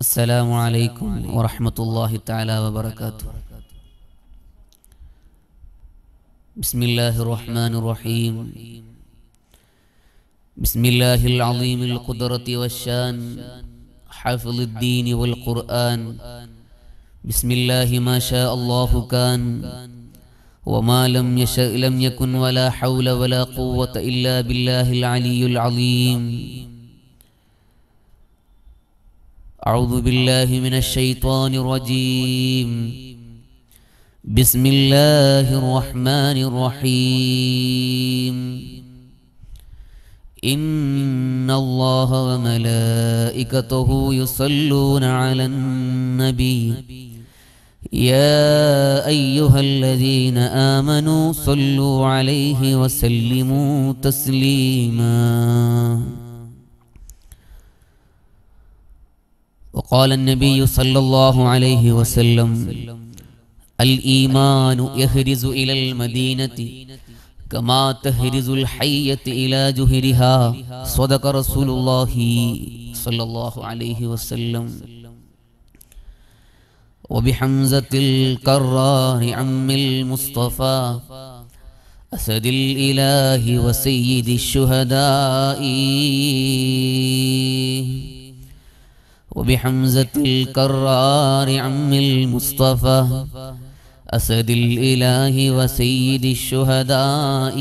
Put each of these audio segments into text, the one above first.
السلام عليكم ورحمة الله تعالى وبركاته بسم الله الرحمن الرحيم بسم الله العظيم القدرة والشان حافظ الدين والقرآن بسم الله ما شاء الله كان وما لم يشأ لم يكن ولا حول ولا قوة إلا بالله العلي العظيم أعوذ بالله من الشيطان الرجيم بسم الله الرحمن الرحيم إن الله وملائكته يصلون على النبي يا أيها الذين آمنوا صلوا عليه وسلموا تسليما وقال النبي صلى الله عليه وسلم الإيمان يهرز إلى المدينة كما تهرز الحية إلى جهرها صدق رسول الله صلى الله عليه وسلم وبحمزة الكرار عم المصطفى أسد الإله وسيد الشهداء وبحمزة الكرار عم المصطفى أسد الإله وسيد الشهداء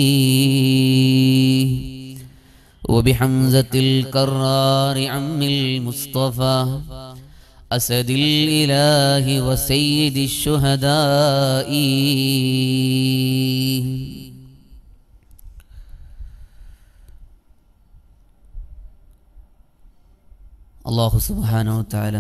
وبحمزة الكرار عم المصطفى أسد الإله وسيد الشهداء അള്ളാഹു സുബാനോ താല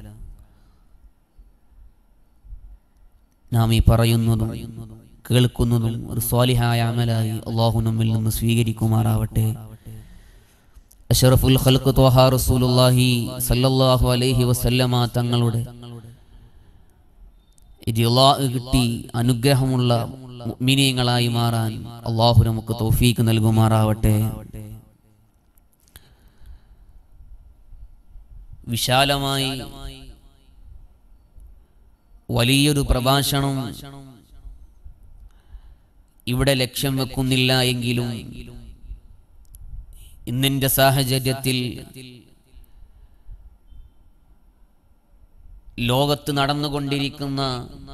നാം ഈ പറയുന്നതും കേൾക്കുന്നതും ഒരു സ്വാലിഹായ അമലായി അള്ളാഹു നമ്മിൽ നിന്ന് സ്വീകരിക്കുമാറാവട്ടെ അഷറഫുൽ ഖൽഖ് ത്വഹ റസൂലുള്ളാഹി സല്ലല്ലാഹു അലൈഹി വസല്ലമ തങ്ങളുടെ റിളാ കിട്ടി അനുഗ്രഹമുള്ള മുഅ്മിനീങ്ങളായി മാറാൻ അള്ളാഹു നമുക്ക് തൗഫീക്ക് നൽകുമാറാവട്ടെ വിശാലമായി വലിയൊരു പ്രഭാഷണം ഇവിടെ ലക്ഷ്യം വെക്കുന്നില്ല എങ്കിലും ഇന്നിന്റെ സാഹചര്യത്തിൽ ലോകത്ത് നടന്നുകൊണ്ടിരിക്കുന്ന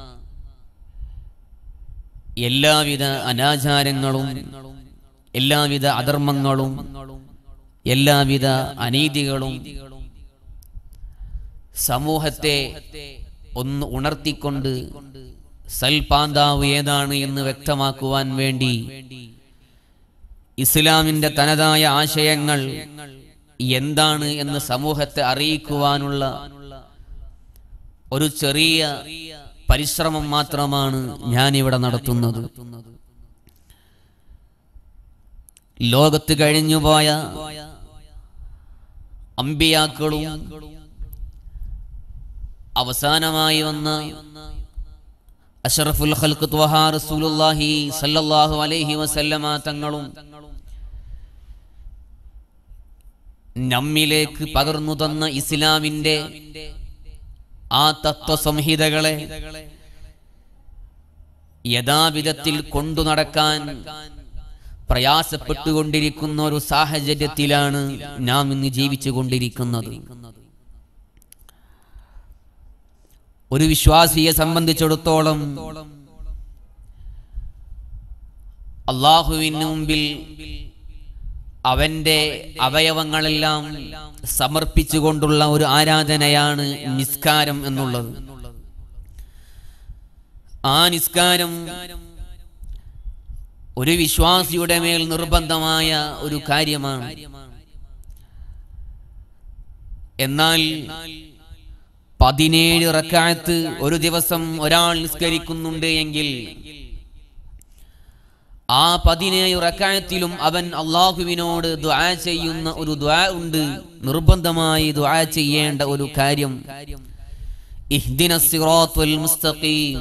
എല്ലാവിധ അനാചാരങ്ങളും എല്ലാവിധ അധർമ്മങ്ങളും എല്ലാവിധ അനീതികളും സമൂഹത്തെ ഒന്ന് ഉണർത്തിക്കൊണ്ട് സൽപാന്താവ് ഏതാണ് എന്ന് വ്യക്തമാക്കുവാൻ വേണ്ടി ഇസ്ലാമിന്റെ തനതായ ആശയങ്ങൾ എന്താണ് എന്ന് സമൂഹത്തെ അറിയിക്കുവാനുള്ള ഒരു ചെറിയ പരിശ്രമം മാത്രമാണ് ഞാനിവിടെ നടത്തുന്നത് ലോകത്ത് കഴിഞ്ഞുപോയ അമ്പിയാക്കളും അവസാനമായി വന്ന അഷറഫുൽ ഖൽഖ് ത്വഹ റസൂലുള്ളാഹി സല്ലല്ലാഹു അലൈഹി വസല്ലമ തങ്ങളും നമ്മിലേക്ക് പകർന്നു തന്ന ഇസ്ലാമിന്റെ ആ തത്വസംഹിതകളെ യഥാവിധത്തിൽ കൊണ്ടു നടക്കാൻ പ്രയാസപ്പെട്ടുകൊണ്ടിരിക്കുന്ന ഒരു സാഹചര്യത്തിലാണ് നാം ഇന്ന് ജീവിച്ചു കൊണ്ടിരിക്കുന്നത് ഒരു വിശ്വാസിയെ സംബന്ധിച്ചിടത്തോളം അള്ളാഹുവിന് മുമ്പിൽ അവന്റെ അവയവങ്ങളെല്ലാം സമർപ്പിച്ചുകൊണ്ടുള്ള ഒരു ആരാധനയാണ് നിസ്കാരം എന്നുള്ളത് ആ നിസ്കാരം ഒരു വിശ്വാസിയുടെ മേൽ നിർബന്ധമായ ഒരു കാര്യമാണ് എന്നാൽ പതിനേഴ് റക്കായത്ത് ഒരു ദിവസം ഒരാൾ നിസ്കരിക്കുന്നുണ്ട് എങ്കിൽ ആ പതിനേഴ് റക്കായത്തിലും അവൻ അള്ളാഹുവിനോട് ദ്വാ ചെയ്യുന്ന ഒരു ദ്വാ ഉണ്ട് നിർബന്ധമായി ദ്വാ ചെയ്യേണ്ട ഒരു കാര്യം ഇഹ്ദിന സിറാത്തുൽ മുസ്തഖീം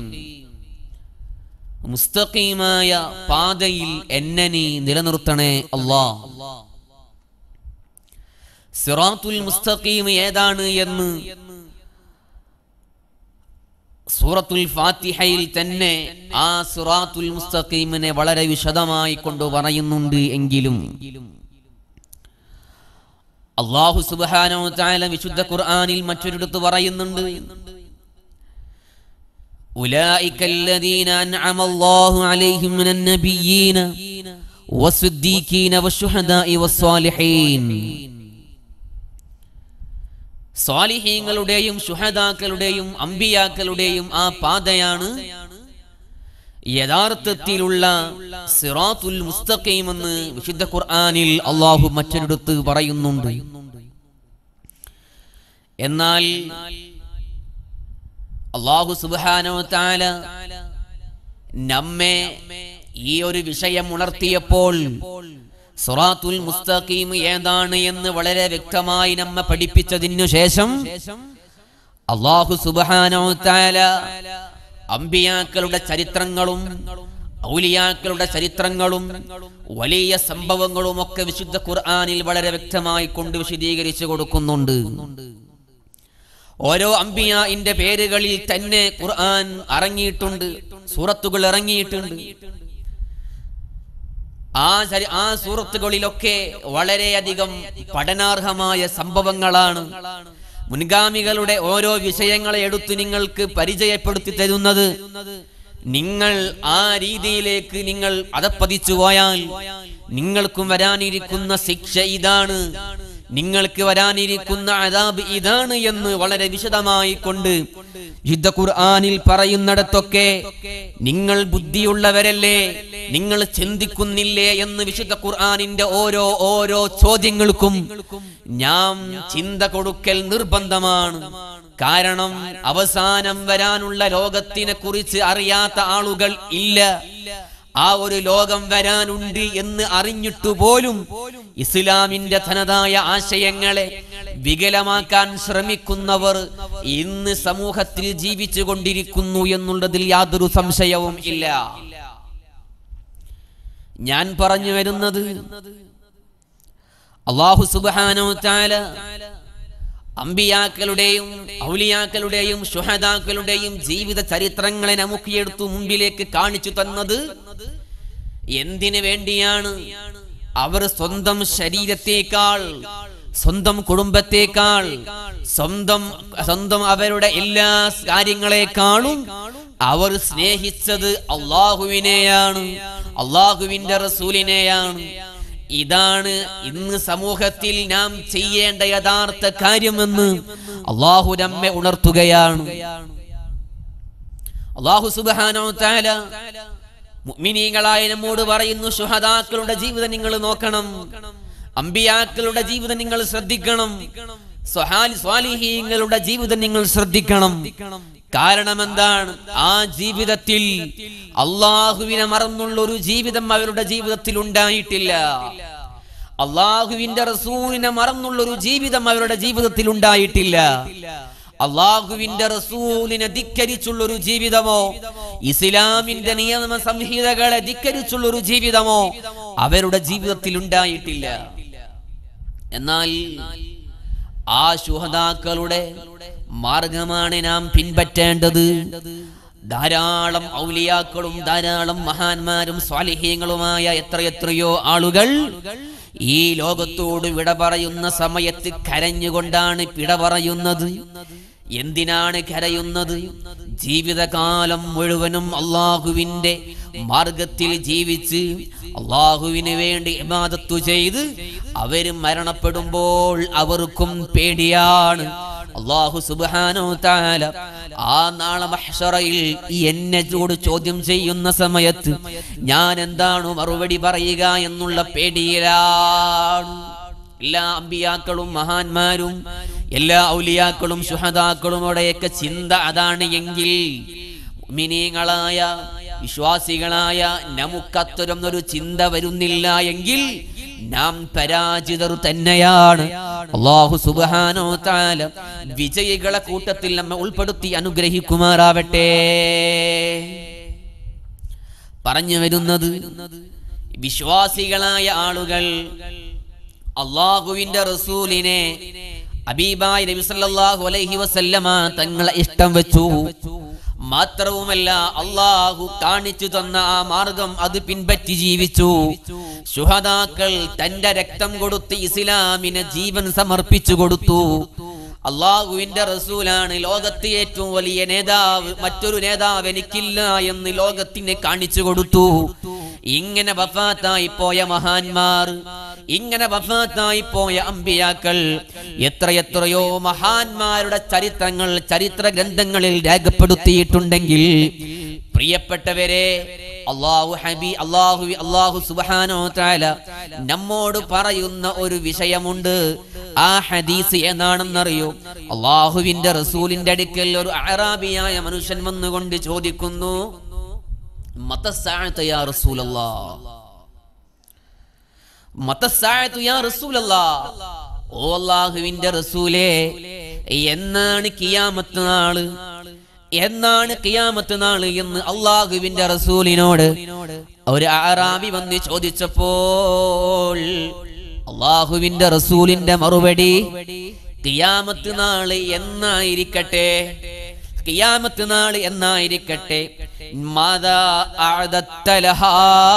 മുസ്തഖീമായ പാതയിൽ എന്നെ നീ നിലനിർത്തണേ അല്ലാ സിറാത്തുൽ മുസ്തഖീം ഏതാണ് എന്ന് സൂറത്തുൽ ഫാത്തിഹയിൽ തന്നെ ആ സിറാത്തുൽ മുസ്തഖീമിനെ വളരെ വിശദമായി കൊണ്ട് പറയുന്നുണ്ട് എങ്കിലും അള്ളാഹു സുബ്ഹാനഹു വ തആല വിശുദ്ധ ഖുർആനിൽ മറ്റൊരിടത്ത് പറയുന്നുണ്ട് أولئك الذين أنعم الله عليهم من النبيين والصديقين والشهداء والصالحين സ്വാലിഹീങ്ങളുടെയും ശുഹദാക്കളുടെയും അമ്പിയാക്കളുടെയും ആ പാതയാണ് യഥാർത്ഥത്തിലുള്ള സിറാത്തുൽ മുസ്തഖീം എന്ന് വിശുദ്ധ ഖുർആനിൽ അള്ളാഹു മറ്റൊരിടത്ത് പറയുന്നുണ്ട് എന്നാൽ അള്ളാഹു സുബ്ഹാനഹു തആല നമ്മെ ഈ ഒരു വിഷയം ഉണർത്തിയപ്പോൾ സുറാത്തുൽ മുസ്തഖീം ഏതാണ് എന്ന് വളരെ വ്യക്തമായി നമ്മെ പഠിപ്പിച്ചതിനു ശേഷം അള്ളാഹു സുബ്ഹാനഹു തആല അമ്പിയാക്കളുടെ ചരിത്രങ്ങളും ഔലിയാക്കളുടെ ചരിത്രങ്ങളും വലിയ സംഭവങ്ങളും ഒക്കെ വിശുദ്ധ ഖുർആനിൽ വളരെ വ്യക്തമായി കൊണ്ട് വിശദീകരിച്ചു കൊടുക്കുന്നുണ്ട് ഓരോ അമ്പിയാന്റെ പേരുകളിൽ തന്നെ ഖുർആൻ ഇറങ്ങിയിട്ടുണ്ട് സൂറത്തുകൾ ഇറങ്ങിയിട്ടുണ്ട് ആ ചരി- ആ സൂറത്തുകളിലൊക്കെ വളരെയധികം പഠനാർഹമായ സംഭവങ്ങളാണ് മുൻഗാമികളുടെ ഓരോ വിഷയങ്ങളെ എടുത്ത് നിങ്ങൾക്ക് പരിചയപ്പെടുത്തി തരുന്നത് നിങ്ങൾ ആ രീതിയിലേക്ക് നിങ്ങൾ അതപ്പതിച്ചു പോയാൽ നിങ്ങൾക്കും വരാനിരിക്കുന്ന ശിക്ഷ ഇതാണ് നിങ്ങൾക്ക് വരാനിരിക്കുന്ന അതാബ് ഇതാണ് എന്ന് വളരെ വിശദമായി കൊണ്ട് യുദ്ധ ഖുർആനിൽ പറയുന്നിടത്തൊക്കെ നിങ്ങൾ ബുദ്ധിയുള്ളവരല്ലേ നിങ്ങൾ ചിന്തിക്കുന്നില്ലേ എന്ന് വിശുദ്ധ ഖുർആനിന്റെ ഓരോ ഓരോ ചോദ്യങ്ങൾക്കും ഞാൻ ചിന്ത കൊടുക്കൽ നിർബന്ധമാണ് കാരണം അവസാനം വരാനുള്ള ലോകത്തിനെ കുറിച്ച് അറിയാത്ത ആളുകൾ ഇല്ല ആ ഒരു ലോകം വരാനുണ്ട് എന്ന് അറിഞ്ഞിട്ടു പോലും ഇസ്ലാമിന്റെ ധനതായ ആശയങ്ങളെ വികലമാക്കാൻ ശ്രമിക്കുന്നവർ ഇന്ന് സമൂഹത്തിൽ ജീവിച്ചു കൊണ്ടിരിക്കുന്നു എന്നുള്ളതിൽ യാതൊരു സംശയവും ഇല്ല ഞാൻ പറഞ്ഞു വരുന്നത് അള്ളാഹു സുബാനോ താല അമ്പിയാക്കളുടെയും ഔലിയാക്കളുടെയും ശുഹദാക്കളുടെയും ജീവിത ചരിത്രങ്ങളെ നമുക്ക് എടുത്തു മുമ്പിലേക്ക് കാണിച്ചു തന്നത് എന്തിനു വേണ്ടിയാണ് അവർ സ്വന്തം ശരീരത്തേക്കാൾ സ്വന്തം കുടുംബത്തേക്കാൾ സ്വന്തം സ്വന്തം അവരുടെ എല്ലാ കാര്യങ്ങളെക്കാളും അവർ സ്നേഹിച്ചത് അള്ളാഹുവിനെയാണ് അള്ളാഹുവിന്റെ റസൂലിനെയാണ് ഇതാണ് ഇന്ന് സമൂഹത്തിൽ നാം ചെയ്യേണ്ട യഥാർത്ഥ കാര്യമെന്ന് അള്ളാഹു നമ്മെ ഉണർത്തുകയാണ് അള്ളാഹു സുബാനോ താല മുഅ്മിനീങ്ങളായ നമ്മോട് പറയുന്നു ശുഹദാക്കളുടെ ജീവിതം നിങ്ങൾ നോക്കണം അമ്പിയാക്കളുടെ ജീവിതം നിങ്ങൾ ശ്രദ്ധിക്കണം സ്വഹാലി- സ്വാലിഹീങ്ങളുടെ ജീവിതം നിങ്ങൾ ശ്രദ്ധിക്കണം കാരണം എന്താണ് ആ ജീവിതത്തിൽ അള്ളാഹുവിനെ മറന്നുള്ള ഒരു ജീവിതം അവരുടെ ജീവിതത്തിൽ ഉണ്ടായിട്ടില്ല അള്ളാഹുവിന്റെ റസൂലിനെ മറന്നുള്ള ഒരു ജീവിതം അവരുടെ ജീവിതത്തിൽ ഉണ്ടായിട്ടില്ല അള്ളാഹുവിന്റെ റസൂലിനെ ധിക്കരിച്ചുള്ള ഒരു ജീവിതമോ ഇസ്ലാമിന്റെ നിയമ സംഹിതകളെ ധിക്കരിച്ചുള്ള ഒരു ജീവിതമോ അവരുടെ ജീവിതത്തിൽ ഉണ്ടായിട്ടില്ല എന്നാൽ ആ ശുഹതാക്കളുടെ മാർഗമാണ് നാം പിൻപറ്റേണ്ടത് ധാരാളം ഔലിയാക്കളും ധാരാളം മഹാന്മാരും സ്വാലിഹ്യങ്ങളുമായ എത്രയെത്രയോ ആളുകൾ ഈ ലോകത്തോട് വിട പറയുന്ന സമയത്ത് കരഞ്ഞുകൊണ്ടാണ് വിട പറയുന്നത് എന്തിനാണ് കരയുന്നത് ജീവിതകാലം മുഴുവനും അള്ളാഹുവിന്റെ മാർഗത്തിൽ ജീവിച്ച് അള്ളാഹുവിന് വേണ്ടി ഇബാദത്തു ചെയ്ത് അവര് മരണപ്പെടുമ്പോൾ അവർക്കും പേടിയാണ് അള്ളാഹു സുബ്ഹാനഹു തആല ആ നാളെ മഹ്ശറയിൽ എന്നോട് ചോദ്യം ചെയ്യുന്ന സമയത്ത് ഞാൻ എന്താണ് മറുപടി പറയുക എന്നുള്ള പേടിയിലാണ് എല്ലാ അമ്പിയാക്കളും മഹാന്മാരും എല്ലാ ഔലിയാക്കളും ശുഹദാക്കളുടെയൊക്കെ ചിന്ത അതാണ് എങ്കിൽ മിനിങ്ങളായ വിശ്വാസികളായ നമുക്കത്തരം ഒരു ചിന്ത വരുന്നില്ല എങ്കിൽ നാം പരാജിതർ തന്നെയാണ് അള്ളാഹു സുബ്ഹാനോ താല വിജയികളെ കൂട്ടത്തിൽ നമ്മെ ഉൾപ്പെടുത്തി അനുഗ്രഹിക്കുമാറാവട്ടെ പറഞ്ഞു വരുന്നത് വിശ്വാസികളായ ആളുകൾ അള്ളാഹുവിന്റെ റസൂലിനെ അബീബായ് നബി സല്ലല്ലാഹു അലൈഹി വസല്ലമ തങ്ങളെ ഇഷ്ടം വെച്ചു മാത്രവുമല്ല അള്ളാഹു കാണിച്ചു തന്ന ആ മാർഗം അത് പിൻപറ്റി ജീവിച്ചു ശുഹദാക്കൾ തന്റെ രക്തം കൊടുത്ത് ഇസ്ലാമിന് ജീവൻ സമർപ്പിച്ചു കൊടുത്തു അള്ളാഹുവിന്റെ റസൂലാണ് ലോകത്ത് ഏറ്റവും വലിയ നേതാവ് മറ്റൊരു നേതാവ് എനിക്കില്ല എന്ന് ലോകത്തിന് കാണിച്ചു കൊടുത്തു ഇങ്ങനെ വഫാത്തായി പോയ മഹാന്മാർ ഇങ്ങനെ വഫാത്തായി പോയ അമ്പിയാക്കൾ എത്രയെത്രയോ മഹാന്മാരുടെ ചരിത്രങ്ങൾ ചരിത്ര ഗ്രന്ഥങ്ങളിൽ രേഖപ്പെടുത്തിയിട്ടുണ്ടെങ്കിൽ പ്രിയപ്പെട്ടവരെ അള്ളാഹു ഹബി അള്ളാഹു അള്ളാഹു സുബാനോ താല നമ്മോട് പറയുന്ന ഒരു വിഷയമുണ്ട് ആ ഹദീസ് ഏതാണെന്നറിയോ അള്ളാഹുവിന്റെ റസൂലിന്റെ അടുക്കൽ ഒരു അറാബിയായ മനുഷ്യൻ വന്നുകൊണ്ട് ചോദിക്കുന്നു മതസ്സാഅത്ത് യാ റസൂലല്ലാ മതസ്സാഅത്ത് യാ റസൂലല്ലാ ഓ അള്ളാഹുവിന്റെ റസൂലേ എന്നാണ് കിയാമത്ത് നാള് എന്നാണ് കിയാമത്ത് നാള് എന്ന് അള്ളാഹുവിന്റെ റസൂലിനോട് ഒരു ആറാബി വന്ന് ചോദിച്ചപ്പോൾ അള്ളാഹുവിന്റെ റസൂലിന്റെ മറുപടി കിയാമത്ത് നാള് എന്നായിരിക്കട്ടെ കിയാമത്ത് നാള് എന്നായിരിക്കട്ടെ മാതാ അഅദത്തലഹാ.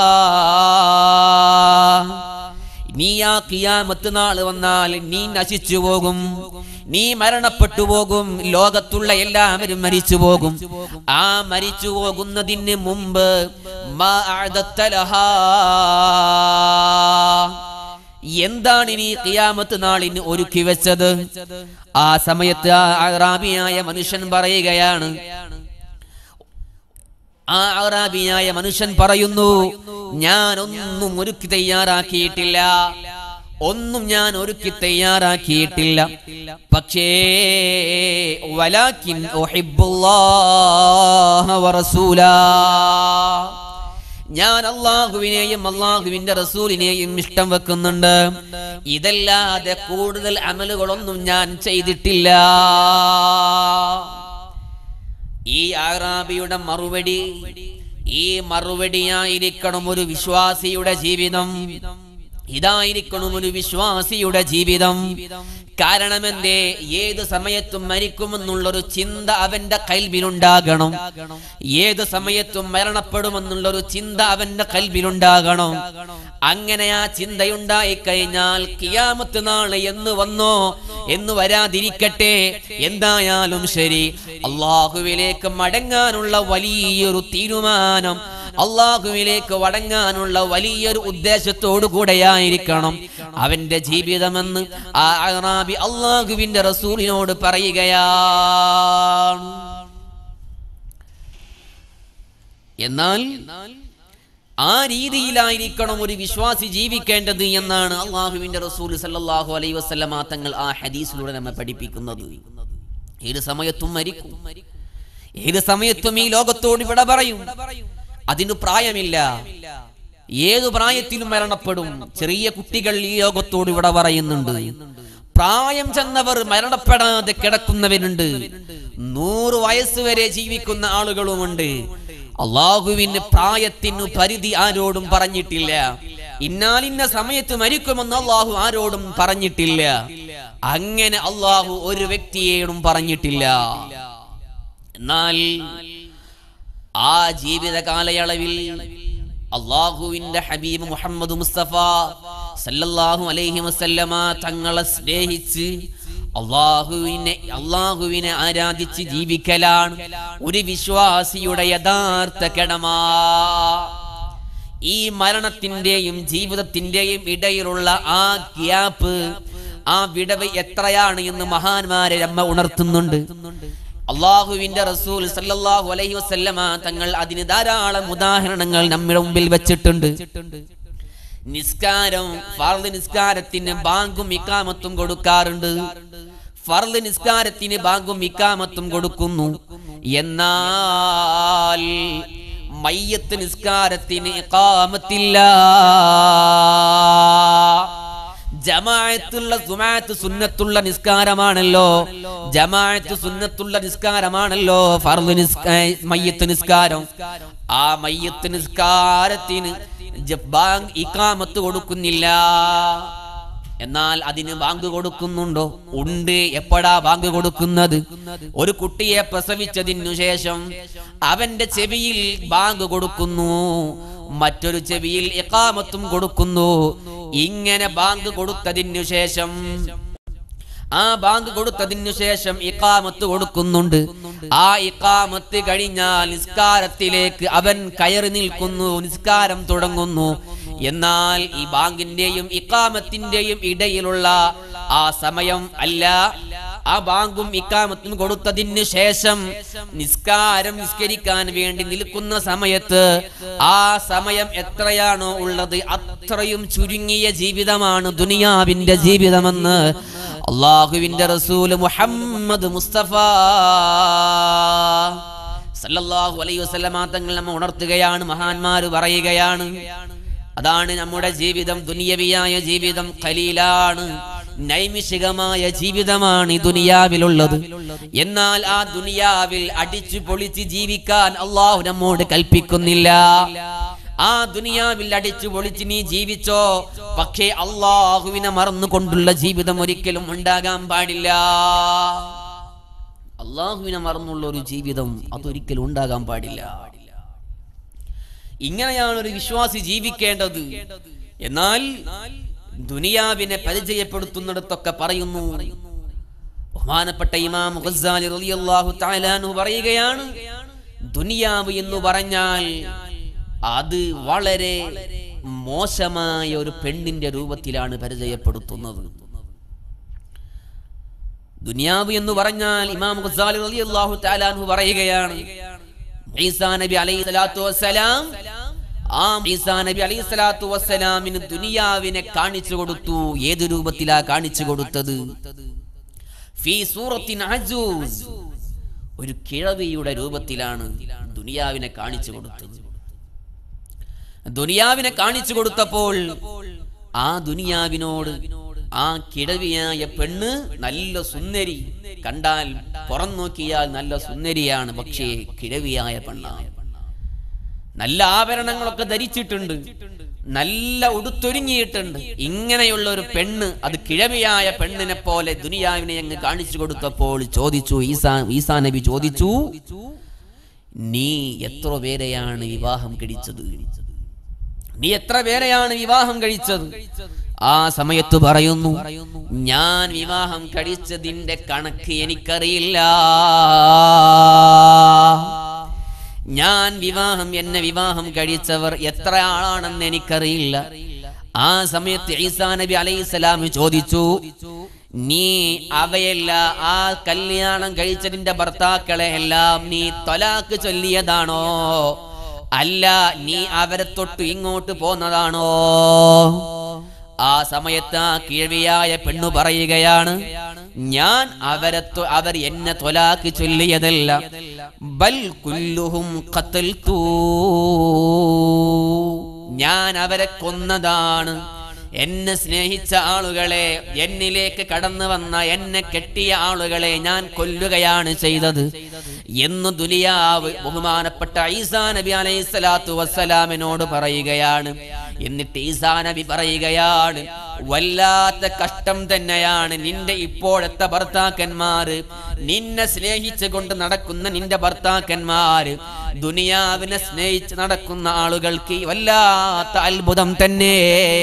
നീ ആ കിയാമത്ത് നാള് വന്നാൽ നീ നശിച്ചു പോകും നീ മരണപ്പെട്ടു പോകും ലോകത്തുള്ള എല്ലാവരും മരിച്ചു പോകും ആ മരിച്ചു പോകുന്നതിന് മുമ്പ് മാ അഅദത്തലഹാ. എന്താണ് ഇനി കിയാമത്ത് നാളിന് ഒരുക്കി വെച്ചത് ആ സമയത്ത് ആ അറാബിയായ മനുഷ്യൻ പറയുകയാണ് ആ അറാബിയായ മനുഷ്യൻ പറയുന്നു ഞാൻ ഒന്നും ഒരുക്കി തയ്യാറാക്കിയിട്ടില്ല ഒന്നും ഞാൻ ഒരുക്കി തയ്യാറാക്കിയിട്ടില്ല പക്ഷേ വലാക്കിൻ ഉഹിബ്ബുല്ലാഹ വറസൂലാ ഞാൻ അള്ളാഹുവിനെയും അള്ളാഹുവിന്റെ റസൂലിനെയും ഇഷ്ടം വെക്കുന്നുണ്ട് ഇതല്ലാതെ കൂടുതൽ അമലുകളൊന്നും ഞാൻ ചെയ്തിട്ടില്ല ഈ ആറാബിയുടെ മറുപടി ഈ മറുപടിയായിരിക്കണം ഒരു വിശ്വാസിയുടെ ജീവിതം ഇതായിരിക്കണം ഒരു വിശ്വാസിയുടെ ജീവിതം കാരണം എന്തേ ഏത് സമയത്തും മരിക്കുമെന്നുള്ളൊരു ചിന്ത അവന്റെ കൽവിലുണ്ടാകണം ഏത് സമയത്തും മരണപ്പെടുമെന്നുള്ളൊരു ചിന്ത അവന്റെ കൽവിലുണ്ടാകണം അങ്ങനെ ആ ചിന്തയുണ്ടായി കഴിഞ്ഞാൽ കിയാമത്ത് നാള് എന്ന് വന്നോ എന്ന് വരാതിരിക്കട്ടെ എന്തായാലും ശരി അള്ളാഹുവിലേക്ക് മടങ്ങാനുള്ള വലിയൊരു തീരുമാനം അള്ളാഹുവിലേക്ക് വടങ്ങാനുള്ള വലിയൊരു ഉദ്ദേശത്തോടു കൂടെയായിരിക്കണം അവന്റെ ജീവിതമെന്ന് ആ അറാബി അള്ളാഹുവിന്റെ റസൂലിനോട് പറയുകയാണ് എന്നാൽ ആ രീതിയിലായിരിക്കണം ഒരു വിശ്വാസി ജീവിക്കേണ്ടത് എന്നാണ് അള്ളാഹുവിന്റെ റസൂൽ സല്ലല്ലാഹു അലൈഹി വസല്ലമ തങ്ങൾ ആ ഹദീസിലൂടെ നമ്മെ പഠിപ്പിക്കുന്നത് ഏത് സമയത്തും മരിക്കും ഏത് സമയത്തും ഈ ലോകത്തോട് ഇവിടെ പറയും അതിന് പ്രായമില്ല ഏതു പ്രായത്തിലും മരണപ്പെടും ചെറിയ കുട്ടികൾ ഈ ലോകത്തോട് ഇവിടെ പറയുന്നുണ്ട് പ്രായം ചെന്നവർ മരണപ്പെടാതെ കിടക്കുന്നവരുണ്ട് നൂറ് വയസ്സ് വരെ ജീവിക്കുന്ന ആളുകളുമുണ്ട് അള്ളാഹുവിന് പ്രായത്തിനു പരിധി ആരോടും പറഞ്ഞിട്ടില്ല ഇന്നാലിന്ന സമയത്ത് മരിക്കുമെന്ന് അള്ളാഹു ആരോടും പറഞ്ഞിട്ടില്ല അങ്ങനെ അള്ളാഹു ഒരു വ്യക്തിയോടും പറഞ്ഞിട്ടില്ല എന്നാൽ ആ ജീവിത കാലയളവിൽ അള്ളാഹുവിന്റെ ഹബീബ് മുഹമ്മദ് മുസ്തഫ സല്ലല്ലാഹു അലൈഹി വസല്ലമ തങ്ങളെ സ്നേഹിച്ച് അള്ളാഹുവിനെ അള്ളാഹുവിനെ ആരാധിച്ച് ജീവിക്കലാണ് ഒരു വിശ്വാസിയുടെ യഥാർത്ഥ കടമാ ഈ മരണത്തിന്റെയും ജീവിതത്തിന്റെയും ഇടയിലുള്ള ആ ഗ്യാപ്പ് ആ വിടവ് എത്രയാണ് എന്ന് മഹാന്മാരെ അമ്മ ഉണർത്തുന്നുണ്ട് അള്ളാഹുവിന്റെ റസൂൽ സല്ലല്ലാഹു അലൈഹി വസല്ലമ തങ്ങൾ അതിന് ധാരാളം ഉദാഹരണങ്ങൾ നമ്മുടെ മുമ്പിൽ വെച്ചിട്ടുണ്ട് നിസ്കാരം ഫർദ് നിസ്കാരത്തിന് ബാങ്കും ഇക്കാമത്തും കൊടുക്കാറുണ്ട് ഫർദ് നിസ്കാരത്തിന് ബാങ്കും ഇക്കാമത്തും കൊടുക്കുന്നു എന്നാൽ മയ്യത്ത് നിസ്കാരത്തിന് ഇക്കാമത്തില്ല ജമാഅത്തുള്ള സുമാഅത്ത് സുന്നത്തുള്ള നിസ്കാരമാണല്ലോ ജമാഅത്ത് സുന്നത്തുള്ള നിസ്കാരമാണല്ലോ ഫർദ് നിസ്കാ മയ്യത്ത് നിസ്കാരം ആ മയ്യത്ത് നിസ്കാരത്തിന് ജ- ബാങ്ക് ഇക്കാമത്ത് കൊടുക്കുന്നില്ല എന്നാൽ അതിന് ബാങ്ക് കൊടുക്കുന്നുണ്ടോ ഉണ്ട് എപ്പോഴാ ബാങ്ക് കൊടുക്കുന്നത് ഒരു കുട്ടിയെ പ്രസവിച്ചതിനു ശേഷം അവന്റെ ചെവിയിൽ ബാങ്ക് കൊടുക്കുന്നു മറ്റൊരു ചെവിയിൽ എക്കാമത്തും കൊടുക്കുന്നു ഇങ്ങനെ ബാങ്ക് കൊടുത്തതിനു ശേഷം ആ ബാങ്ക് കൊടുത്തതിനു ശേഷം ഇക്കാമത്ത് കൊടുക്കുന്നുണ്ട് ആ ഇക്കാമത്ത് കഴിഞ്ഞാൽ നിസ്കാരത്തിലേക്ക് അവൻ കയറി നിൽക്കുന്നു നിസ്കാരം തുടങ്ങുന്നു എന്നാൽ ഈ ബാങ്കിന്റെയും ഇക്കാമത്തിന്റെയും ഇടയിലുള്ള ആ സമയം അല്ല ആ ബാങ്കും ഇക്കാമത്തും കൊടുത്തതിന് ശേഷം നിസ്കാരം നിസ്കരിക്കാൻ വേണ്ടി നിൽക്കുന്ന സമയത്ത് ആ സമയം എത്രയാണോ ഉള്ളത് അത്രയും ചുരുങ്ങിയ ജീവിതമാണ് ദുനിയാവിന്റെ ജീവിതമെന്ന് അള്ളാഹുവിന്റെ റസൂല് മുഹമ്മദ് മുസ്തഫ സല്ലല്ലാഹു അലൈഹി വസല്ലമ തങ്ങൾ നമ്മെ ഉണർത്തുകയാണ് മഹാന്മാര് പറയുകയാണ് അതാണ് നമ്മുടെ ജീവിതം ദുനിയവിയായ ജീവിതം കലീലാണ് നൈമിഷികമായ ജീവിതമാണ് ഈ ദുനിയാവിലുള്ളത് എന്നാൽ ആ ദുനിയാവിൽ അടിച്ചു പൊളിച്ച് ജീവിക്കാൻ അള്ളാഹു നമ്മോട് കൽപ്പിക്കുന്നില്ല ആ ദുനിയാവിൽ അടിച്ചു പൊളിച്ച് നീ ജീവിച്ചോ പക്ഷേ അള്ളാഹുവിനെ മറന്നുകൊണ്ടുള്ള ജീവിതം ഒരിക്കലും ഉണ്ടാകാൻ പാടില്ല അള്ളാഹുവിനെ മറന്നുള്ള ഒരു ജീവിതം അതൊരിക്കലും ഉണ്ടാകാൻ പാടില്ല ഇങ്ങനെയാണ് ഒരു വിശ്വാസി ജീവിക്കേണ്ടത് എന്നാൽ ദുനിയാവിനെ പരിചയപ്പെടുത്തുന്നിടത്തൊക്കെ പറയുന്നു ബഹുമാനപ്പെട്ട ഇമാം ഗസ്സാലി റളിയല്ലാഹു തആല അൻഹു പറയുകയാണ് ദുനിയാവ് എന്ന് പറഞ്ഞാൽ അത് വളരെ മോശമായ ഒരു പെണ്ണിന്റെ രൂപത്തിലാണ് പരിചയപ്പെടുത്തുന്നത് ദുനിയാവ് എന്ന് പറഞ്ഞാൽ ഇമാം ഗസ്സാലി റളിയല്ലാഹു തആല അൻഹു പറയുകയാണ് ഈസാ നബി അലൈഹി സ്വലാത്തു വസ്സലാം ആ ഈസാ നബി അലൈഹി സ്വലാത്തു വസ്സലാമിന് ദുനിയാവിനെ കാണിച്ചു കൊടുത്തു ഏത് രൂപത്തിലാ കാണിച്ചു കൊടുത്തത് ഫീ സൂറത്തിൻ അജൂസ് ഒരു കിഴവിയുടെ രൂപത്തിലാണ് ദുനിയാവിനെ കാണിച്ചു കൊടുത്തത് ദുനിയാവിനെ കാണിച്ചു കൊടുത്തപ്പോൾ ആ ദുനിയാവിനോട് ആ കിഴവിയായ പെണ്ണ് നല്ല സുന്ദരി കണ്ടാൽ പുറം നോക്കിയാൽ നല്ല സുന്ദരിയാണ് പക്ഷേ കിഴവിയായ പെണ്ണാണ് നല്ല ആഭരണങ്ങളൊക്കെ ധരിച്ചിട്ടുണ്ട് നല്ല ഉടുത്തൊരുങ്ങിയിട്ടുണ്ട് ഇങ്ങനെയുള്ള ഒരു പെണ്ണ് അത് കിഴവിയായ പെണ്ണിനെ പോലെ ദുനിയാവിനെ അങ്ങ് കാണിച്ചു കൊടുത്തപ്പോൾ ചോദിച്ചു ഈസാ ഈസാ നബി ചോദിച്ചു നീ എത്ര പേരെയാണ് വിവാഹം കഴിച്ചത് നീ എത്ര പേരെയാണ് വിവാഹം കഴിച്ചത് ആ സമയത്ത് പറയുന്നു ഞാൻ വിവാഹം കഴിച്ചതിന്റെ കണക്ക് എനിക്കറിയില്ല ഞാൻ വിവാഹം എന്നെ വിവാഹം കഴിച്ചവർ എത്ര ആളാണെന്ന് എനിക്കറിയില്ല ആ സമയത്ത് ഈസാ നബി അലൈഹിസ്സലാം ചോദിച്ചു നീ അവയല്ല ആ കല്യാണം കഴിച്ചതിന്റെ ഭർത്താക്കളെ എല്ലാം നീ തൊലാക്ക് ചൊല്ലിയതാണോ അല്ല നീ അവരെ തൊട്ട് ഇങ്ങോട്ട് പോന്നതാണോ ആ സമയത്ത് ആ കിഴവിയായ പെണ്ണു പറയുകയാണ് ഞാൻ അവരെ തൊ- അവർ എന്നെ തൊലാക്ക് ചൊല്ലിയതല്ല ബൽ കുല്ലുഹും ഖത്തൽതൂ. ഞാൻ അവരെ കൊന്നതാണ് എന്നെ സ്നേഹിച്ച ആളുകളെ എന്നിലേക്ക് കടന്നു വന്ന എന്നെ കെട്ടിയ ആളുകളെ ഞാൻ കൊല്ലുകയാണ് ചെയ്തത് എന്ന് ദുലിയാവ് ബഹുമാനപ്പെട്ട ഈസാ നബി അലൈഹി സ്വലാത്തു വസ്സലാമിനോട് പറയുകയാണ് എന്നിട്ട് ഈസാ നബി പറയുകയാണ് വല്ലാത്ത കഷ്ടം തന്നെയാണ് നിന്റെ ഇപ്പോഴത്തെ ഭർത്താക്കന്മാര് നിന്നെ സ്നേഹിച്ചു കൊണ്ട് നടക്കുന്ന നിന്റെ ഭർത്താക്കന്മാര് ദുനിയാവിനെ സ്നേഹിച്ച് നടക്കുന്ന ആളുകൾക്ക് വല്ലാത്ത അത്ഭുതം തന്നെ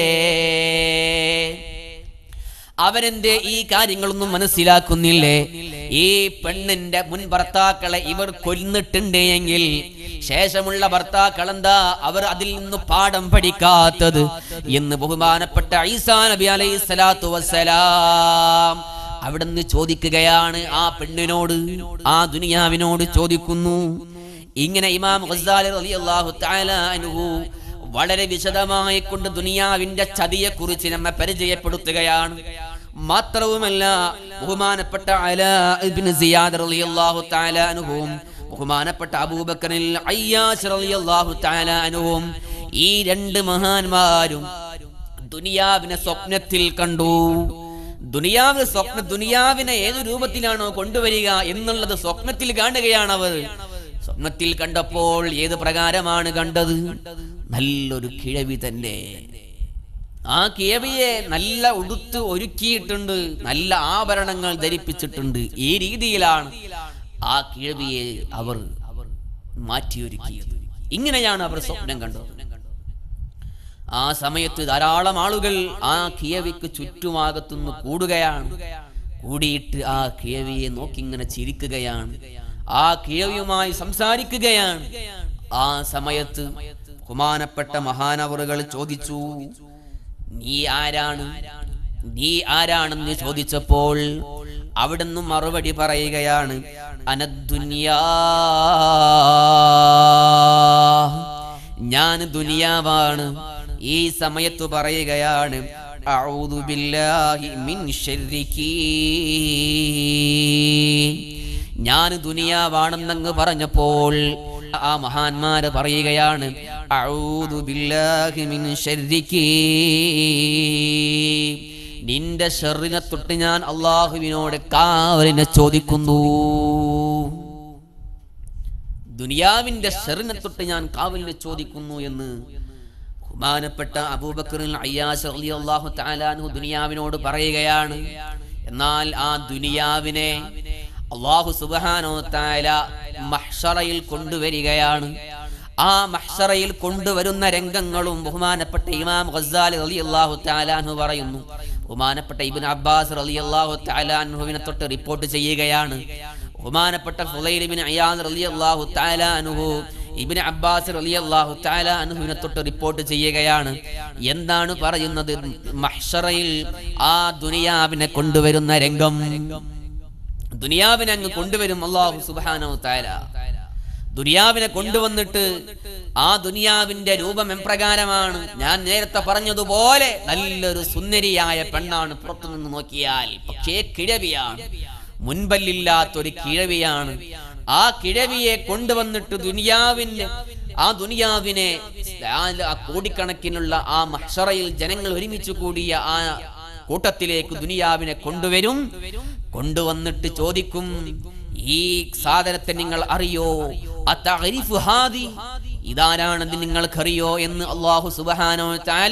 അവരെന്റെ ഈ കാര്യങ്ങളൊന്നും മനസ്സിലാക്കുന്നില്ലേ ഈ പെണ്ണിന്റെ മുൻ ഭർത്താക്കളെ ഇവർ കൊന്നിട്ടുണ്ട് എങ്കിൽ ശേഷമുള്ള ഭർത്താക്കൾ എന്താ അവർ അതിൽ നിന്ന് പാഠം പഠിക്കാത്തത് എന്ന് ബഹുമാനപ്പെട്ട ഈസാ നബി അലൈഹി സ്വലാത്തു വസ്സലാം അവിടുന്ന് ചോദിക്കുകയാണ് ആ പെണ്ണിനോട് ആ ദുനിയാവിനോട് ചോദിക്കുന്നു ഇങ്ങനെ ഇമാം ഗസാലി റളിയല്ലാഹു തആല അൻഹു വളരെ വിശദമായി കൊണ്ട് ദുനിയാവിന്റെ ചതിയെ കുറിച്ച് നമ്മെ പരിചയപ്പെടുത്തുകയാണ് മാത്രവുമല്ല ബഹുമാനപ്പെട്ട അലാ ഇബ്നു സിയാദ് റളിയല്ലാഹു തആല അൻഹുവും ബഹുമാനപ്പെട്ട അബൂബക്കറിൽ അയ്യാശ് റളിയല്ലാഹു തആല അൻഹുവും ഈ രണ്ട് മഹാന്മാരും ദുനിയാവിനെ സ്വപ്നത്തിൽ കണ്ടു ദുനിയാവ് സ്വപ്ന ദുനിയാവിനെ ഏത് രൂപത്തിലാണോ കൊണ്ടുവരിക എന്നുള്ളത് സ്വപ്നത്തിൽ കാണുകയാണ് അവർ സ്വപ്നത്തിൽ കണ്ടപ്പോൾ ഏത് പ്രകാരമാണ് കണ്ടത് നല്ലൊരു കിഴവി തന്നെ ആ കിയവിയെ നല്ല ഉടുത്ത് ഒരുക്കിയിട്ടുണ്ട് നല്ല ആഭരണങ്ങൾ ധരിപ്പിച്ചിട്ടുണ്ട് ഈ രീതിയിലാണ് ആ കിഴവിയെ അവർ മാറ്റിയൊരുക്കിയത് ഇങ്ങനെയാണ് അവർ സ്വപ്നം കണ്ടത് ആ സമയത്ത് ധാരാളം ആളുകൾ ആ കിയവിക്ക് ചുറ്റുമാകത്തുനിന്ന് കൂടുകയാണ് കൂടിയിട്ട് ആ കിയവിയെ നോക്കി ഇങ്ങനെ ചിരിക്കുകയാണ് ആ കിയവിയുമായി സംസാരിക്കുകയാണ് ആ സമയത്ത് ബഹുമാനപ്പെട്ട മഹാനവറുകൾ ചോദിച്ചു നീ ആരാണ് നീ ആരാണെന്ന് ചോദിച്ചപ്പോൾ അവിടുന്ന് മറുപടി പറയുകയാണ് അനദ്ദുനിയാ ഞാൻ ദുനിയാവാണ് ഈ സമയത്ത് പറയുകയാണ് അഊദു ബില്ലാഹി മിൻ ശർരികി ഞാൻ ദുനിയാവാണെന്നങ്ങ് പറഞ്ഞപ്പോൾ ആ മഹാന്മാര് പറയുകയാണ് അഊദു ബില്ലാഹി മിൻ ശർരികി നിന്റെ ഷെറിനെ തൊട്ട് ഞാൻ അള്ളാഹുവിനോട് കാവലിനെ ചോദിക്കുന്നു ദുനിയാവിന്റെ ഷെറിനെ തൊട്ട് ഞാൻ കാവലിനെ ചോദിക്കുന്നു എന്ന് ബഹുമാനപ്പെട്ട അബൂബക്കറിൽ അയ്യാസ് അള്ളാഹു താലാനു ദുനിയാവിനോട് പറയുകയാണ് എന്നാൽ ആ ദുനിയാവിനെ അള്ളാഹു സുബാനോ താല മഹ്ഷറയിൽ കൊണ്ടുവരികയാണ് ആ മഹ്ഷറയിൽ കൊണ്ടുവരുന്ന രംഗങ്ങളും ബഹുമാനപ്പെട്ട ഇമാം ഖസാലി അലി അള്ളാഹു താലാൻഹു പറയുന്നു ബഹുമാനപ്പെട്ട ഇബിൻ അബ്ബാസ് അലി അള്ളാഹു താലാൻഹുവിനെ തൊട്ട് റിപ്പോർട്ട് ചെയ്യുകയാണ് ബഹുമാനപ്പെട്ട ഫുലൈലിബിൻ അയാദ് അലി അള്ളാഹു താലാൻഹു ഇബിൻ അബ്ബാസ് അലി അള്ളാഹു താലാൻഹുവിനെ തൊട്ട് റിപ്പോർട്ട് ചെയ്യുകയാണ് എന്താണ് പറയുന്നത് മഹ്ഷറയിൽ ആ ദുനിയാവിനെ കൊണ്ടുവരുന്ന രംഗം ദുനിയാവിനെ അങ്ങ് കൊണ്ടുവരും അള്ളാഹു സുബാനോ താല ദുനിയാവിനെ കൊണ്ടുവന്നിട്ട് ആ ദുനിയാവിന്റെ രൂപം എപ്രകാരമാണ് ഞാൻ നേരത്തെ പറഞ്ഞതുപോലെ നല്ലൊരു സുന്ദരിയായ പെണ്ണാണ് പുറത്തു നിന്ന് നോക്കിയാൽ പക്ഷേ കിഴവിയാണ് മുൻപല്ലില്ലാത്തൊരു കിഴവിയാണ് ആ കിഴവിയെ കൊണ്ടുവന്നിട്ട് ദുനിയാവിന്റെ ആ ദുനിയാവിനെ ആ കോടിക്കണക്കിനുള്ള ആ മഹ്ഷറയിൽ ജനങ്ങൾ ഒരുമിച്ച് കൂടിയ ആ കൂട്ടത്തിലേക്ക് ദുനിയാവിനെ കൊണ്ടുവരും കൊണ്ടുവന്നിട്ട് ചോദിക്കും ഈ സാധനത്തെ നിങ്ങൾ അറിയോ അത്തഅരിഫു ഹാദി ഇതാരാണെന്ന് നിങ്ങൾക്കറിയോ എന്ന് അള്ളാഹു സുബഹാനോ താല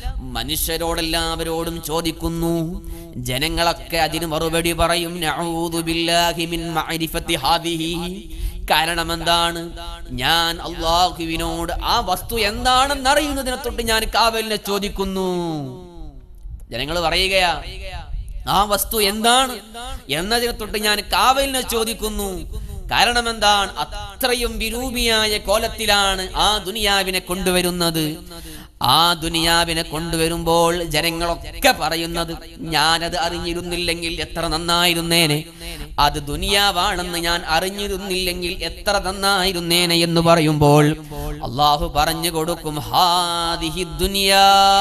മനുഷ്യരോടെല്ലാവരോടും ചോദിക്കുന്നു ജനങ്ങളൊക്കെ അതിന് മറുപടി പറയും നഊദു ബില്ലാഹി മിൻ മഅരിഫത്തി ഹാദിഹി കാരണം എന്താണ് ഞാൻ അള്ളാഹുവിനോട് ആ വസ്തു എന്താണെന്ന് അറിയുന്നതിനെ തൊട്ട് ഞാൻ കാവലിനെ ചോദിക്കുന്നു ജനങ്ങൾ പറയുകയാ ആ വസ്തു എന്താണ് എന്നതിനെ തൊട്ട് ഞാൻ കാവലിനെ ചോദിക്കുന്നു കാരണം എന്താണ് അത്രയും വിരൂപിയായ കോലത്തിലാണ് ആ ദുനിയാവിനെ കൊണ്ടുവരുന്നത് ആ ദുനിയാവിനെ കൊണ്ടുവരുമ്പോൾ ജനങ്ങളൊക്കെ പറയുന്നത് ഞാനത് അറിഞ്ഞിരുന്നില്ലെങ്കിൽ എത്ര നന്നായിരുന്നേനെ അത് ദുനിയാവാണെന്ന് ഞാൻ അറിഞ്ഞിരുന്നില്ലെങ്കിൽ എത്ര നന്നായിരുന്നേനെ എന്ന് പറയുമ്പോൾ അള്ളാഹു പറഞ്ഞു കൊടുക്കും ഹാദിഹി ദുനിയാ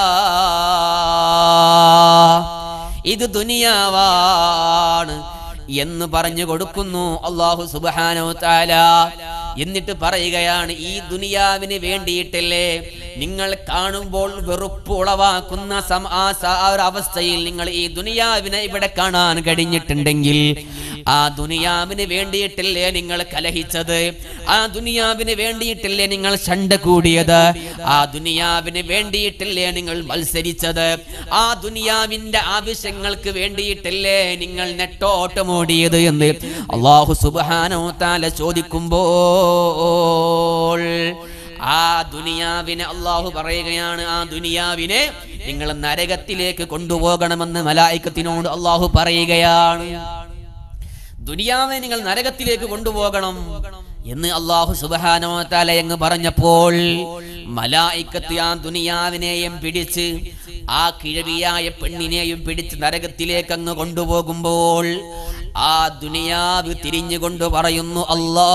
ഇത് ദുനിയാവാണ് എന്ന് പറഞ്ഞു കൊടുക്കുന്നു അള്ളാഹു സുബാനോ താല എന്നിട്ട് പറയുകയാണ് ഈ ദുനിയാവിന് വേണ്ടിയിട്ടല്ലേ നിങ്ങൾ കാണുമ്പോൾ വെറുപ്പ് ഉളവാക്കുന്ന സം- ആ സ- ആ ഒരു അവസ്ഥയിൽ നിങ്ങൾ ഈ ദുനിയാവിനെ ഇവിടെ കാണാൻ കഴിഞ്ഞിട്ടുണ്ടെങ്കിൽ ആ ദുനിയാവിന് വേണ്ടിയിട്ടല്ലേ നിങ്ങൾ കലഹിച്ചത് ആ ദുനിയാവിന് വേണ്ടിയിട്ടല്ലേ നിങ്ങൾ ശണ്ട കൂടിയത് ആ ദുനിയാവിന് വേണ്ടിയിട്ടല്ലേ നിങ്ങൾ മത്സരിച്ചത് ആ ദുനിയാവിന്റെ ആവശ്യങ്ങൾക്ക് വേണ്ടിയിട്ടല്ലേ നിങ്ങൾ നെട്ടോട്ടമോടിയത് എന്ന് അള്ളാഹു സുബാനോ താല ചോദിക്കുമ്പോൾ ആ ദുനിയാവിനെ അള്ളാഹു പറയുകയാണ് ആ ദുനിയാവിനെ നിങ്ങൾ നരകത്തിലേക്ക് കൊണ്ടുപോകണമെന്ന് മലായിക്കത്തിനോട് അള്ളാഹു പറയുകയാണ് ദുനിയാവെ നിങ്ങൾ നരകത്തിലേക്ക് കൊണ്ടുപോകണം എന്ന് അള്ളാഹു സുബാനോ താല എന്ന് പറഞ്ഞപ്പോൾ മലായിക്കത്ത് ആ ദുനിയാവിനെയും പിടിച്ച് ആ കിഴവിയായ പെണ്ണിനെയും പിടിച്ച് നരകത്തിലേക്ക് അങ്ങ് കൊണ്ടുപോകുമ്പോൾ ആ ദുനിയാവ് തിരിഞ്ഞുകൊണ്ട് പറയുന്നു അല്ലാ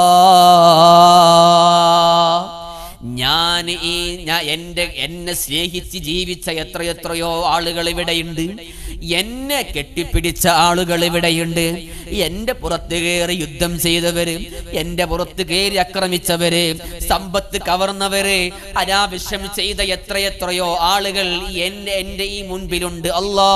ഞാൻ ഈ ഞാൻ എന്റെ എന്നെ സ്നേഹിച്ച് ജീവിച്ച എത്രയെത്രയോ ആളുകൾ ഇവിടെയുണ്ട് എന്നെ കെട്ടിപ്പിടിച്ച ആളുകൾ ഇവിടെയുണ്ട് എന്റെ പുറത്ത് കയറി യുദ്ധം ചെയ്തവര് എന്റെ പുറത്ത് കയറി ആക്രമിച്ചവര് സമ്പത്ത് കവർന്നവര് അനാവശ്യം ചെയ്ത എത്രയെത്രയോ ആളുകൾ എന്റെ എന്റെ ഈ മുൻപിലുണ്ട് അല്ലാ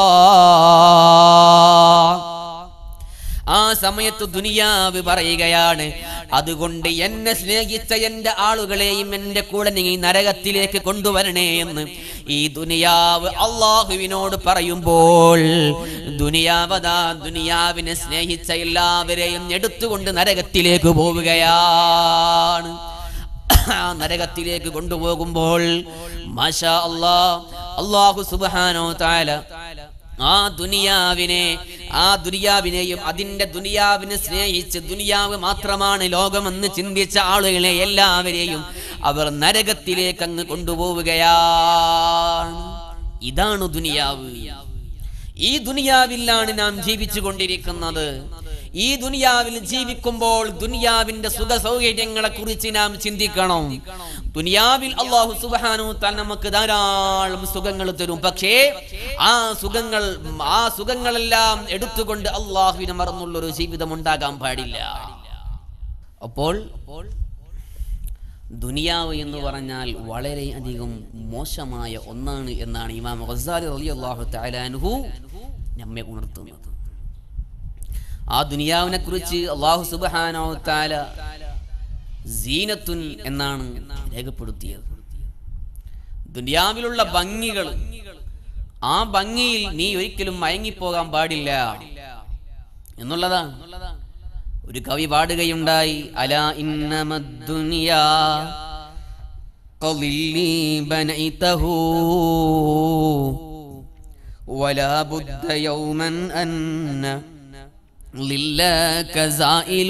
ആ സമയത്ത് ദുനിയാവ് പറയുകയാണ് അതുകൊണ്ട് എന്നെ സ്നേഹിച്ച എന്റെ ആളുകളെയും എന്റെ കൂടെ നീ നരകത്തിലേക്ക് കൊണ്ടുവരണേ എന്ന് ഈ ദുനിയാവ് അള്ളാഹുവിനോട് പറയുമ്പോൾ ദുനിയാവതാ ദുനിയാവിനെ സ്നേഹിച്ച എല്ലാവരെയും എടുത്തുകൊണ്ട് നരകത്തിലേക്ക് പോവുകയാണ് ആ നരകത്തിലേക്ക് കൊണ്ടുപോകുമ്പോൾ മാഷാ അല്ലാ അള്ളാഹു സുബ്ഹാനഹു തആല ആ ദുനിയാവിനെ ആ ദുനിയാവിനെയും അതിന്റെ ദുനിയാവിനെ സ്നേഹിച്ച് ദുനിയാവ് മാത്രമാണ് ലോകമെന്ന് ചിന്തിച്ച ആളുകളെ എല്ലാവരെയും അവർ നരകത്തിലേക്ക് അങ്ങ് കൊണ്ടുപോവുകയാണ് ഇതാണ് ദുനിയാവ് ഈ ദുനിയാവിലാണ് നാം ജീവിച്ചു കൊണ്ടിരിക്കുന്നത് ഈ ദുനിയാവിൽ ജീവിക്കുമ്പോൾ ദുനിയാവിന്റെ സുഖ സൗകര്യങ്ങളെ കുറിച്ച് നാം ചിന്തിക്കണം ദുനിയാവിൽ അള്ളാഹു സുബാനു താൻ നമുക്ക് ധാരാളം സുഖങ്ങൾ തരും പക്ഷേ ആ സുഖങ്ങൾ ആ സുഖങ്ങളെല്ലാം എടുത്തുകൊണ്ട് അള്ളാഹുവിനെ മറന്നുള്ളൊരു ജീവിതം ഉണ്ടാകാൻ പാടില്ല അപ്പോൾ ദുനിയാവ് എന്ന് പറഞ്ഞാൽ വളരെയധികം മോശമായ ഒന്നാണ് എന്നാണ് ഇമാം ഗസാലി റളിയല്ലാഹു തആല അൻഹു നമ്മെ ഉണർത്തുന്നത് ആ ദുനിയാവിനെ കുറിച്ച് അള്ളാഹു സുബ്ഹാനഹു തആല സീനത്തുൻ എന്നാണ് രേഖപ്പെടുത്തിയത് ദുനിയാവിലുള്ള ഭംഗികൾ ആ ഭംഗിയിൽ നീ ഒരിക്കലും മയങ്ങിപ്പോകാൻ പാടില്ല എന്നുള്ളതാണ് ഒരു കവി പാടുകയുണ്ടായി അല ഇന്നമദ്ദുനിയാ قضلي بنيته ولا بد يوما أن لله زائل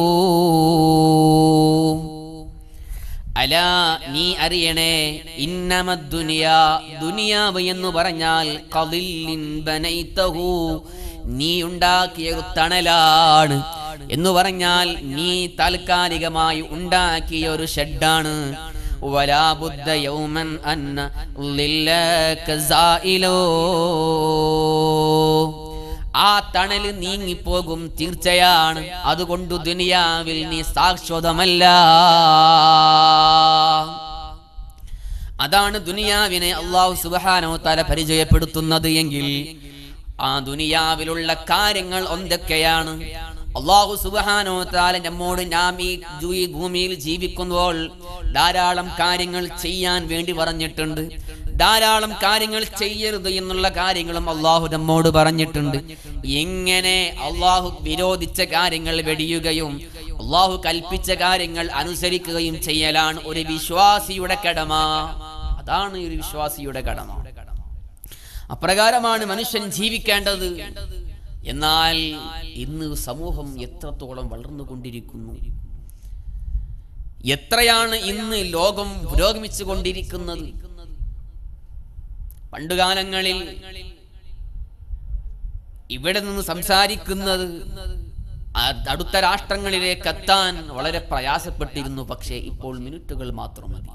അല നീ അറിയണേ ഇന്നമ ദുനിയാ ദുനിയാവ് എന്ന് പറഞ്ഞാൽ ഖളില്ലിൻ ബനൈതഹു നീ ഉണ്ടാക്കിയ ഒരു തണലാണ് എന്ന് പറഞ്ഞാൽ നീ താൽക്കാലികമായി ഉണ്ടാക്കിയ ഒരു ഷെഡാണ് വലാ ബുദ്ധ യൗമൻ അന്ന ലില്ലക സായിലോ ആ തണല് നീങ്ങിപ്പോകും തീർച്ചയാണ് അതുകൊണ്ട് ദുനിയാവിൽ നീ ശാശ്വതമല്ല അതാണ് ദുനിയാവിനെ അള്ളാഹു സുബാനോ തല പരിചയപ്പെടുത്തുന്നത് എങ്കിൽ ആ ദുനിയാവിലുള്ള കാര്യങ്ങൾ എന്തൊക്കെയാണ് അള്ളാഹു സുബാനോ താല നമ്മോട് നാം ഈ ജൂ- ഈ ഭൂമിയിൽ ജീവിക്കുമ്പോൾ ധാരാളം കാര്യങ്ങൾ ചെയ്യാൻ വേണ്ടി പറഞ്ഞിട്ടുണ്ട് ധാരാളം കാര്യങ്ങൾ ചെയ്യരുത് എന്നുള്ള കാര്യങ്ങളും അള്ളാഹു നമ്മോട് പറഞ്ഞിട്ടുണ്ട് എങ്ങനെ അള്ളാഹു വിരോധിച്ച കാര്യങ്ങൾ വെടിയുകയും അള്ളാഹു കൽപ്പിച്ച കാര്യങ്ങൾ അനുസരിക്കുകയും ചെയ്യലാണ് ഒരു വിശ്വാസിയുടെ കടമ അതാണ് ഒരു വിശ്വാസിയുടെ കടമ അപ്രകാരമാണ് മനുഷ്യൻ ജീവിക്കേണ്ടത് എന്നാൽ ഇന്ന് സമൂഹം എത്രത്തോളം വളർന്നുകൊണ്ടിരിക്കുന്നു എത്രയാണ് ഇന്ന് ലോകം പുരോഗമിച്ചു കൊണ്ടിരിക്കുന്നത് പണ്ടുകാലങ്ങളിൽ ഇവിടെ നിന്ന് സംസാരിക്കുന്നത് ആ- അടുത്ത രാഷ്ട്രങ്ങളിലേക്ക് എത്താൻ വളരെ പ്രയാസപ്പെട്ടിരുന്നു പക്ഷേ ഇപ്പോൾ മിനിറ്റുകൾ മാത്രം മതി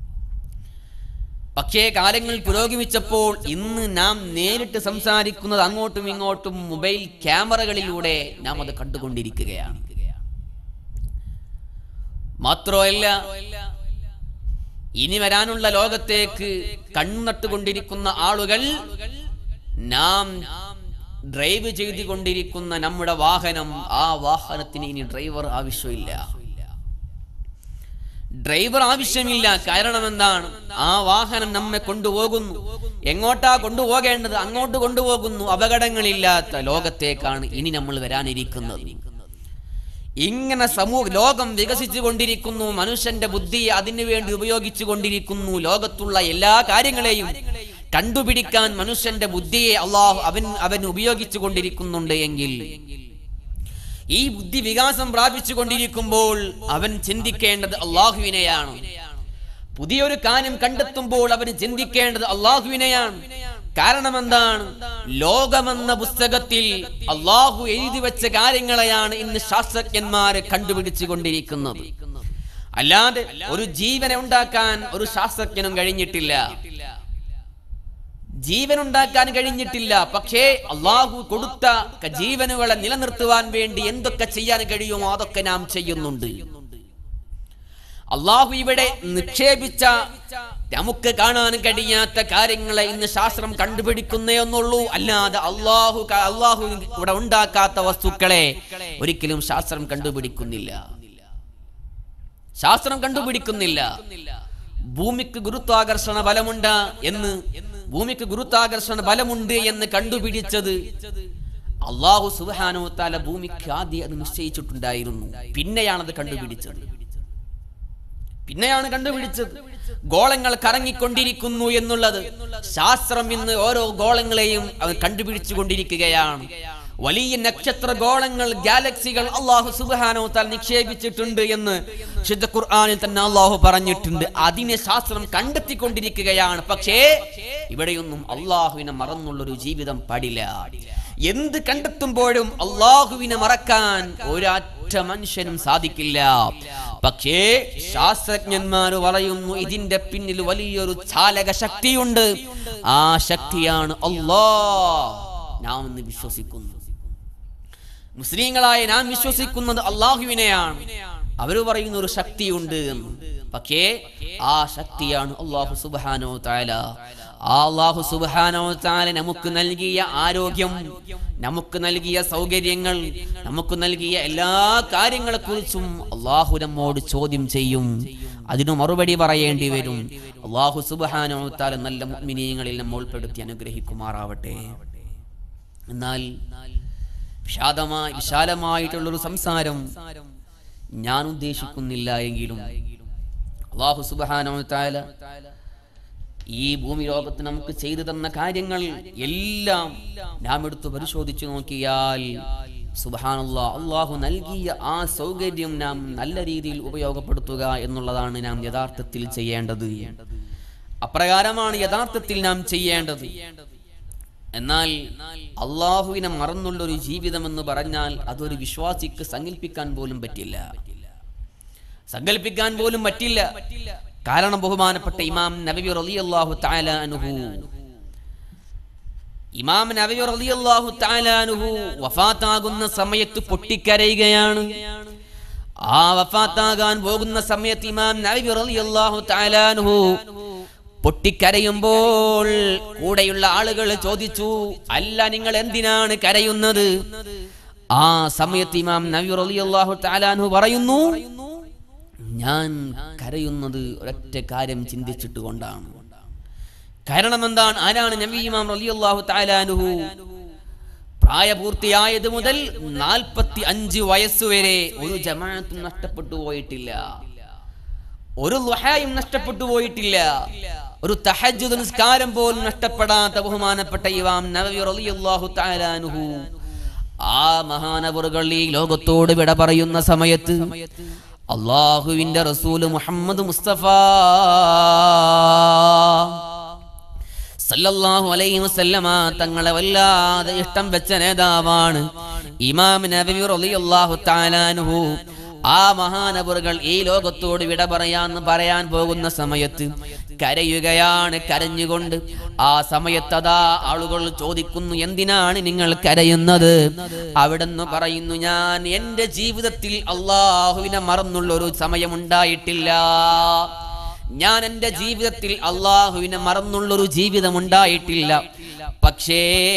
പക്ഷേ കാലങ്ങൾ പുരോഗമിച്ചപ്പോൾ ഇന്ന് നാം നേരിട്ട് സംസാരിക്കുന്നത് അങ്ങോട്ടും ഇങ്ങോട്ടും മൊബൈൽ ക്യാമറകളിലൂടെ നാം അത് കണ്ടുകൊണ്ടിരിക്കുകയാണ് മാത്രമല്ല ഇനി വരാനുള്ള ലോകത്തേക്ക് കണ്ണുനട്ടുകൊണ്ടിരിക്കുന്ന ആളുകൾ നാം ഡ്രൈവ് ചെയ്തുകൊണ്ടിരിക്കുന്ന നമ്മുടെ വാഹനം ആ വാഹനത്തിന് ഇനി ഡ്രൈവർ ആവശ്യമില്ല ഡ്രൈവർ ആവശ്യമില്ല കാരണം എന്താണ് ആ വാഹനം നമ്മെ കൊണ്ടുപോകുന്നു എങ്ങോട്ടാ കൊണ്ടുപോകേണ്ടത് അങ്ങോട്ട് കൊണ്ടുപോകുന്നു അപകടങ്ങളില്ലാത്ത ലോകത്തേക്കാണ് ഇനി നമ്മൾ വരാനിരിക്കുന്നത് ഇങ്ങനെ സമൂഹ ലോകം വികസിച്ചു കൊണ്ടിരിക്കുന്നു മനുഷ്യന്റെ ബുദ്ധി അതിനു വേണ്ടി ഉപയോഗിച്ചു കൊണ്ടിരിക്കുന്നു ലോകത്തുള്ള എല്ലാ കാര്യങ്ങളെയും കണ്ടുപിടിക്കാൻ മനുഷ്യന്റെ ബുദ്ധിയെ അള്ളാഹു അവൻ അവൻ ഉപയോഗിച്ചു കൊണ്ടിരിക്കുന്നുണ്ട് എങ്കിൽ ഈ ബുദ്ധി വികാസം പ്രാപിച്ചു കൊണ്ടിരിക്കുമ്പോൾ അവൻ ചിന്തിക്കേണ്ടത് അള്ളാഹുവിനെയാണ് പുതിയൊരു കാര്യം കണ്ടെത്തുമ്പോൾ അവൻ ചിന്തിക്കേണ്ടത് അള്ളാഹുവിനെയാണ് കാരണം എന്താണ് ലോകമെന്ന പുസ്തകത്തിൽ അള്ളാഹു എഴുതി വെച്ച കാര്യങ്ങളെയാണ് ഇന്ന് ശാസ്ത്രജ്ഞന്മാര് കണ്ടുപിടിച്ചു കൊണ്ടിരിക്കുന്നത് അല്ലാതെ ഒരു ജീവനെ ഉണ്ടാക്കാൻ ഒരു ശാസ്ത്രജ്ഞനും കഴിഞ്ഞിട്ടില്ല ജീവൻ ഉണ്ടാക്കാൻ കഴിഞ്ഞിട്ടില്ല പക്ഷേ അള്ളാഹു കൊടുത്ത ക- ജീവനുകളെ നിലനിർത്തുവാൻ വേണ്ടി എന്തൊക്കെ ചെയ്യാൻ കഴിയുമോ അതൊക്കെ നാം ചെയ്യുന്നുണ്ട് അള്ളാഹു ഇവിടെ നിക്ഷേപിച്ച നമുക്ക് കാണാൻ കഴിയാത്ത കാര്യങ്ങളെ ഇന്ന് ശാസ്ത്രം കണ്ടുപിടിക്കുന്നേ എന്നുള്ളൂ അല്ലാതെ അള്ളാഹു ക- അള്ളാഹു ഇവിടെ ഉണ്ടാക്കാത്ത വസ്തുക്കളെ ഒരിക്കലും ശാസ്ത്രം കണ്ടുപിടിക്കുന്നില്ല ശാസ്ത്രം കണ്ടുപിടിക്കുന്നില്ല ഭൂമിക്ക് ഗുരുത്വാകർഷണ ബലമുണ്ട് എന്ന് ഭൂമിക്ക് ഗുരുത്വാകർഷണ ബലമുണ്ട് എന്ന് കണ്ടുപിടിച്ചത് അള്ളാഹു സുബാനോ താല ഭൂമിക്ക് ആദ്യം അത് നിശ്ചയിച്ചിട്ടുണ്ടായിരുന്നു പിന്നെയാണത് കണ്ടുപിടിച്ചത് പിന്നെയാണ് കണ്ടുപിടിച്ചത് ഗോളങ്ങൾ കറങ്ങിക്കൊണ്ടിരിക്കുന്നു എന്നുള്ളത് ശാസ്ത്രം ഇന്ന് ഓരോ ഗോളങ്ങളെയും അത് കണ്ടുപിടിച്ചു കൊണ്ടിരിക്കുകയാണ് വലിയ നക്ഷത്ര ഗോളങ്ങൾ ഗാലക്സികൾ അള്ളാഹു സുബാനോ താൽ നിക്ഷേപിച്ചിട്ടുണ്ട് എന്ന് ശുദ്ധ ഖുർആാനിൽ തന്നെ അള്ളാഹു പറഞ്ഞിട്ടുണ്ട് അതിനെ ശാസ്ത്രം കണ്ടെത്തിക്കൊണ്ടിരിക്കുകയാണ് പക്ഷേ ഇവിടെയൊന്നും അള്ളാഹുവിനെ മറന്നുള്ളൊരു ജീവിതം പാടില്ല എന്ത് കണ്ടെത്തുമ്പോഴും അള്ളാഹുവിനെ മറക്കാൻ ഒരൊറ്റ മനുഷ്യനും സാധിക്കില്ല പക്ഷേ ശാസ്ത്രജ്ഞന്മാർ പറയുന്നു ഇതിന്റെ പിന്നിൽ വലിയൊരു ചാലക ശക്തിയുണ്ട് ആ ശക്തിയാണ് അള്ളാ നാം ഇന്ന് വിശ്വസിക്കുന്നു മുസ്ലിങ്ങളായ നാം വിശ്വസിക്കുന്നത് അള്ളാഹുവിനെയാണ് അവർ പറയുന്ന ഒരു ശക്തിയുണ്ട് എന്ന് പക്ഷേ ആ ശക്തിയാണ് അള്ളാഹു സുബാനോ താല ആ അള്ളാഹു സുബാനോ താല നമുക്ക് നൽകിയ ആരോഗ്യം നമുക്ക് നൽകിയ സൗകര്യങ്ങൾ നമുക്ക് നൽകിയ എല്ലാ കാര്യങ്ങളെ കുറിച്ചും അള്ളാഹു നമ്മോട് ചോദ്യം ചെയ്യും അതിനു മറുപടി പറയേണ്ടി വരും അള്ളാഹു സുബാനോ താല നല്ല മുഅ്മിനീങ്ങളിൽ നമ്മൾ ഉൾപ്പെടുത്തി അനുഗ്രഹിക്കുമാറാവട്ടെ എന്നാൽ വിഷാദമായി വിശാലമായിട്ടുള്ളൊരു സംസാരം ഞാൻ ഉദ്ദേശിക്കുന്നില്ല എങ്കിലും അള്ളാഹു സുബാനോ താല ഈ ഭൂമി ലോകത്ത് നമുക്ക് ചെയ്തു തന്ന കാര്യങ്ങൾ എല്ലാം നാം എടുത്ത് പരിശോധിച്ചു നോക്കിയാൽ സുബാനുള്ള അള്ളാഹു നൽകിയ ആ സൗകര്യം നാം നല്ല രീതിയിൽ ഉപയോഗപ്പെടുത്തുക എന്നുള്ളതാണ് നാം യഥാർത്ഥത്തിൽ ചെയ്യേണ്ടത് അപ്രകാരമാണ് യഥാർത്ഥത്തിൽ നാം ചെയ്യേണ്ടത് എന്നാൽ അള്ളാഹുവിനെ മറന്നുള്ള ഒരു ജീവിതം എന്ന് പറഞ്ഞാൽ അതൊരു വിശ്വാസിക്ക് സങ്കല്പിക്കാൻ പോലും പറ്റില്ല സങ്കല്പിക്കാൻ പോലും പറ്റില്ല കാരണം ബഹുമാനപ്പെട്ട ഇമാം നബി റളിയല്ലാഹു തആല അൻഹു ഇമാം നബി റളിയല്ലാഹു തആല അൻഹു വഫാത്താകുന്ന സമയത്ത് പൊട്ടിക്കരയുകയാണ് ആ വഫാത്താകാൻ പോകുന്ന സമയത്ത് ഇമാം നബി റളിയല്ലാഹു തആല അൻഹു പൊട്ടിക്കരയുമ്പോൾ കൂടെയുള്ള ആളുകൾ ചോദിച്ചു അല്ല നിങ്ങൾ എന്തിനാണ് കരയുന്നത് ആ സമയത്ത് ഇമാം നബി റളിയല്ലാഹു തആല അൻഹു പറയുന്നു ഞാൻ കരയുന്നത് ഒരൊറ്റ കാര്യം ചിന്തിച്ചിട്ട് കൊണ്ടാണ് കാരണം എന്താണ് ആരാണ് നബി ഇമാം റളിയല്ലാഹു തആല അൻഹു പ്രായപൂർത്തിയായത് മുതൽ നാൽപ്പത്തി അഞ്ച് വയസ്സുവരെ ഒരു ജമാഅത്തും നഷ്ടപ്പെട്ടു പോയിട്ടില്ല ഒരു ലുഹായും നഷ്ടപ്പെട്ടു പോയിട്ടില്ല ഒരു തഹജ്ജുദ് നിസ്കാരം പോലും നഷ്ടപ്പെടാത്ത ബഹുമാനപ്പെട്ട ഇമാം നബവി റളിയല്ലാഹു തആല അൻഹു ആ മഹാനവറുകൾ ഈ ലോകത്തോട് വിട പറയുന്ന സമയത്ത് അള്ളാഹുവിന്റെ റസൂല് മുഹമ്മദ് മുസ്തഫ സല്ലല്ലാഹു അലൈഹി വസല്ലമ തങ്ങളെ വല്ലാതെ ഇഷ്ടം വെച്ച നേതാവാണ് ഇമാം നബവി റളിയല്ലാഹു തആല അൻഹു ആ മഹാനവറുകൾ ഈ ലോകത്തോട് വിട പറയാന്ന് പറയാൻ പോകുന്ന സമയത്ത് കരയുകയാണ് കരഞ്ഞുകൊണ്ട് ആ സമയത്ത് അതാ ആളുകൾ ചോദിക്കുന്നു എന്തിനാണ് നിങ്ങൾ കരയുന്നത് അവിടെന്ന് പറയുന്നു ഞാൻ എൻ്റെ ജീവിതത്തിൽ അള്ളാഹുവിനെ മറന്നുള്ള ഒരു സമയമുണ്ടായിട്ടില്ല ഞാൻ എൻ്റെ ജീവിതത്തിൽ അള്ളാഹുവിനെ മറന്നുള്ളൊരു ജീവിതം ഉണ്ടായിട്ടില്ല പക്ഷേ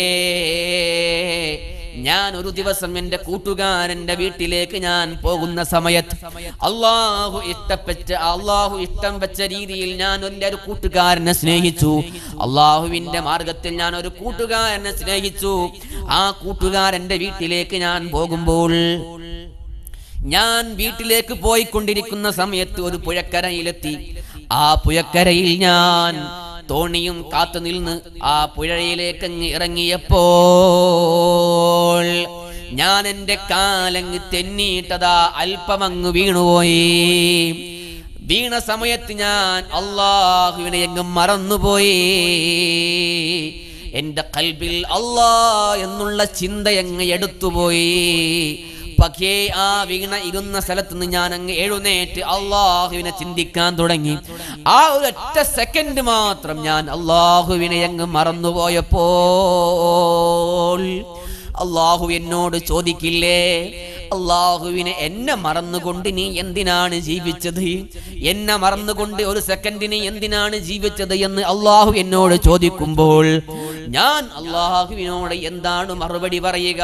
ഞാൻ ഒരു ദിവസം എൻ്റെ കൂട്ടുകാരൻ്റെ വീട്ടിലേക്ക് ഞാൻ പോകുന്ന സമയത്ത് അള്ളാഹു ഇഷ്ടപ്പെട്ട അള്ളാഹു ഇഷ്ടം വെച്ച രീതിയിൽ ഞാൻ എൻ്റെ ഒരു കൂട്ടുകാരനെ സ്നേഹിച്ചു അള്ളാഹുവിൻ്റെ മാർഗത്തിൽ ഞാൻ ഒരു കൂട്ടുകാരനെ സ്നേഹിച്ചു ആ കൂട്ടുകാരൻ്റെ വീട്ടിലേക്ക് ഞാൻ പോകുമ്പോൾ ഞാൻ വീട്ടിലേക്ക് പോയിക്കൊണ്ടിരിക്കുന്ന സമയത്ത് ഒരു പുഴക്കരയിലെത്തി ആ പുഴക്കരയിൽ ഞാൻ തോണിയും കാത്തു നിന്ന് ആ പുഴയിലേക്ക് അങ്ങ് ഇറങ്ങിയപ്പോൾ ഞാൻ എൻ്റെ കാലങ്ങ് തെന്നിയിട്ടതാ അല്പമങ്ങ് വീണുപോയി വീണ സമയത്ത് ഞാൻ അള്ളാഹുവിനെ എങ്ങും മറന്നുപോയി എൻ്റെ കൽബിൽ അള്ളാ എന്നുള്ള ചിന്ത അങ്ങ് എടുത്തുപോയി പക്ഷേ ആ വീണ ഇരുന്ന സ്ഥലത്ത് നിന്ന് ഞാൻ അങ്ങ് എഴുന്നേറ്റ് അള്ളാഹുവിനെ ചിന്തിക്കാൻ തുടങ്ങി ആ ഒരു ഒറ്റ സെക്കൻഡ് മാത്രം ഞാൻ അള്ളാഹുവിനെ അങ്ങ് മറന്നുപോയപ്പോൾ അള്ളാഹു എന്നോട് ചോദിക്കില്ലേ അള്ളാഹുവിനെ എന്നെ മറന്നുകൊണ്ട് നീ എന്തിനാണ് ജീവിച്ചത് എന്നെ മറന്നുകൊണ്ട് ഒരു സെക്കൻഡിന് എന്തിനാണ് ജീവിച്ചത് എന്ന് അള്ളാഹു എന്നോട് ചോദിക്കുമ്പോൾ ഞാൻ അള്ളാഹുവിനോട് എന്താണ് മറുപടി പറയുക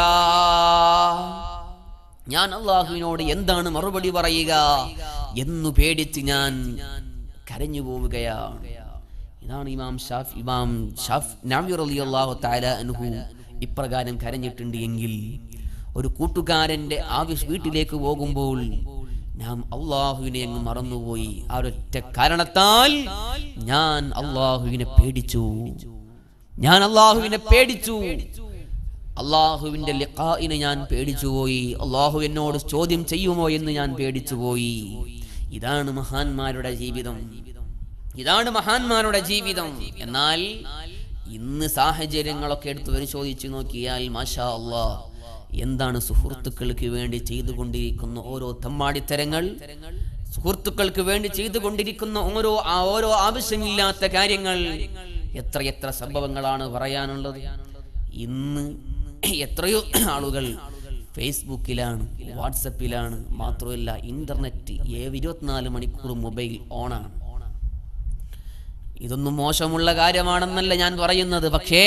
ഞാൻ അള്ളാഹുവിനോട് എന്താണ് മറുപടി പറയുക എന്നു പേടിച്ച് ഞാൻ കരഞ്ഞു പോവുകയാണ് ഇതാണ് ഇമാം ഷാഫ് ഇമാം ഷാഫ് നാവി റളിയല്ലാഹു തആല അൻഹു ഇപ്രകാരം കരഞ്ഞിട്ടുണ്ട് എങ്കിൽ ഒരു കൂട്ടുകാരന്റെ ആവശ്യ വീട്ടിലേക്ക് പോകുമ്പോൾ ഞാൻ അള്ളാഹുവിനെ അങ്ങ് മറന്നുപോയി ആ ഒരൊറ്റ കാരണത്താൽ ഞാൻ അള്ളാഹുവിനെ പേടിച്ചു ഞാൻ അള്ളാഹുവിനെ പേടിച്ചു അള്ളാഹുവിന്റെ ലിഖായിനെ ഞാൻ പേടിച്ചുപോയി അള്ളാഹു എന്നോട് ചോദ്യം ചെയ്യുമോ എന്ന് ഞാൻ പേടിച്ചുപോയി ഇതാണ് മഹാന്മാരുടെ ജീവിതം ഇതാണ് മഹാന്മാരുടെ ജീവിതം എന്നാൽ ഇന്ന് സാഹചര്യങ്ങളൊക്കെ എടുത്ത് പരിശോധിച്ചു നോക്കിയാൽ മാഷാ അള്ളാ എന്താണ് സുഹൃത്തുക്കൾക്ക് വേണ്ടി ചെയ്തുകൊണ്ടിരിക്കുന്ന ഓരോ തമ്മാടിത്തരങ്ങൾ സുഹൃത്തുക്കൾക്ക് വേണ്ടി ചെയ്തുകൊണ്ടിരിക്കുന്ന ഓരോ ആ ഓരോ ആവശ്യമില്ലാത്ത കാര്യങ്ങൾ എത്രയെത്ര സംഭവങ്ങളാണ് പറയാനുള്ളത് ഇന്ന് എത്രയോ ആളുകൾ ഫേസ്ബുക്കിലാണ് വാട്സപ്പിലാണ് മാത്രമല്ല ഇന്റർനെറ്റ് ഏഴ് ഇരുപത്തിനാല് മണിക്കൂർ മൊബൈൽ ഓണാണ് ഇതൊന്നും മോശമുള്ള കാര്യമാണെന്നല്ല ഞാൻ പറയുന്നത് പക്ഷേ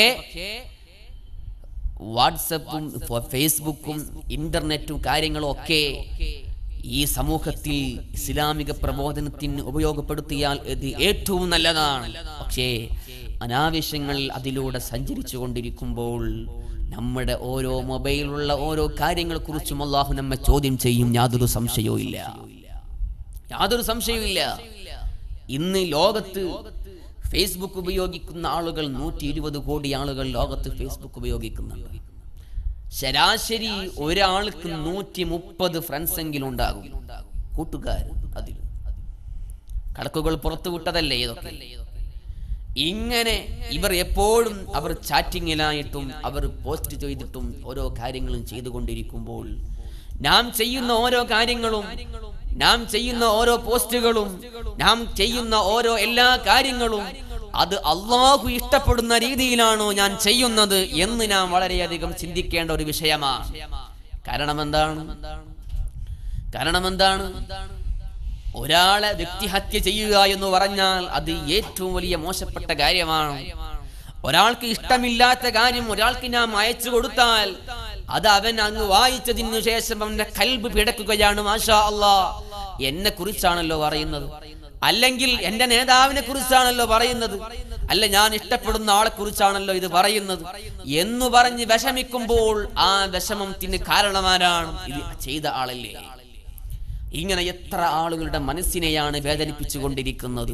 വാട്സപ്പും ഫ- ഫേസ്ബുക്കും ഇന്റർനെറ്റും കാര്യങ്ങളും ഒക്കെ ഈ സമൂഹത്തിൽ ഇസ്ലാമിക പ്രബോധനത്തിന് ഉപയോഗപ്പെടുത്തിയാൽ ഇത് ഏറ്റവും നല്ലതാണ് പക്ഷേ അനാവശ്യങ്ങൾ അതിലൂടെ സഞ്ചരിച്ചു കൊണ്ടിരിക്കുമ്പോൾ നമ്മുടെ ഓരോ മൊബൈലിലുള്ള ഓരോ കാര്യങ്ങളെ കുറിച്ചും അള്ളാഹു നമ്മെ ചോദ്യം ചെയ്യും യാതൊരു സംശയവും ഇല്ല യാതൊരു സംശയവുമില്ല ഇന്ന് ലോകത്ത് ഫേസ്ബുക്ക് ഉപയോഗിക്കുന്ന ആളുകൾ നൂറ്റി ഇരുപത് കോടി ആളുകൾ ലോകത്ത് ഫേസ്ബുക്ക് ഉപയോഗിക്കുന്നുണ്ട് ശരാശരി ഒരാൾക്ക് നൂറ്റി മുപ്പത് ഫ്രണ്ട്സ് എങ്കിലും ഉണ്ടാകും കൂട്ടുകാർ അതിൽ കണക്കുകൾ പുറത്തു വിട്ടതല്ലേ ഇതൊക്കെ ഇങ്ങനെ ഇവർ എപ്പോഴും അവർ ചാറ്റിങ്ങിലായിട്ടും അവർ പോസ്റ്റ് ചെയ്തിട്ടും ഓരോ കാര്യങ്ങളും ചെയ്തുകൊണ്ടിരിക്കുമ്പോൾ നാം ചെയ്യുന്ന ഓരോ കാര്യങ്ങളും നാം ചെയ്യുന്ന ഓരോ പോസ്റ്റുകളും നാം ചെയ്യുന്ന ഓരോ എല്ലാ കാര്യങ്ങളും അത് അള്ളാഹു ഇഷ്ടപ്പെടുന്ന രീതിയിലാണോ ഞാൻ ചെയ്യുന്നത് എന്ന് നാം വളരെയധികം ചിന്തിക്കേണ്ട ഒരു വിഷയമാണ് കാരണം എന്താണ് കാരണം എന്താണ് ഒരാളെ വ്യക്തിഹത്യ ചെയ്യുക എന്ന് പറഞ്ഞാൽ അത് ഏറ്റവും വലിയ മോശപ്പെട്ട കാര്യമാണ് ഒരാൾക്ക് ഇഷ്ടമില്ലാത്ത കാര്യം ഒരാൾക്ക് നാം അയച്ചു കൊടുത്താൽ അത് അവൻ അങ്ങ് വായിച്ചതിനു ശേഷം അവന്റെ കൽബ് പിടക്കുകയാണ് മാഷാ അള്ളാ എന്നെ കുറിച്ചാണല്ലോ പറയുന്നത് അല്ലെങ്കിൽ എന്റെ നേതാവിനെ കുറിച്ചാണല്ലോ പറയുന്നത് അല്ല ഞാൻ ഇഷ്ടപ്പെടുന്ന ആളെ കുറിച്ചാണല്ലോ ഇത് പറയുന്നത് എന്ന് പറഞ്ഞ് വിഷമിക്കുമ്പോൾ ആ വിഷമത്തിന് കാരണമാരാണ് ഇത് ചെയ്ത ആളല്ലേ ഇങ്ങനെ എത്ര ആളുകളുടെ മനസ്സിനെയാണ് വേദനിപ്പിച്ചു കൊണ്ടിരിക്കുന്നത്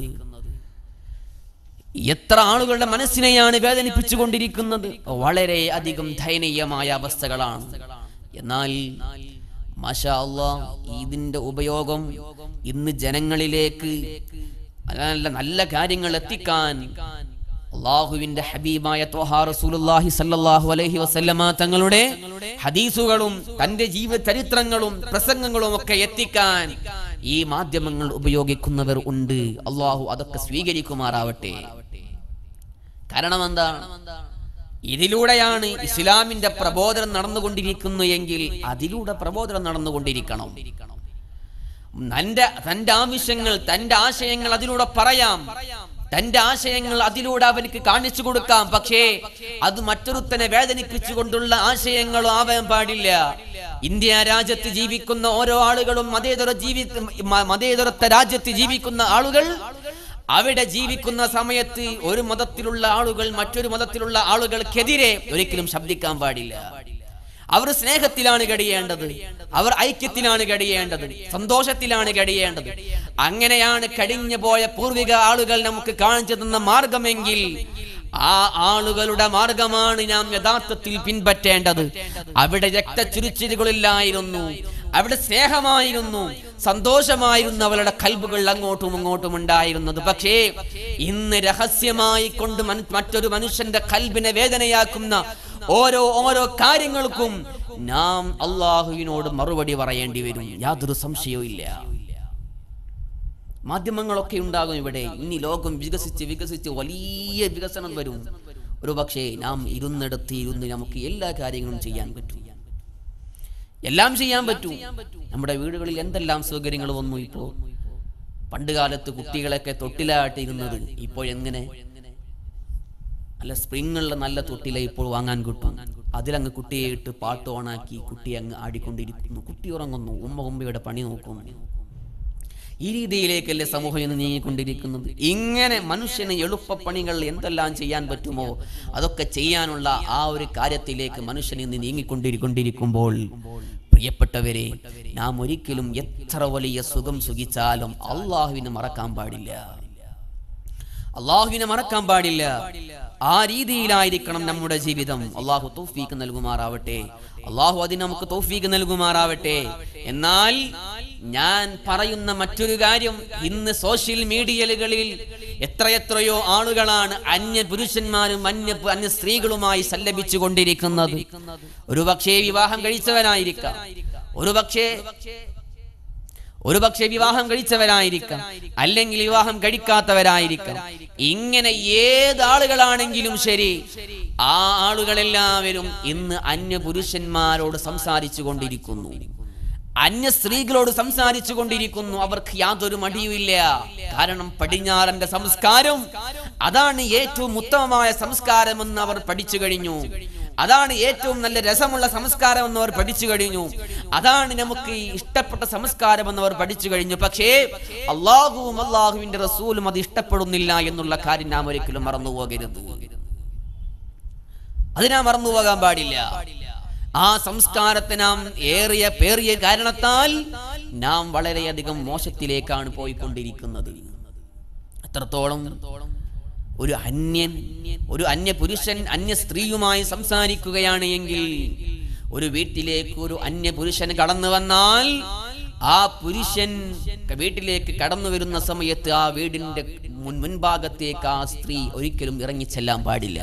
എത്ര ആളുകളുടെ മനസ്സിനെയാണ് വേദനിപ്പിച്ചു കൊണ്ടിരിക്കുന്നത് വളരെ അധികം ദയനീയമായ അവസ്ഥകളാണ് എന്നാൽ മാഷാ അള്ളാ ഇതിന്റെ ഉപയോഗം ഇന്ന് ജനങ്ങളിലേക്ക് നല്ല നല്ല കാര്യങ്ങൾ എത്തിക്കാൻ അള്ളാഹുവിന്റെ ഹബീബായ ത്വഹാ റസൂലുള്ളാഹി സല്ലല്ലാഹു അലൈഹി വസല്ലമ തങ്ങളുടെ ഹദീസുകളും തന്റെ ജീവ ചരിത്രങ്ങളും പ്രസംഗങ്ങളും ഒക്കെ എത്തിക്കാൻ ഈ മാധ്യമങ്ങൾ ഉപയോഗിക്കുന്നവർ ഉണ്ട് അള്ളാഹു അതൊക്കെ സ്വീകരിക്കുമാറാവട്ടെ കാരണം എന്താണ് ഇതിലൂടെയാണ് ഇസ്ലാമിന്റെ പ്രബോധനം നടന്നുകൊണ്ടിരിക്കുന്നു എങ്കിൽ അതിലൂടെ പ്രബോധനം നടന്നുകൊണ്ടിരിക്കണം തന്റെ തന്റെ ആവശ്യങ്ങൾ തന്റെ ആശയങ്ങൾ അതിലൂടെ പറയാം തന്റെ ആശയങ്ങൾ അതിലൂടെ അവർക്ക് കാണിച്ചു കൊടുക്കാം പക്ഷേ അത് മറ്റൊരുത്തനെ വേദനിപ്പിച്ചുകൊണ്ടുള്ള ആശയങ്ങളും ആവാൻ പാടില്ല ഇന്ത്യ രാജ്യത്ത് ജീവിക്കുന്ന ഓരോ ആളുകളും മതേതര ജീവി മ- മതേതരത്വ രാജ്യത്ത് ജീവിക്കുന്ന ആളുകൾ അവിടെ ജീവിക്കുന്ന സമയത്ത് ഒരു മതത്തിലുള്ള ആളുകൾ മറ്റൊരു മതത്തിലുള്ള ആളുകൾക്കെതിരെ ഒരിക്കലും ശബ്ദിക്കാൻ പാടില്ല അവർ സ്നേഹത്തിലാണ് കഴിയേണ്ടത് അവർ ഐക്യത്തിലാണ് കഴിയേണ്ടത് സന്തോഷത്തിലാണ് കഴിയേണ്ടത് അങ്ങനെയാണ് കഴിഞ്ഞു പോയ പൂർവിക ആളുകൾ നമുക്ക് കാണിച്ചു തന്ന മാർഗമെങ്കിൽ ആ ആളുകളുടെ മാർഗമാണ് നാം യഥാർത്ഥത്തിൽ പിൻപറ്റേണ്ടത് അവിടെ രക്തച്ചുരുച്ചിലുകളില്ലായിരുന്നു അവിടെ സ്നേഹമായിരുന്നു സന്തോഷമായിരുന്നു അവരുടെ കൽബുകൾ അങ്ങോട്ടും ഇങ്ങോട്ടും ഉണ്ടായിരുന്നത് പക്ഷേ ഇന്ന് രഹസ്യമായി കൊണ്ട് മൻ- മറ്റൊരു മനുഷ്യന്റെ കൽബിനെ വേദനയാക്കുന്ന ഓരോ ഓരോ കാര്യങ്ങൾക്കും നാം അള്ളാഹുവിനോട് മറുപടി പറയേണ്ടി വരും യാതൊരു സംശയവും ഇല്ല മാധ്യമങ്ങളൊക്കെ ഉണ്ടാകും ഇവിടെ ഇനി ലോകം വികസിച്ച് വികസിച്ച് വലിയ വികസനം വരും ഒരു പക്ഷേ നാം ഇരുന്നിടത്ത് ഇരുന്ന് നമുക്ക് എല്ലാ കാര്യങ്ങളും ചെയ്യാൻ പറ്റും എല്ലാം ചെയ്യാൻ പറ്റും നമ്മുടെ വീടുകളിൽ എന്തെല്ലാം സൗകര്യങ്ങൾ വന്നു ഇപ്പോ പണ്ട് കാലത്ത് കുട്ടികളൊക്കെ തൊട്ടിലായിട്ട് ഇരുന്നത് ഇപ്പോൾ എങ്ങനെ നല്ല സ്പ്രിങ്ങുള്ള നല്ല തൊട്ടില ഇപ്പോൾ വാങ്ങാൻ കിട്ടും അതിലങ്ങ് കുട്ടിയെ ഇട്ട് പാട്ട് ഓണാക്കി കുട്ടി അങ്ങ് ആടിക്കൊണ്ടിരിക്കുന്നു കുട്ടി ഉറങ്ങുന്നു ഉമ്മ ഉമ്മയുടെ പണി നോക്കുന്നു ഈ രീതിയിലേക്കല്ലേ സമൂഹം ഇന്ന് നീങ്ങിക്കൊണ്ടിരിക്കുന്നത് ഇങ്ങനെ മനുഷ്യന് എളുപ്പപ്പണികൾ എന്തെല്ലാം ചെയ്യാൻ പറ്റുമോ അതൊക്കെ ചെയ്യാനുള്ള ആ ഒരു കാര്യത്തിലേക്ക് മനുഷ്യൻ ഇന്ന് നീങ്ങിക്കൊണ്ടിരിക്കൊണ്ടിരിക്കുമ്പോൾ പ്രിയപ്പെട്ടവരെ നാം ഒരിക്കലും എത്ര വലിയ സുഖം സുഖിച്ചാലും അള്ളാഹുവിനെ മറക്കാൻ പാടില്ല അള്ളാഹുവിനെ മറക്കാൻ പാടില്ല ആ രീതിയിലായിരിക്കണം നമ്മുടെ ജീവിതം അള്ളാഹു തൗഫീക്ക് നൽകുമാറാവട്ടെ അള്ളാഹു അതിന് നമുക്ക് തൗഫീക്ക് നൽകുമാറാവട്ടെ എന്നാൽ ഞാൻ പറയുന്ന മറ്റൊരു കാര്യം ഇന്ന് സോഷ്യൽ മീഡിയകളിൽ എത്രയെത്രയോ ആളുകളാണ് അന്യ പുരുഷന്മാരും അന്യ അന്യ സ്ത്രീകളുമായി സല്ലപിച്ചു കൊണ്ടിരിക്കുന്നത് ഒരു പക്ഷേ വിവാഹം കഴിച്ചവനായിരിക്കാം ഒരു പക്ഷേ ഒരു പക്ഷേ വിവാഹം കഴിച്ചവരായിരിക്കാം അല്ലെങ്കിൽ വിവാഹം കഴിക്കാത്തവരായിരിക്കാം ഇങ്ങനെ ഏതാളുകളാണെങ്കിലും ശരി ആ ആളുകളെല്ലാവരും ഇന്ന് അന്യ പുരുഷന്മാരോട് സംസാരിച്ചു കൊണ്ടിരിക്കുന്നു അന്യ സ്ത്രീകളോട് സംസാരിച്ചു കൊണ്ടിരിക്കുന്നു അവർക്ക് യാതൊരു മടിയുമില്ല കാരണം പടിഞ്ഞാറന്റെ സംസ്കാരം അതാണ് ഏറ്റവും ഉത്തമമായ സംസ്കാരമെന്ന് അവർ പഠിച്ചു കഴിഞ്ഞു അതാണ് ഏറ്റവും നല്ല രസമുള്ള സംസ്കാരം എന്ന് അവർ പഠിച്ചു കഴിഞ്ഞു അതാണ് നമുക്ക് ഈ ഇഷ്ടപ്പെട്ട സംസ്കാരം എന്ന് അവർ പഠിച്ചു കഴിഞ്ഞു പക്ഷേ അള്ളാഹുവും അള്ളാഹുവിന്റെ റസൂലും അത് ഇഷ്ടപ്പെടുന്നില്ല എന്നുള്ള കാര്യം നാം ഒരിക്കലും മറന്നു പോകരുത് അത് നാം മറന്നു പോകാൻ പാടില്ല ആ സംസ്കാരത്തെ നാം ഏറിയ പേറിയ കാരണത്താൽ നാം വളരെയധികം മോശത്തിലേക്കാണ് പോയിക്കൊണ്ടിരിക്കുന്നത് എത്രത്തോളം ഒരു അന്യൻ ഒരു അന്യ പുരുഷൻ അന്യ സ്ത്രീയുമായി സംസാരിക്കുകയാണ് എങ്കിൽ ഒരു വീട്ടിലേക്ക് ഒരു അന്യ പുരുഷൻ കടന്നു വന്നാൽ ആ പുരുഷൻ വീട്ടിലേക്ക് കടന്നു വരുന്ന സമയത്ത് ആ വീടിന്റെ മുൻ മുൻഭാഗത്തേക്ക് ആ സ്ത്രീ ഒരിക്കലും ഇറങ്ങിച്ചെല്ലാൻ പാടില്ല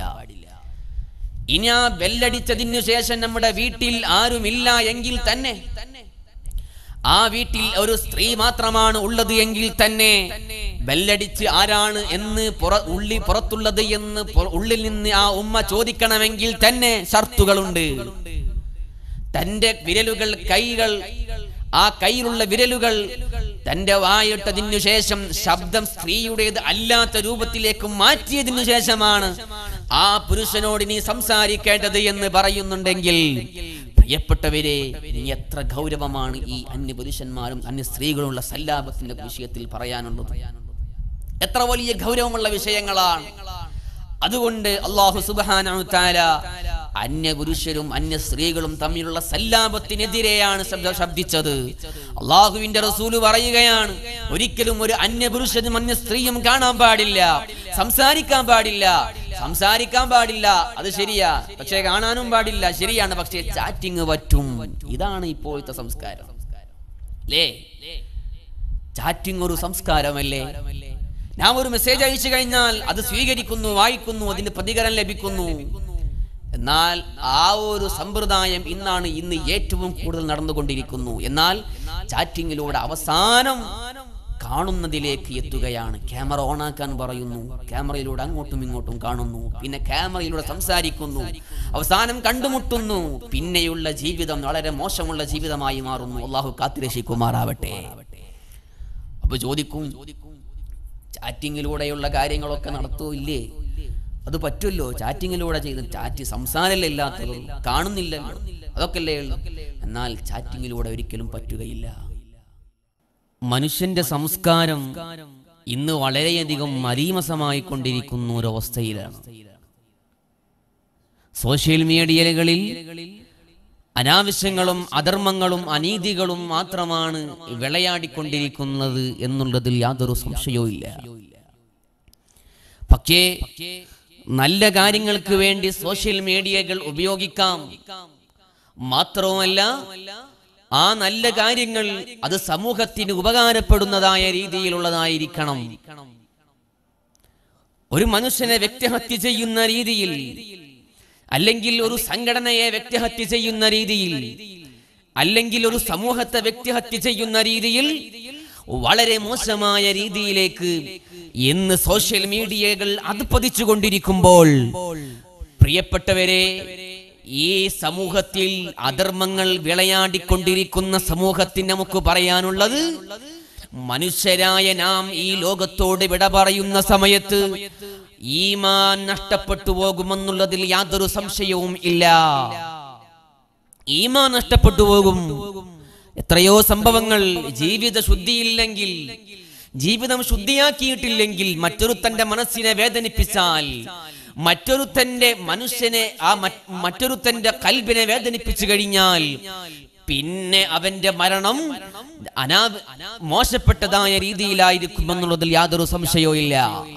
ഇനി ആ ബെല്ലടിച്ചതിനു ശേഷം നമ്മുടെ വീട്ടിൽ ആരുമില്ല എങ്കിൽ തന്നെ ആ വീട്ടിൽ ഒരു സ്ത്രീ മാത്രമാണ് ഉള്ളത് എങ്കിൽ തന്നെ ബെല്ലടിച്ച് ആരാണ് എന്ന് പുറ ഉള്ളി പുറത്തുള്ളത് എന്ന് പുറ- ഉള്ളിൽ നിന്ന് ആ ഉമ്മ ചോദിക്കണമെങ്കിൽ തന്നെ ഷർത്തുകളുണ്ട് തന്റെ വിരലുകൾ കൈകൾ ആ കയ്യിലുള്ള വിരലുകൾ തന്റെ വായിട്ടതിനു ശേഷം ശബ്ദം സ്ത്രീയുടേത് അല്ലാത്ത രൂപത്തിലേക്ക് മാറ്റിയതിനു ശേഷമാണ് ആ പുരുഷനോട് നീ സംസാരിക്കേണ്ടത് എന്ന് പറയുന്നുണ്ടെങ്കിൽ പ്രിയപ്പെട്ടവരെ ഇനി എത്ര ഗൗരവമാണ് ഈ അന്യ പുരുഷന്മാരും അന്യ സ്ത്രീകളുള്ള സല്ലാപത്തിന്റെ വിഷയത്തിൽ പറയാനുള്ളത് എത്ര വലിയ ഗൗരവമുള്ള വിഷയങ്ങളാണ് അതുകൊണ്ട് അള്ളാഹു സുബാന അന്യ പുരുഷരും അന്യ സ്ത്രീകളും തമ്മിലുള്ള സല്ലാപത്തിനെതിരെയാണ് ശബ്ദ ശബ്ദിച്ചത് അള്ളാഹുവിന്റെ റസൂല് പറയുകയാണ് ഒരിക്കലും ഒരു അന്യ പുരുഷനും അന്യ സ്ത്രീയും കാണാൻ പാടില്ല സംസാരിക്കാൻ പാടില്ല സംസാരിക്കാൻ പാടില്ല അത് ശരിയാ പക്ഷേ കാണാനും പാടില്ല ശരിയാണ് പക്ഷേ ചാറ്റിങ് പറ്റും ഇതാണ് ഇപ്പോഴത്തെ സംസ്കാരം അല്ലേ ചാറ്റിംഗ് ഒരു സംസ്കാരമല്ലേ നാം ഒരു മെസ്സേജ് അയച്ചു കഴിഞ്ഞാൽ അത് സ്വീകരിക്കുന്നു വായിക്കുന്നു അതിന് പ്രതികരണം ലഭിക്കുന്നു എന്നാൽ ആ ഒരു സമ്പ്രദായം ഇന്നാണ് ഇന്ന് ഏറ്റവും കൂടുതൽ നടന്നുകൊണ്ടിരിക്കുന്നു എന്നാൽ ചാറ്റിങ്ങിലൂടെ അവസാനം കാണുന്നതിലേക്ക് എത്തുകയാണ് ക്യാമറ ഓണാക്കാൻ പറയുന്നു ക്യാമറയിലൂടെ അങ്ങോട്ടും ഇങ്ങോട്ടും കാണുന്നു പിന്നെ ക്യാമറയിലൂടെ സംസാരിക്കുന്നു അവസാനം കണ്ടുമുട്ടുന്നു പിന്നെയുള്ള ജീവിതം വളരെ മോശമുള്ള ജീവിതമായി മാറുന്നു അള്ളാഹു കാത്തിരക്ഷിക്കുമാറാവട്ടെ അപ്പൊ ചോദിക്കും ചാറ്റിങ്ങിലൂടെയുള്ള കാര്യങ്ങളൊക്കെ നടത്തൂല്ലേ അത് പറ്റുമല്ലോ ചാറ്റിങ്ങിലൂടെ ചെയ്ത് ചാറ്റ് സംസാരമല്ലേ ഇല്ലാത്തത് കാണുന്നില്ലല്ലോ അതൊക്കെ അല്ലേ ഉള്ളൂ എന്നാൽ ചാറ്റിങ്ങിലൂടെ ഒരിക്കലും പറ്റുകയില്ല മനുഷ്യന്റെ സംസ്കാരം ഇന്ന് വളരെയധികം മരീമസമായി കൊണ്ടിരിക്കുന്ന ഒരവസ്ഥയിലാണ് സോഷ്യൽ മീഡിയകളിൽ അനാവശ്യങ്ങളും അധർമ്മങ്ങളും അനീതികളും മാത്രമാണ് വിളയാടിക്കൊണ്ടിരിക്കുന്നത് എന്നുള്ളതിൽ യാതൊരു സംശയവും ഇല്ല പക്ഷേ നല്ല കാര്യങ്ങൾക്ക് വേണ്ടി സോഷ്യൽ മീഡിയകൾ ഉപയോഗിക്കാം മാത്രവുമല്ല ആ നല്ല കാര്യങ്ങൾ അത് സമൂഹത്തിന് ഉപകാരപ്പെടുന്നതായ രീതിയിലുള്ളതായിരിക്കണം ഒരു മനുഷ്യനെ വ്യക്തിഹത്യ ചെയ്യുന്ന രീതിയിൽ അല്ലെങ്കിൽ ഒരു സംഘടനയെ വ്യക്തിഹത്യ ചെയ്യുന്ന രീതിയിൽ അല്ലെങ്കിൽ ഒരു സമൂഹത്തെ വ്യക്തിഹത്യ ചെയ്യുന്ന രീതിയിൽ വളരെ മോശമായ രീതിയിലേക്ക് ഇന്ന് സോഷ്യൽ മീഡിയകൾ അത് പതിച്ചുകൊണ്ടിരിക്കുമ്പോൾ പ്രിയപ്പെട്ടവരെ ഈ സമൂഹത്തിൽ അധർമ്മങ്ങൾ വിളയാടിക്കൊണ്ടിരിക്കുന്ന സമൂഹത്തിന് നമുക്ക് പറയാനുള്ളത് മനുഷ്യരായ നാം ഈ ലോകത്തോട് വിട പറയുന്ന സമയത്ത് ഈമാൻ നഷ്ടപ്പെട്ടു പോകുമെന്നുള്ളതിൽ യാതൊരു സംശയവും ഇല്ല ഈമാൻ നഷ്ടപ്പെട്ടു പോകും എത്രയോ സംഭവങ്ങൾ ജീവിത ശുദ്ധിയില്ലെങ്കിൽ ജീവിതം ശുദ്ധിയാക്കിയിട്ടില്ലെങ്കിൽ മറ്റൊരുത്തന്റെ മനസ്സിനെ വേദനിപ്പിച്ചാൽ മറ്റൊരുത്തന്റെ മനുഷ്യനെ ആ മറ്റ് മറ്റൊരുത്തന്റെ കൽബിനെ വേദനിപ്പിച്ചു കഴിഞ്ഞാൽ പിന്നെ അവന്റെ മരണം അനാ മോശപ്പെട്ടതായ രീതിയിലായിരിക്കുമെന്നുള്ളതിൽ യാതൊരു സംശയവും ഇല്ല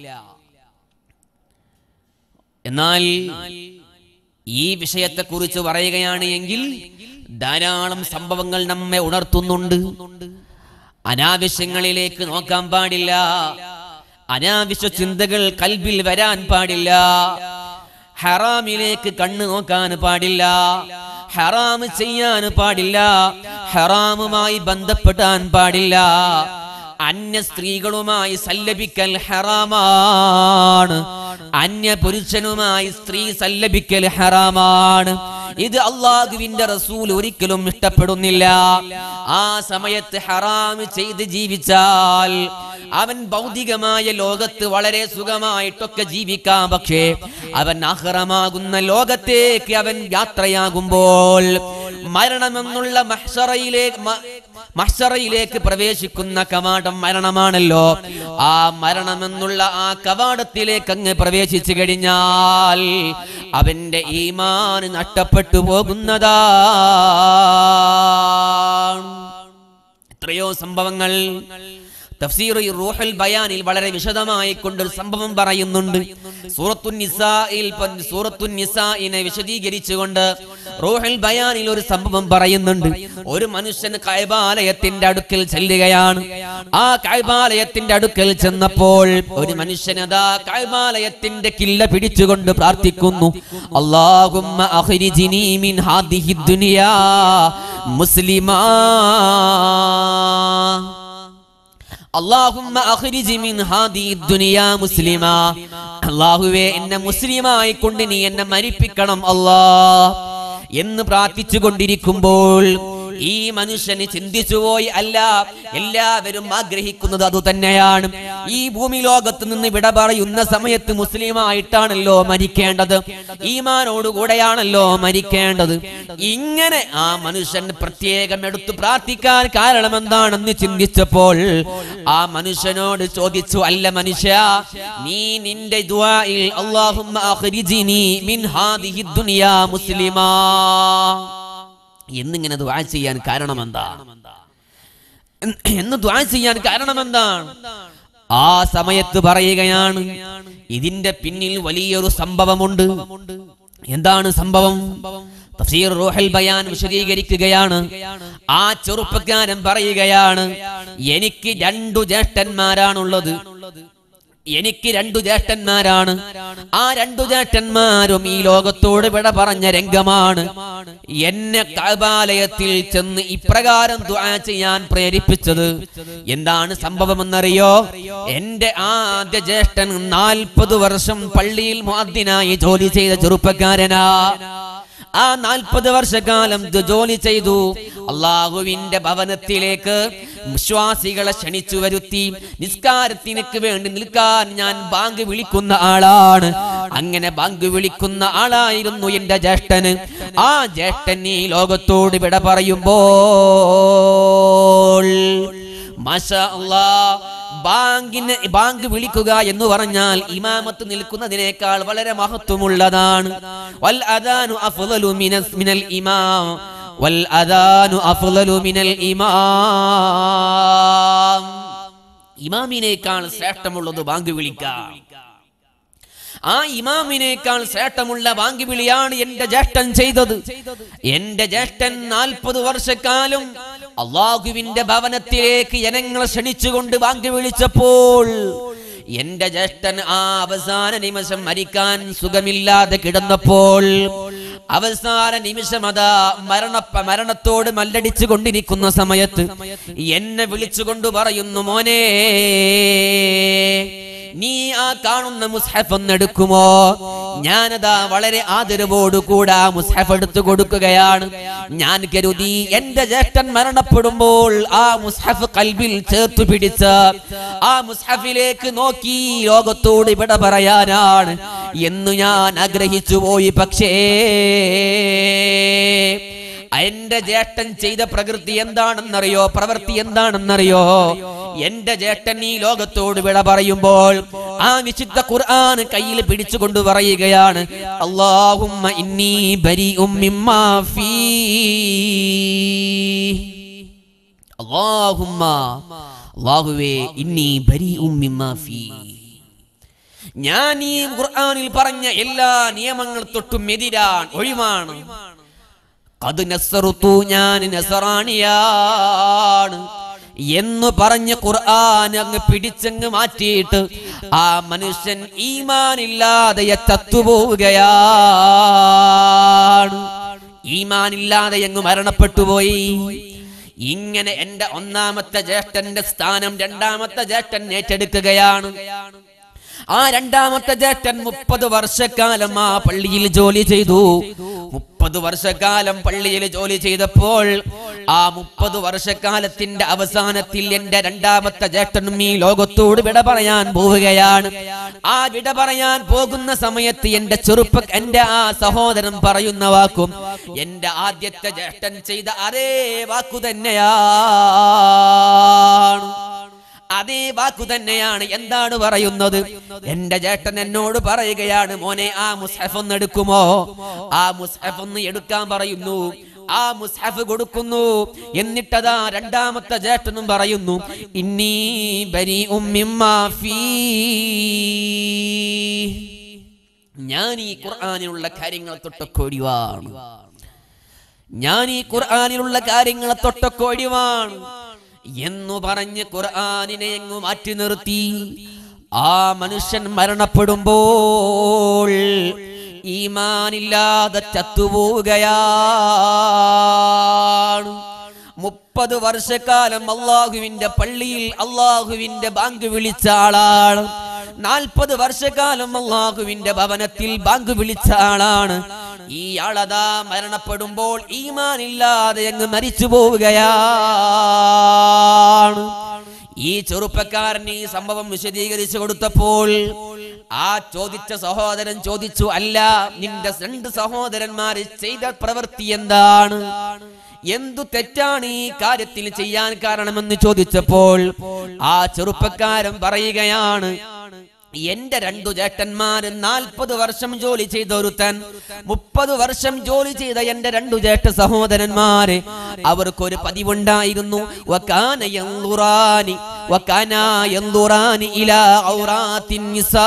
എന്നാൽ ഈ വിഷയത്തെക്കുറിച്ച് പറയുകയാണ് എങ്കിൽ ധാരാളം സംഭവങ്ങൾ നമ്മെ ഉണർത്തുന്നുണ്ട് അനാവശ്യങ്ങളിലേക്ക് നോക്കാൻ പാടില്ല അനാവശ്യ ചിന്തകൾ കൽബിൽ വരാൻ പാടില്ല ഹറാമിലേക്ക് കണ്ണു നോക്കാൻ പാടില്ല ഹറാം ചെയ്യാൻ പാടില്ല ഹറാമുമായി ബന്ധപ്പെടാൻ പാടില്ല അന്യ സ്ത്രീകളുമായി സല്ലപിക്കൽ ഹറാമാണ് അന്യ പുരുഷനുമായി സ്ത്രീ സല്ലപിക്കൽ ഹറാമാണ് ഇത് അള്ളാഹുവിന്റെ റസൂൽ ഒരിക്കലും ഇഷ്ടപ്പെടുന്നില്ല ആ സമയത്ത് ഹറാം ചെയ്ത് ജീവിച്ചാൽ അവൻ ഭൗതികമായ ലോകത്ത് വളരെ സുഖമായിട്ടൊക്കെ ജീവിക്കാം പക്ഷേ അവൻ അഹ്റമാകുന്ന ലോകത്തേക്ക് അവൻ യാത്രയാകുമ്പോൾ മരണമെന്നുള്ള മഹ്സറയിലേക്ക് മഹ്സറയിലേക്ക് പ്രവേശിക്കുന്ന കവാടം മരണമാണല്ലോ ആ മരണമെന്നുള്ള ആ കവാടത്തിലേക്ക് അങ്ങ് പ്രവേശിച്ചു കഴിഞ്ഞാൽ അവന്റെ ഈമാൻ നഷ്ടപ്പെട്ടു പോകുന്നതാ എത്രയോ സംഭവങ്ങൾ തഫ്സീർ ഈ റൂഹുൽ ബയാനിൽ വളരെ വിശദമായി കൊണ്ടൊരു സംഭവം പറയുന്നുണ്ട് സൂറത്തുൻ നിസായിൽ പ- സൂറത്തുൻ നിസായിനെ വിശദീകരിച്ചുകൊണ്ട് റൂഹുൽ ബയാനിൽ ഒരു സംഭവം പറയുന്നുണ്ട് ഒരു മനുഷ്യൻ കൈബാലയത്തിന്റെ അടുക്കൽ ചെല്ലുകയാണ് ആ കൈബാലയത്തിന്റെ അടുക്കൽ ചെന്നപ്പോൾ ഒരു മനുഷ്യൻ അതാ കൈബാലയത്തിന്റെ കില്ല പിടിച്ചുകൊണ്ട് പ്രാർത്ഥിക്കുന്നു അല്ലാഹുമ്മ അഖ്രിജ്നി മിൻ ഹാദിഹി ദുനിയാ മുസ്ലിമാ അള്ളാഹുമ്മ അഖ്രിജ് മിൻ ഹാദി ദുനിയാ മുസ്ലിമാ അള്ളാഹുവേ എന്നെ മുസ്ലിമായി കൊണ്ട് നീ എന്നെ മരിപ്പിക്കണം അല്ലാ എന്ന് പ്രാർത്ഥിച്ചു കൊണ്ടിരിക്കുമ്പോൾ ഈ മനുഷ്യന് ചിന്തിച്ചുപോയി അല്ല എല്ലാവരും ആഗ്രഹിക്കുന്നത് അത് തന്നെയാണ് ഈ ഭൂമി ലോകത്ത് നിന്ന് വിട പറയുന്ന സമയത്ത് മുസ്ലിമായിട്ടാണല്ലോ മരിക്കേണ്ടത് ഈമാനോടുകൂടെയാണല്ലോ മരിക്കേണ്ടത് ഇങ്ങനെ ആ മനുഷ്യൻ പ്രത്യേകം എടുത്തു പ്രാർത്ഥിക്കാൻ കാരണം എന്താണെന്ന് ചിന്തിച്ചപ്പോൾ ആ മനുഷ്യനോട് ചോദിച്ചു അല്ല മനുഷ്യ നീ നിന്റെ ദുആയിൽ അല്ലാഹുമ്മ അഖ്രിജ്നി മിൻ ഹാദിഹി ദുനിയാ മുസ്ലിമാ എന്നിങ്ങനെ ദുആ ചെയ്യാൻ കാരണം എന്താ എന്ന് ദുആ ചെയ്യാൻ കാരണം എന്താണ് ആ സമയത്ത് പറയുകയാണ് ഇതിന്റെ പിന്നിൽ വലിയൊരു സംഭവമുണ്ട് എന്താണ് സംഭവം തഫ്സീർ റൂഹൽ ബയാൻ വിശദീകരിക്കുകയാണ് ആ ചെറുപ്പക്കാരൻ പറയുകയാണ് എനിക്ക് രണ്ടു ജ്യേഷ്ഠന്മാരാണുള്ളത് എനിക്ക് രണ്ടു ജ്യേഷ്ഠന്മാരാണ് ആ രണ്ടു ജ്യേഷ്ഠന്മാരും ഈ ലോകത്തോട് വിട പറഞ്ഞ രംഗമാണ് എന്നെ കബാലയത്തിൽ ചെന്ന് ഇപ്രകാരം ദുആ ചെയ്യാൻ പ്രേരിപ്പിച്ചത് എന്താണ് സംഭവമെന്നറിയോ എന്റെ ആദ്യ ജ്യേഷ്ഠൻ നാൽപ്പത് വർഷം പള്ളിയിൽ മുഅദ്ദിനായി ജോലി ചെയ്ത ചെറുപ്പക്കാരനാ ആ നാൽപ്പത് വർഷക്കാലം ഇത് ജോലി ചെയ്തു അള്ളാഹുവിന്റെ ഭവനത്തിലേക്ക് വിശ്വാസികളെ ക്ഷണിച്ചു വരുത്തി നിസ്കാരത്തിനക്ക് വേണ്ടി നിൽക്കാൻ ഞാൻ ബാങ്ക് വിളിക്കുന്ന ആളാണ് അങ്ങനെ ബാങ്ക് വിളിക്കുന്ന ആളായിരുന്നു എന്റെ ജ്യേഷ്ഠന് ആ ജ്യേഷ്ഠൻ ഈ ലോകത്തോട് വിട പറയുമ്പോൾ മാഷാ അല്ലാ ബാങ്കിന് ബാങ്ക് വിളിക്കുക എന്ന് പറഞ്ഞാൽ ഇമാമത്ത് നിൽക്കുന്നതിനേക്കാൾ വളരെ മഹത്വമുള്ളതാണ് വൽ അദാനു അഫ്ളലു മിനസ് മിനൽ ഇമാം വൽ അദാനു അഫ്ളലു മിനൽ ഇമാം ഇമാമിനേക്കാൾ ശ്രേഷ്ഠമുള്ളത് ബാങ്ക് വിളിക്കാം ആ ഇമാമിനേക്കാൾ ശ്രേഷ്ഠമുള്ള ബാങ്ക് വിളിയാണ് എന്റെ ജ്യേഷ്ഠൻ ചെയ്തത് എന്റെ ജ്യേഷ്ഠൻ നാൽപ്പത് വർഷക്കാലം അള്ളാഹുവിന്റെ ഭവനത്തിലേക്ക് ജനങ്ങളെ ക്ഷണിച്ചുകൊണ്ട് ബാങ്ക് വിളിച്ചപ്പോൾ എന്റെ ജ്യേഷ്ഠൻ ആ അവസാന നിമിഷം മരിക്കാൻ സുഖമില്ലാതെ കിടന്നപ്പോൾ അവസാന നിമിഷം അതാ മരണ മരണത്തോട് മല്ലടിച്ചു കൊണ്ടിരിക്കുന്ന സമയത്ത് എന്നെ വിളിച്ചുകൊണ്ട് പറയുന്നു മോനെ നീ ആ കാണുന്ന മുസ്ഹഫ് ഒന്ന് എടുക്കുമോ ഞാനതാ വളരെ ആദരവോട് കൂടെ ആ മുസ്ഹഫ് എടുത്തു കൊടുക്കുകയാണ് ഞാൻ കരുതി എന്റെ ജ്യേഷ്ഠൻ മരണപ്പെടുമ്പോൾ ആ മുസ്ഹഫ് കൽബിൽ ചേർത്തു പിടിച്ച് ആ മുസ്ഹഫിലേക്ക് നോക്കി ലോകത്തോട് ഇവിടെ പറയാനാണ് എന്ന് ഞാൻ ആഗ്രഹിച്ചു പോയി പക്ഷേ എന്റെ ജേട്ടൻ ചെയ്ത പ്രകൃതി എന്താണെന്നറിയോ പ്രവൃത്തി എന്താണെന്നറിയോ എന്റെ ജേട്ടൻ ഈ ലോകത്തോട് വിട പറയുമ്പോൾ ആ വിശുദ്ധ ഖുർആൻ കയ്യിൽ പിടിച്ചുകൊണ്ട് പറയുകയാണ് അള്ളാഹുമ്മ ഇന്നി ബരിഉം മിമ്മാ ഫീ അല്ലാഹുമ്മ അല്ലാഹുവേ ഇന്നി ബരീഉം മിമ്മാ ഫീ ഞാൻ ഈ ഖുർആനിൽ പറഞ്ഞ എല്ലാ നിയമങ്ങൾ തൊട്ടും എതിരാണ് ഒഴിവാണ് അത് നസറുത്തു ഞാൻ നസറാണിയാണ് എന്ന് പറഞ്ഞ് ഖുർആൻ അങ്ങ് പിടിച്ചങ്ങ് മാറ്റിയിട്ട് ആ മനുഷ്യൻ ഈമാനില്ലാതെ ചത്തുപോവുകയാണ് ഈമാനില്ലാതെ അങ്ങ് മരണപ്പെട്ടു പോയി ഇങ്ങനെ എന്റെ ഒന്നാമത്തെ ജ്യേഷ്ഠന്റെ സ്ഥാനം രണ്ടാമത്തെ ജ്യേഷ്ഠൻ ഏറ്റെടുക്കുകയാണ് ആ രണ്ടാമത്തെ ജേട്ടൻ മുപ്പത് വർഷക്കാലം ആ പള്ളിയിൽ ജോലി ചെയ്തു മുപ്പത് വർഷക്കാലം പള്ളിയിൽ ജോലി ചെയ്തപ്പോൾ ആ മുപ്പത് വർഷക്കാലത്തിന്റെ അവസാനത്തിൽ എന്റെ രണ്ടാമത്തെ ജേട്ടനും ഈ ലോകത്തോട് വിട പറയാൻ പോവുകയാണ് ആ വിട പറയാൻ പോകുന്ന സമയത്ത് എന്റെ ചെറുപ്പ എന്റെ ആ സഹോദരൻ പറയുന്ന വാക്കും എന്റെ ആദ്യത്തെ ജേട്ടൻ ചെയ്ത അതേ വാക്കു തന്നെയാണ് അതേ വാക്കു തന്നെയാണ് എന്താണ് പറയുന്നത് എന്റെ ചേട്ടൻ എന്നോട് പറയുകയാണ് മോനെ ആ മുസ്ഹഫ് ഒന്ന് എടുക്കുമോ ആ മുസ്ഹഫ് ഒന്ന് എടുക്കാൻ പറയുന്നു ആ മുസ്ഹഫ് കൊടുക്കുന്നു എന്നിട്ടതാ രണ്ടാമത്തെ ചേട്ടനും പറയുന്നു ഇന്നീ ബരി ഉമ്മിമാഫീ ഞാൻ ഈ ഖുർആാനിലുള്ള കാര്യങ്ങൾ തൊട്ടൊക്കെ ഒഴിവാണ് ഞാൻ ഈ ഖുർആാനിലുള്ള കാര്യങ്ങളെ തൊട്ടൊക്കെ ഒഴിവാണ് എന്നു പറഞ്ഞ് ഖുർആാനിനെ എങ്ങു മാറ്റി നിർത്തി ആ മനുഷ്യൻ മരണപ്പെടുമ്പോൾ ഈമാനില്ലാതെ ചത്തുപോവുകയാണ് മുപ്പത് വർഷക്കാലം അള്ളാഹുവിന്റെ പള്ളിയിൽ അള്ളാഹുവിന്റെ ബാങ്ക് വിളിച്ച ആളാണ് നാൽപ്പത് വർഷക്കാലം അള്ളാഹുവിന്റെ ഭവനത്തിൽ ബാങ്ക് വിളിച്ച ആളാണ് ഈ ആളതാ മരണപ്പെടുമ്പോൾ ഈമാനില്ലാതെ അങ്ങ് മരിച്ചു പോവുകയാണ് ഈ ചെറുപ്പക്കാരൻ ഈ സംഭവം വിശദീകരിച്ചു കൊടുത്തപ്പോൾ ആ ചോദിച്ച സഹോദരൻ ചോദിച്ചു അല്ല നിന്റെ രണ്ട് സഹോദരന്മാര് ചെയ്ത പ്രവൃത്തി എന്താണ് എന്തു തെറ്റാണ് ഈ കാര്യത്തിൽ ചെയ്യാൻ കാരണമെന്ന് ചോദിച്ചപ്പോൾ ആ ചെറുപ്പക്കാരൻ പറയുകയാണ് എന്റെ രണ്ടു ചേട്ടന്മാര് നാൽപ്പത് വർഷം ജോലി ചെയ്ത ഒരുത്തൻ മുപ്പത് വർഷം ജോലി ചെയ്ത എന്റെ രണ്ടു ചേട്ട സഹോദരന്മാര് അവർക്കൊരു പതിവുണ്ടായിരുന്നു വക്കാന യൻളുറാനി വക്കാന യൻളുറാനി ഇലാ ഔറാത്തിൻ നിസാ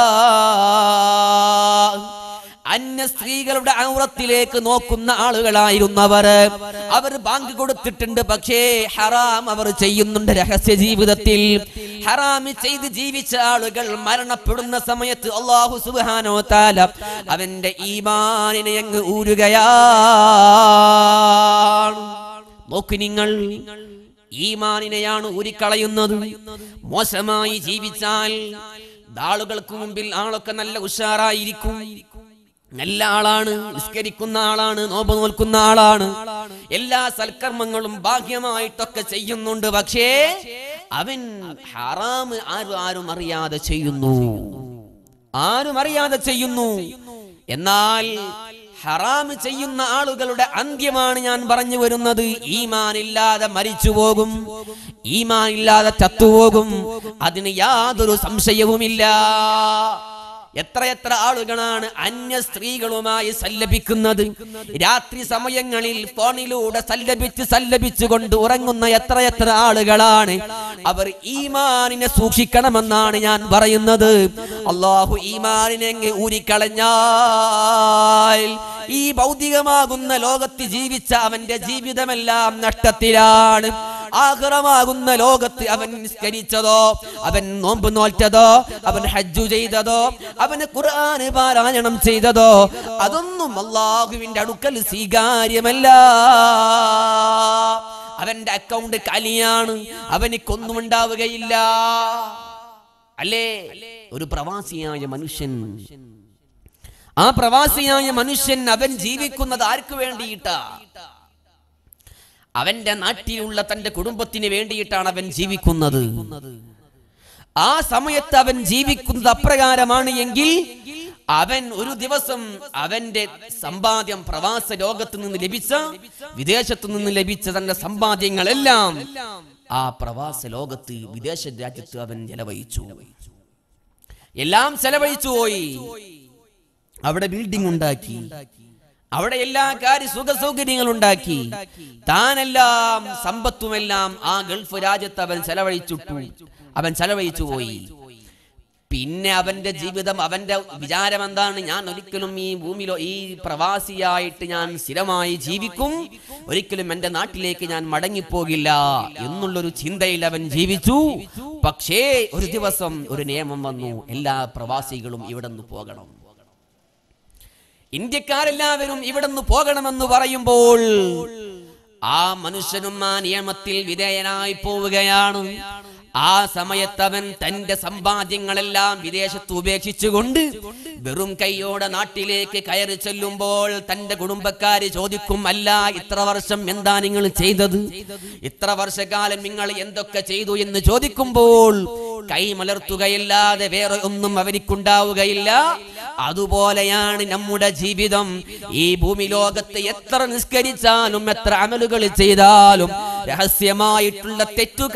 അന്യ സ്ത്രീകളുടെ ഔറത്തിലേക്ക് നോക്കുന്ന ആളുകളായിരുന്നവർ അവർ ബാങ്ക് കൊടുത്തിട്ടുണ്ട് പക്ഷേ ഹറാം അവർ ചെയ്യുന്നുണ്ട് രഹസ്യ ജീവിതത്തിൽ ഹറാമി ചെയ്ത് ജീവിച്ച ആളുകൾ മരണപ്പെടുന്ന സമയത്ത് അള്ളാഹു സുബാനോ താല അവന്റെ ഈമാനിനെ അങ്ങ് ഊരുകയാണ് നോക്ക് നിങ്ങൾ ഈമാനിനെയാണ് ഊരിക്കളയുന്നത് മോശമായി ജീവിച്ചാൽ ആളുകൾക്ക് മുമ്പിൽ ആളൊക്കെ നല്ല ഉഷാറായിരിക്കും നല്ല ആളാണ് നിസ്കരിക്കുന്ന ആളാണ് നോമ്പ് നോൽക്കുന്ന ആളാണ് എല്ലാ സൽക്കർമ്മങ്ങളും ഭാഗ്യമായിട്ടൊക്കെ ചെയ്യുന്നുണ്ട് പക്ഷേ അവൻ ഹറാമ് ആരും ആരും അറിയാതെ ചെയ്യുന്നു ആരും അറിയാതെ ചെയ്യുന്നു എന്നാൽ ഹറാമ് ചെയ്യുന്ന ആളുകളുടെ അന്ത്യമാണ് ഞാൻ പറഞ്ഞു വരുന്നത് ഈമാനില്ലാതെ മരിച്ചു പോകും ഈമാനില്ലാതെ ചത്തുപോകും അതിന് യാതൊരു സംശയവുമില്ല എത്രയെത്ര ആളുകളാണ് അന്യ സ്ത്രീകളുമായി സല്ലപിക്കുന്നത് രാത്രി സമയങ്ങളിൽ ഫോണിലൂടെ സല്ലപിച്ച് സല്ലപിച്ചു കൊണ്ട് ഉറങ്ങുന്ന എത്രയെത്ര ആളുകളാണ് അവർ ഈമാനിനെ സൂക്ഷിക്കണമെന്നാണ് ഞാൻ പറയുന്നത് അള്ളാഹു ഈമാനിനെ അങ്ങ് ഊരിക്കളഞ്ഞാൽ ഈ ഭൗതികമാകുന്ന ലോകത്ത് ജീവിച്ച അവന്റെ ജീവിതമെല്ലാം നഷ്ടത്തിലാണ് ആഹ്റമാകുന്ന ലോകത്ത് അവൻ നിസ്കരിച്ചതോ അവൻ നോമ്പ് നോറ്റതോ അവൻ ഹജ്ജു ചെയ്തതോ അവന് ഖുർആന് പാരായണം ചെയ്തതോ അതൊന്നും അള്ളാഹുവിന്റെ അടുക്കൽ സ്വീകാര്യമല്ല അവന്റെ അക്കൗണ്ട് കലിയാണ് അവനിക്കൊന്നും ഉണ്ടാവുകയില്ല അല്ലേ ഒരു പ്രവാസിയായ മനുഷ്യൻ ആ പ്രവാസിയായ മനുഷ്യൻ അവൻ ജീവിക്കുന്നത് ആർക്ക് വേണ്ടിയിട്ടാ അവന്റെ നാട്ടിലുള്ള തന്റെ കുടുംബത്തിന് വേണ്ടിയിട്ടാണ് അവൻ ജീവിക്കുന്നത് ആ സമയത്ത് അവൻ ജീവിക്കുന്നത് അപ്രകാരമാണ് എങ്കിൽ അവൻ ഒരു ദിവസം അവന്റെ സമ്പാദ്യം പ്രവാസ ലോകത്ത് നിന്ന് ലഭിച്ച വിദേശത്തു നിന്ന് ലഭിച്ച തന്റെ സമ്പാദ്യങ്ങളെല്ലാം ആ പ്രവാസ ലോകത്ത് വിദേശ രാജ്യത്ത് അവൻ ചെലവഴിച്ചു എല്ലാം ചെലവഴിച്ചു പോയി അവിടെ ബിൽഡിംഗ് ഉണ്ടാക്കി അവിടെ എല്ലാ കാര്യ സുഖ സൗകര്യങ്ങൾ ഉണ്ടാക്കി താനെല്ലാം സമ്പത്തുമെല്ലാം ആ ഗൾഫ് രാജ്യത്ത് അവൻ ചെലവഴിച്ചിട്ടു അവൻ ചെലവഴിച്ചു പോയി പിന്നെ അവന്റെ ജീവിതം അവന്റെ വിചാരം എന്താണ് ഞാൻ ഒരിക്കലും ഈ ഭൂമിയിലോ ഈ പ്രവാസിയായിട്ട് ഞാൻ സ്ഥിരമായി ജീവിക്കും ഒരിക്കലും എന്റെ നാട്ടിലേക്ക് ഞാൻ മടങ്ങിപ്പോകില്ല എന്നുള്ളൊരു ചിന്തയിൽ അവൻ ജീവിച്ചു പക്ഷേ ഒരു ദിവസം ഒരു നിയമം വന്നു എല്ലാ പ്രവാസികളും ഇവിടെ നിന്ന് പോകണം ഇന്ത്യക്കാരെല്ലാവരും ഇവിടെ നിന്ന് പോകണമെന്ന് പറയുമ്പോൾ ആ മനുഷ്യനും ആ നിയമത്തിൽ വിധേയനായി പോവുകയാണ് ആ സമയത്ത് അവൻ തന്റെ സമ്പാദ്യങ്ങളെല്ലാം വിദേശത്ത് ഉപേക്ഷിച്ചുകൊണ്ട് വെറും കൈയോടെ നാട്ടിലേക്ക് കയറി ചെല്ലുമ്പോൾ തന്റെ കുടുംബക്കാര് ചോദിക്കും അല്ല ഇത്ര വർഷം എന്താ നിങ്ങൾ ചെയ്തത് ഇത്ര വർഷക്കാലം നിങ്ങൾ എന്തൊക്കെ ചെയ്തു എന്ന് ചോദിക്കുമ്പോൾ കൈ മലർത്തുകയില്ലാതെ വേറെ ഒന്നും അവനിക്കുണ്ടാവുകയില്ല അതുപോലെയാണ് നമ്മുടെ ജീവിതം ഈ ഭൂമി ലോകത്ത് എത്ര നിസ്കരിച്ചാലും എത്ര അമലുകൾ ചെയ്താലും രഹസ്യമായിട്ടുള്ള തെറ്റു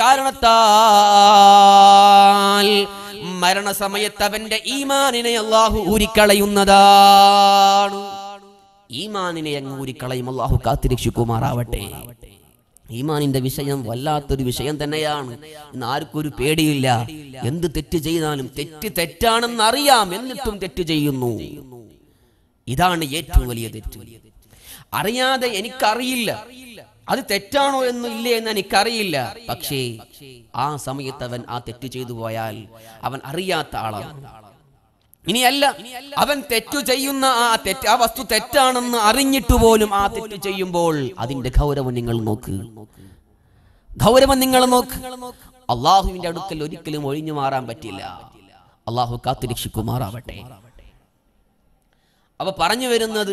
കാരണത്താൽ മരണസമയത്ത് അവന്റെ ഈമാനിനെ അള്ളാഹു ഊരിക്കളയുന്നതാണ് ഈമാനിനെ അങ്ങ് ഊരിക്കളയും അള്ളാഹു കാത്തിരക്ഷിക്കുമാറാവട്ടെ ഈമാനിന്റെ വിഷയം വല്ലാത്തൊരു വിഷയം തന്നെയാണ് ഇന്ന് ആർക്കും ഒരു പേടിയില്ല എന്ത് തെറ്റ് ചെയ്താലും തെറ്റ് തെറ്റാണെന്ന് അറിയാം എന്നിട്ടും തെറ്റ് ചെയ്യുന്നു ഇതാണ് ഏറ്റവും വലിയ തെറ്റ് അറിയാതെ എനിക്കറിയില്ല അത് തെറ്റാണോ എന്ന് ഇല്ലേ എന്ന് എനിക്കറിയില്ല പക്ഷേ ആ സമയത്ത് അവൻ ആ തെറ്റ് ചെയ്തു പോയാൽ അവൻ അറിയാത്ത ആളാണ് ഇനിയല്ല അവൻ തെറ്റു ചെയ്യുന്ന ആ തെറ്റ് ആ വസ്തു തെറ്റാണെന്ന് അറിഞ്ഞിട്ട് പോലും ആ തെറ്റ് ചെയ്യുമ്പോൾ അതിന്റെ ഗൗരവം നിങ്ങൾ നോക്ക് ഗൗരവം നിങ്ങൾ നോക്ക് അള്ളാഹുവിന്റെ അടുക്കൽ ഒരിക്കലും ഒഴിഞ്ഞു മാറാൻ പറ്റില്ല അള്ളാഹു കാത്തുരക്ഷിക്കുമാറാവട്ടെ അവ പറഞ്ഞു വരുന്നത്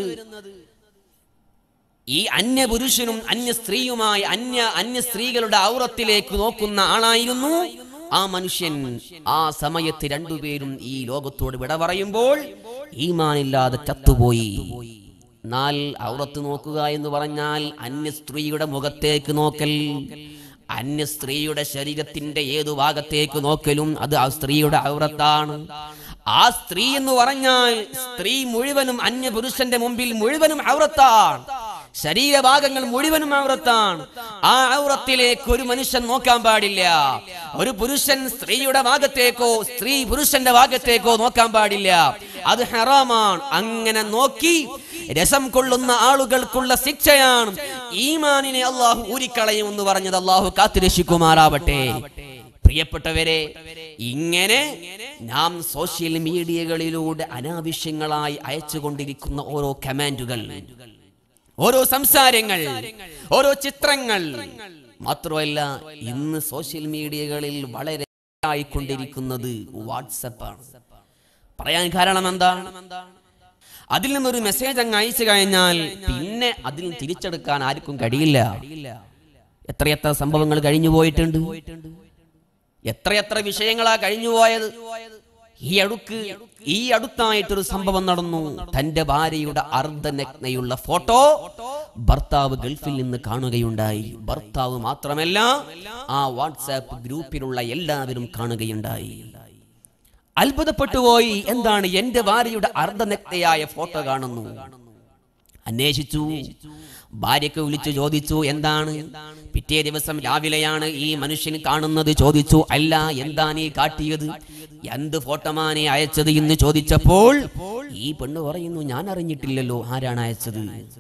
ഈ അന്യ പുരുഷനും അന്യ സ്ത്രീയുമായി അന്യ അന്യ സ്ത്രീകളുടെ ഔറത്തിലേക്ക് നോക്കുന്ന ആളായിരുന്നു ആ മനുഷ്യൻ ആ സമയത്ത് രണ്ടുപേരും ഈ ലോകത്തോട് വിട പറയുമ്പോൾ ഈമാനില്ലാതെ ചത്തുപോയി എന്നാൽ ഔറത്ത് നോക്കുക എന്ന് പറഞ്ഞാൽ അന്യ സ്ത്രീയുടെ മുഖത്തേക്ക് നോക്കൽ അന്യ സ്ത്രീയുടെ ശരീരത്തിന്റെ ഏതു ഭാഗത്തേക്ക് നോക്കലും അത് ആ സ്ത്രീയുടെ ഔറത്താണ് ആ സ്ത്രീ എന്ന് പറഞ്ഞാൽ സ്ത്രീ മുഴുവനും അന്യ പുരുഷന്റെ മുമ്പിൽ മുഴുവനും ഔറത്താണ് ശരീരഭാഗങ്ങൾ മുഴുവനും ഔറത്താണ് ആ ഔറത്തിലേക്ക് ഒരു മനുഷ്യൻ നോക്കാൻ പാടില്ല ഒരു പുരുഷൻ സ്ത്രീയുടെ ഭാഗത്തേക്കോ സ്ത്രീ പുരുഷന്റെ ഭാഗത്തേക്കോ നോക്കാൻ പാടില്ല അത് ഹറാമാണ് അങ്ങനെ നോക്കി രസം കൊള്ളുന്ന ആളുകൾക്കുള്ള ശിക്ഷയാണ് ഈമാനിനെ അള്ളാഹു ഊരിക്കളയും എന്ന് പറഞ്ഞത് അള്ളാഹു കാത്തുരക്ഷിക്കുമാറാവട്ടെ പ്രിയപ്പെട്ടവരെ ഇങ്ങനെ നാം സോഷ്യൽ മീഡിയകളിലൂടെ അനാവശ്യങ്ങളായി അയച്ചുകൊണ്ടിരിക്കുന്ന ഓരോ കമാൻഡുകൾ ഓരോ സംസാരങ്ങൾ ഓരോ ചിത്രങ്ങൾ മാത്രമല്ല ഇന്ന് സോഷ്യൽ മീഡിയകളിൽ വളരെ ആയിക്കൊണ്ടിരിക്കുന്നത് വാട്സപ്പാണ് പറയാൻ കാരണം എന്താണ് അതിൽ നിന്നൊരു മെസ്സേജ് അങ്ങ് അയച്ചു കഴിഞ്ഞാൽ പിന്നെ അതിൽ തിരിച്ചെടുക്കാൻ ആർക്കും കഴിയില്ല എത്രയെത്ര സംഭവങ്ങൾ കഴിഞ്ഞു പോയിട്ടുണ്ട് എത്രയെത്ര വിഷയങ്ങളാ കഴിഞ്ഞു പോയത് ഈ അടുക്ക് ഈ അടുത്തായിട്ടൊരു സംഭവം നടന്നു തന്റെ ഭാര്യയുടെ അർദ്ധനഗ്നയുള്ള ഫോട്ടോ ഭർത്താവ് ഗൾഫിൽ നിന്ന് കാണുകയുണ്ടായി ഭർത്താവ് മാത്രമല്ല ആ വാട്സാപ്പ് ഗ്രൂപ്പിലുള്ള എല്ലാവരും കാണുകയുണ്ടായി അത്ഭുതപ്പെട്ടുപോയി എന്താണ് എന്റെ ഭാര്യയുടെ അർദ്ധനഗ്നയായ ഫോട്ടോ കാണുന്നു അന്വേഷിച്ചു ഭാര്യക്ക് വിളിച്ചു ചോദിച്ചു എന്താണ് പിറ്റേ ദിവസം രാവിലെയാണ് ഈ മനുഷ്യൻ കാണുന്നത് ചോദിച്ചു അല്ല എന്താ നീ കാട്ടിയത് എന്ത് ഫോട്ടോമാനെ അയച്ചത് എന്ന് ചോദിച്ചപ്പോൾ ഈ പെണ്ണ് പറയുന്നു ഞാൻ അറിഞ്ഞിട്ടില്ലല്ലോ ആരാണ് അയച്ചത്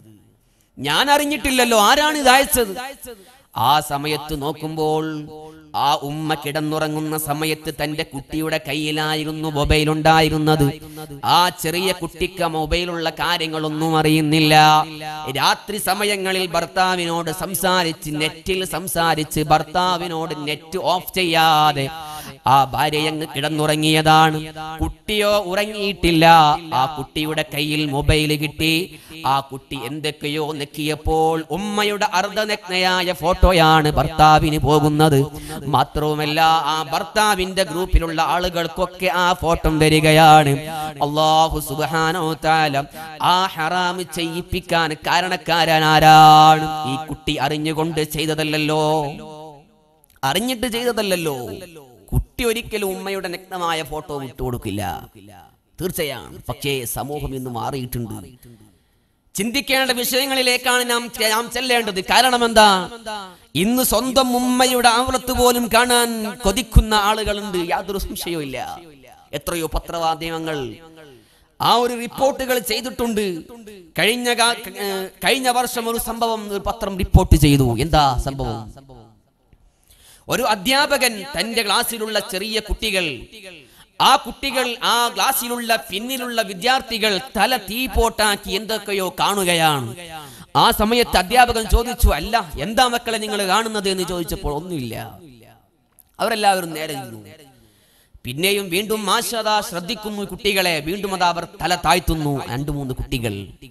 ഞാൻ അറിഞ്ഞിട്ടില്ലല്ലോ ആരാണ് ഇത് അയച്ചത് ആ സമയത്ത് നോക്കുമ്പോൾ ആ ഉമ്മ കിടന്നുറങ്ങുന്ന സമയത്ത് തന്റെ കുട്ടിയുടെ കയ്യിലായിരുന്നു മൊബൈൽ ഉണ്ടായിരുന്നത് ആ ചെറിയ കുട്ടിക്ക് മൊബൈലുള്ള കാര്യങ്ങളൊന്നും അറിയുന്നില്ല രാത്രി സമയങ്ങളിൽ ഭർത്താവിനോട് സംസാരിച്ച് നെറ്റിൽ സംസാരിച്ച് ഭർത്താവിനോട് നെറ്റ് ഓഫ് ചെയ്യാതെ ആ ഭാര്യ അങ്ങ് കിടന്നുറങ്ങിയതാണ് കുട്ടിയോ ഉറങ്ങിയിട്ടില്ല ആ കുട്ടിയുടെ കയ്യിൽ മൊബൈൽ കിട്ടി ആ കുട്ടി എന്തൊക്കെയോ നെക്കിയപ്പോൾ ഉമ്മയുടെ അർദ്ധനഗ്നയായ ഫോട്ടോയാണ് ഭർത്താവിന് പോകുന്നത് മാത്രവുമല്ല ആ ഭർത്താവിന്റെ ഗ്രൂപ്പിലുള്ള ആളുകൾക്കൊക്കെ ആ ഫോട്ടോ വരികയാണ് അള്ളാഹു സുബ്ഹാനഹു തആല ആ ഹറാം ചെയ്യിപ്പിക്കാൻ കാരണക്കാരനാരാണ് ഈ കുട്ടി അറിഞ്ഞുകൊണ്ട് ചെയ്തതല്ലല്ലോ അറിഞ്ഞിട്ട് ചെയ്തതല്ലല്ലോ കുട്ടി ഒരിക്കലും ഉമ്മയുടെ നഗ്നമായ ഫോട്ടോ വിട്ടുകൊടുക്കില്ല തീർച്ചയാണ് പക്ഷേ സമൂഹം ഇന്ന് മാറിയിട്ടുണ്ട് ചിന്തിക്കേണ്ട വിഷയങ്ങളിലേക്കാണ് നാം നാം ചെല്ലേണ്ടത് കാരണം എന്താ ഇന്ന് സ്വന്തം ഉമ്മയുടെ ആവൃത്ത് പോലും കാണാൻ കൊതിക്കുന്ന ആളുകളുണ്ട് യാതൊരു സംശയവും ഇല്ല എത്രയോ പത്രമാധ്യമങ്ങൾ ആ ഒരു റിപ്പോർട്ടുകൾ ചെയ്തിട്ടുണ്ട് കഴിഞ്ഞ കാ- ഏഹ് കഴിഞ്ഞ വർഷം ഒരു സംഭവം ഒരു പത്രം റിപ്പോർട്ട് ചെയ്തു എന്താ സംഭവം ഒരു അധ്യാപകൻ തന്റെ ക്ലാസ്സിലുള്ള ചെറിയ കുട്ടികൾ ആ കുട്ടികൾ ആ ക്ലാസ്സിലുള്ള പിന്നിലുള്ള വിദ്യാർത്ഥികൾ തല തീപോട്ടാക്കി എന്തൊക്കെയോ കാണുകയാണ് ആ സമയത്ത് അധ്യാപകൻ ചോദിച്ചു അല്ല എന്താ മക്കളെ നിങ്ങൾ കാണുന്നത് എന്ന് ചോദിച്ചപ്പോൾ ഒന്നുമില്ല അവരെല്ലാവരും നേരെ നിന്നു പിന്നെയും വീണ്ടും മാഷത ശ്രദ്ധിക്കുന്നു കുട്ടികളെ വീണ്ടും അത് അവർ തല താഴ്ത്തുന്നു രണ്ടു മൂന്ന് കുട്ടികൾ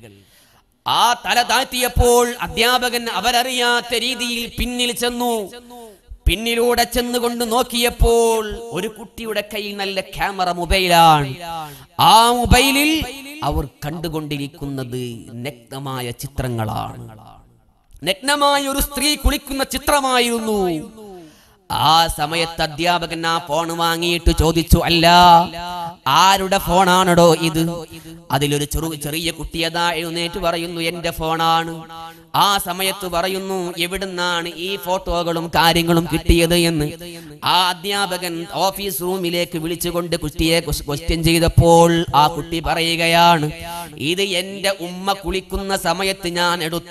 ആ തല താഴ്ത്തിയപ്പോൾ അധ്യാപകൻ അവരറിയാത്ത രീതിയിൽ പിന്നിൽ ചെന്നു പിന്നിലൂടെ ചെന്നുകൊണ്ട് നോക്കിയപ്പോൾ ഒരു കുട്ടിയുടെ കയ്യിൽ നല്ല ക്യാമറ മൊബൈലാണ് ആ മൊബൈലിൽ അവർ കണ്ടുകൊണ്ടിരിക്കുന്നത് നഗ്നമായ ചിത്രങ്ങളാണ് നഗ്നമായ ഒരു സ്ത്രീ കുളിക്കുന്ന ചിത്രമായിരുന്നു ആ സമയത്ത് അധ്യാപകൻ ആ ഫോൺ വാങ്ങിയിട്ട് ചോദിച്ചു അല്ല ആരുടെ ഫോണാണടോ ഇത് അതിലൊരു ചെറു ചെറിയ കുട്ടിയതാ എഴുന്നേറ്റ് പറയുന്നു എന്റെ ഫോണാണ് ആ സമയത്ത് പറയുന്നു എവിടുന്നാണ് ഈ ഫോട്ടോകളും കാര്യങ്ങളും കിട്ടിയത് എന്ന് ആ അധ്യാപകൻ ഓഫീസ് റൂമിലേക്ക് വിളിച്ചുകൊണ്ട് കുട്ടിയെ ക്വസ്റ്റ്യൻ ചെയ്തപ്പോൾ ആ കുട്ടി പറയുകയാണ് ഇത് എന്റെ ഉമ്മ കുളിക്കുന്ന സമയത്ത് ഞാൻ എടുത്ത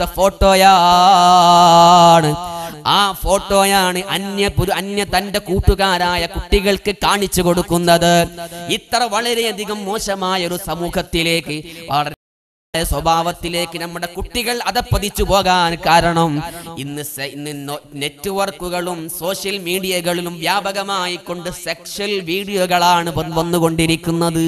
ഫോട്ടോയാണ് ആ ഫോട്ടോയാണ് അന്യ പുരു അന്യ തന്റെ കൂട്ടുകാരായ കുട്ടികൾക്ക് കാണിച്ചു കൊടുക്കുന്നത് ഇത്ര വളരെയധികം മോശമായ ഒരു സമൂഹത്തിലേക്ക് വളരെ സ്വഭാവത്തിലേക്ക് നമ്മുടെ കുട്ടികൾ അതപ്പതിച്ചു പോകാൻ കാരണം ഇന്ന് സെ- ഇന്ന് നോ- നെറ്റ്വർക്കുകളും സോഷ്യൽ മീഡിയകളിലും വ്യാപകമായി കൊണ്ട് സെക്ഷൽ വീഡിയോകളാണ് വന്ന് വന്നുകൊണ്ടിരിക്കുന്നത്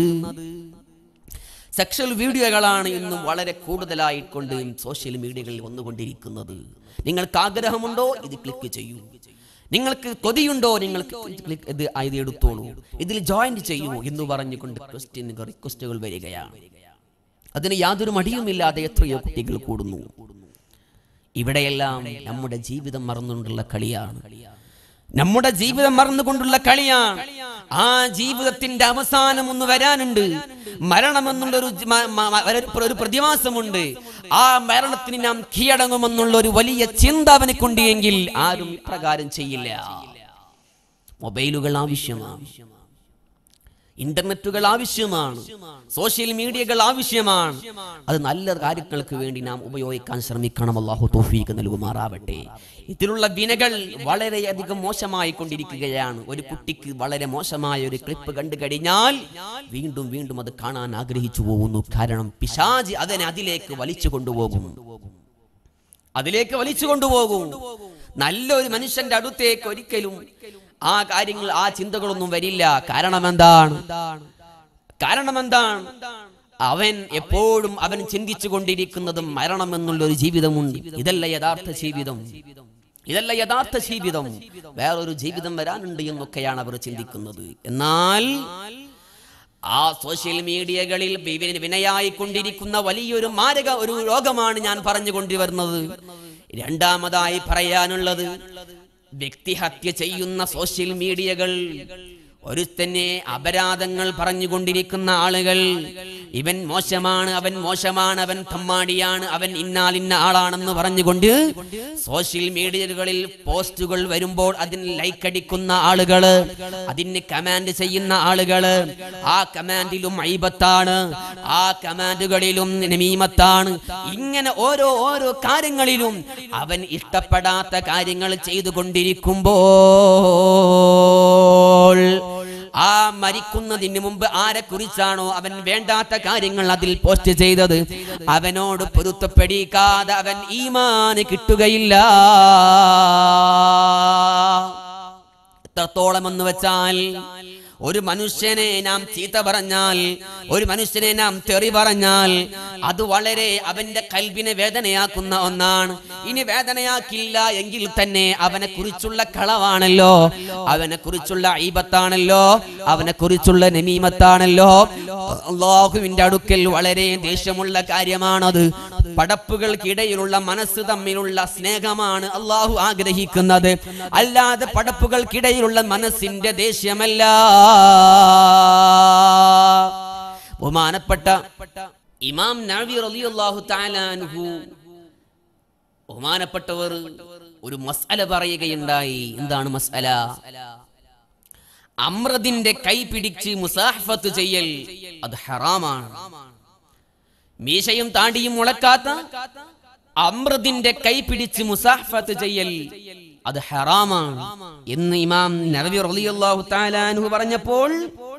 സെക്ഷൽ വീഡിയോകളാണ് ഇന്നും വളരെ കൂടുതലായിക്കൊണ്ട് സോഷ്യൽ മീഡിയകളിൽ വന്നുകൊണ്ടിരിക്കുന്നത് നിങ്ങൾക്ക് ആഗ്രഹമുണ്ടോ ഇത് ക്ലിക്ക് ചെയ്യൂ നിങ്ങൾക്ക് കൊതിയുണ്ടോ നിങ്ങൾക്ക് ഇത് click- ഇത് ആ ഇത് എടുത്തോളൂ ഇതിൽ ജോയിന്റ് ചെയ്യൂ എന്ന് പറഞ്ഞുകൊണ്ട് ക്വസ്റ്റ്യൻ റിക്വസ്റ്റുകൾ വരികയാണ് അതിന് യാതൊരു മടിയുമില്ലാതെ എത്രയോ കുട്ടികൾ കൂടുന്നു ഇവിടെയെല്ലാം നമ്മുടെ ജീവിതം മറന്നുകൊണ്ടുള്ള കളിയാണ് നമ്മുടെ ജീവിതം മറന്നുകൊണ്ടുള്ള കളിയാണ് ആ ജീവിതത്തിന്റെ അവസാനം ഒന്ന് വരാനുണ്ട് മരണമെന്നുള്ള ഒരു ജ- മ- മ- മ- ഒരു പ്ര- ഒരു പ്രതിമാസമുണ്ട് ആ മരണത്തിന് നാം കീഴടങ്ങുമെന്നുള്ള ഒരു വലിയ ചിന്ത അവനക്കുണ്ട് എങ്കിൽ ആരും ഇപ്രകാരം ചെയ്യില്ല മൊബൈലുകൾ ആവശ്യമാണ് ഇന്റർനെറ്റുകൾ ആവശ്യമാണ് സോഷ്യൽ മീഡിയകൾ ആവശ്യമാണ് അത് നല്ല കാര്യങ്ങൾക്ക് വേണ്ടി നാം ഉപയോഗിക്കാൻ ശ്രമിക്കണം അള്ളാഹു തോഫീക്ക് നൽകുമാറാവട്ടെ ഇതിലുള്ള വിനകൾ വളരെയധികം മോശമായി കൊണ്ടിരിക്കുകയാണ് ഒരു കുട്ടിക്ക് വളരെ മോശമായ ഒരു ക്ലിപ്പ് കണ്ടു കഴിഞ്ഞാൽ വീണ്ടും വീണ്ടും അത് കാണാൻ ആഗ്രഹിച്ചു പോകുന്നു കാരണം പിശാജ് അതിനെ അതിലേക്ക് വലിച്ചു കൊണ്ടുപോകും അതിലേക്ക് വലിച്ചു കൊണ്ടുപോകും നല്ലൊരു മനുഷ്യന്റെ അടുത്തേക്ക് ഒരിക്കലും ആ കാര്യങ്ങൾ ആ ചിന്തകളൊന്നും വരില്ല കാരണം എന്താണ് കാരണം എന്താണ് അവൻ എപ്പോഴും അവൻ ചിന്തിച്ചു കൊണ്ടിരിക്കുന്നതും മരണം എന്നുള്ള ഒരു ജീവിതമുണ്ട് ഇതല്ല യഥാർത്ഥ ജീവിതം ഇതല്ല യഥാർത്ഥ ജീവിതം വേറൊരു ജീവിതം വരാനുണ്ട് എന്നൊക്കെയാണ് അവർ ചിന്തിക്കുന്നത് എന്നാൽ ആ സോഷ്യൽ മീഡിയകളിൽ വിന- വിനയായി കൊണ്ടിരിക്കുന്ന വലിയൊരു മാരക ഒരു രോഗമാണ് ഞാൻ പറഞ്ഞു കൊണ്ടുവരുന്നത് രണ്ടാമതായി പറയാനുള്ളത് വ്യക്തിഹത്യ ചെയ്യുന്ന സോഷ്യൽ മീഡിയകൾ ഒരുത്തന്നെ അപരാധങ്ങൾ പറഞ്ഞുകൊണ്ടിരിക്കുന്ന ആളുകൾ ഇവൻ മോശമാണ് അവൻ മോശമാണ് അവൻ തമ്മാടിയാണ് അവൻ ഇന്നാലിന്ന ആളാണെന്ന് പറഞ്ഞുകൊണ്ട് സോഷ്യൽ മീഡിയകളിൽ പോസ്റ്റുകൾ വരുമ്പോൾ അതിന് ലൈക്ക് അടിക്കുന്ന ആളുകള് അതിന് കമാൻഡ് ചെയ്യുന്ന ആളുകള് ആ കമാൻഡിലും ഐബത്താണ് ആ കമാൻഡുകളിലും നമീമത്താണ് ഇങ്ങനെ ഓരോ ഓരോ കാര്യങ്ങളിലും അവൻ ഇഷ്ടപ്പെടാത്ത കാര്യങ്ങൾ ചെയ്തുകൊണ്ടിരിക്കുമ്പോൾ ആ മരിക്കുന്നതിന് മുമ്പ് ആരെ കുറിച്ചാണോ അവൻ വേണ്ടാത്ത കാര്യങ്ങൾ അതിൽ പോസ്റ്റ് ചെയ്തത് അവനോട് പൊരുത്തപ്പെടിക്കാതെ അവൻ ഈമാന് കിട്ടുകയില്ല എത്രത്തോളം എന്ന് വെച്ചാൽ ഒരു മനുഷ്യനെ നാം ചീത്ത പറഞ്ഞാൽ ഒരു മനുഷ്യനെ നാം തെറി പറഞ്ഞാൽ അത് വളരെ അവന്റെ കൽബിനെ വേദനയാക്കുന്ന ഒന്നാണ് ഇനി വേദനയാക്കില്ല എങ്കിൽ തന്നെ അവനെ കുറിച്ചുള്ള കളവാണല്ലോ അവനെ കുറിച്ചുള്ള ഈബത്താണല്ലോ അവനെ കുറിച്ചുള്ള നമീമത്താണല്ലോ അള്ളാഹുവിന്റെ അടുക്കൽ വളരെ ദേഷ്യമുള്ള കാര്യമാണത് പടപ്പുകൾക്കിടയിലുള്ള മനസ്സ് തമ്മിലുള്ള സ്നേഹമാണ് അള്ളാഹു ആഗ്രഹിക്കുന്നത് അല്ലാതെ പടപ്പുകൾക്കിടയിലുള്ള മനസ്സിന്റെ ദേഷ്യമല്ല ബഹുമാനപ്പെട്ട ഇമാം നബി റളിയല്ലാഹു തആല അൻഹു ബഹുമാനപ്പെട്ടവർ ഒരു മസ്അല പറയുകയുണ്ടായി എന്താണ് മസ്അല അമ്രദിന്റെ കൈ പിടിച്ച് മുസാഹഫത്ത് ചെയ്യൽ അത് ഹറാമാണ് മീശയും താടിയും മുളക്കാത്ത അമ്രദിന്റെ കൈ പിടിച്ച് മുസാഹഫത്ത് ചെയ്യൽ അത് ഹറാമാണ് എന്ന് ഇമാം നബി റളിയല്ലാഹു തആല അൻഹു പറഞ്ഞപ്പോൾ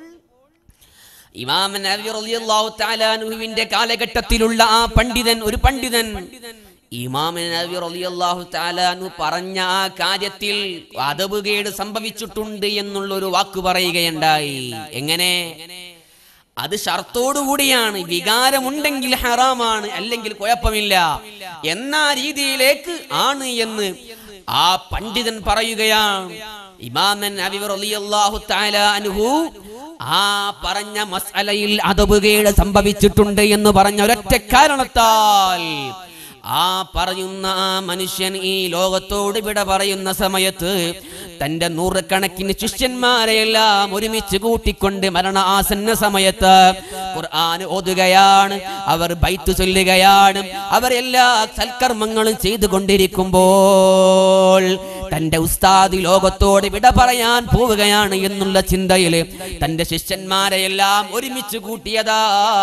ഇമാം നബി റളിയല്ലാഹു തആല അൻഹുവിന്റെ കാലഘട്ടത്തിലുള്ള ആ പണ്ഡിതൻ ഒരു പണ്ഡിതൻ ഇമാം നബി റളിയല്ലാഹു തആല അൻഹു പറഞ്ഞ ആ കാര്യത്തിൽ അതവുകേട് സംഭവിച്ചിട്ടുണ്ട് എന്നുള്ള ഒരു വാക്ക് പറയുകയുണ്ടായി എങ്ങനെ അത് ഷർത്തോടുകൂടിയാണ് വികാരമുണ്ടെങ്കിൽ ഹറാമാണ് അല്ലെങ്കിൽ കുഴപ്പമില്ല എന്ന രീതിയിലേക്ക് ആണ് എന്ന് ആ പണ്ഡിതൻ പറയുകയാണ് ഇമാമൻ നബി റളിയല്ലാഹു തആല അൻഹു ആ പറഞ്ഞ മസ്അലയിൽ അതവുകേട് സംഭവിച്ചിട്ടുണ്ട് എന്ന് പറഞ്ഞ ഒരൊറ്റ കാരണത്താൽ ആ പറയുന്ന ആ മനുഷ്യൻ ഈ ലോകത്തോട് വിട പറയുന്ന സമയത്ത് തന്റെ നൂറുകണക്കിന് ശിഷ്യന്മാരെയെല്ലാം ഒരുമിച്ച് കൂട്ടിക്കൊണ്ട് മരണ ആസന്ന സമയത്ത് ഖുർആൻ ഓതുകയാണ് അവർ ബൈത്ത് ചൊല്ലുകയാണ് അവർ എല്ലാ സൽക്കർമ്മങ്ങളും ചെയ്തുകൊണ്ടിരിക്കുമ്പോൾ തന്റെ ഉസ്താദ് ലോകത്തോട് വിട പറയാൻ പോവുകയാണ് എന്നുള്ള ചിന്തയില് തന്റെ ശിഷ്യന്മാരെയെല്ലാം ഒരുമിച്ച് കൂട്ടിയതാ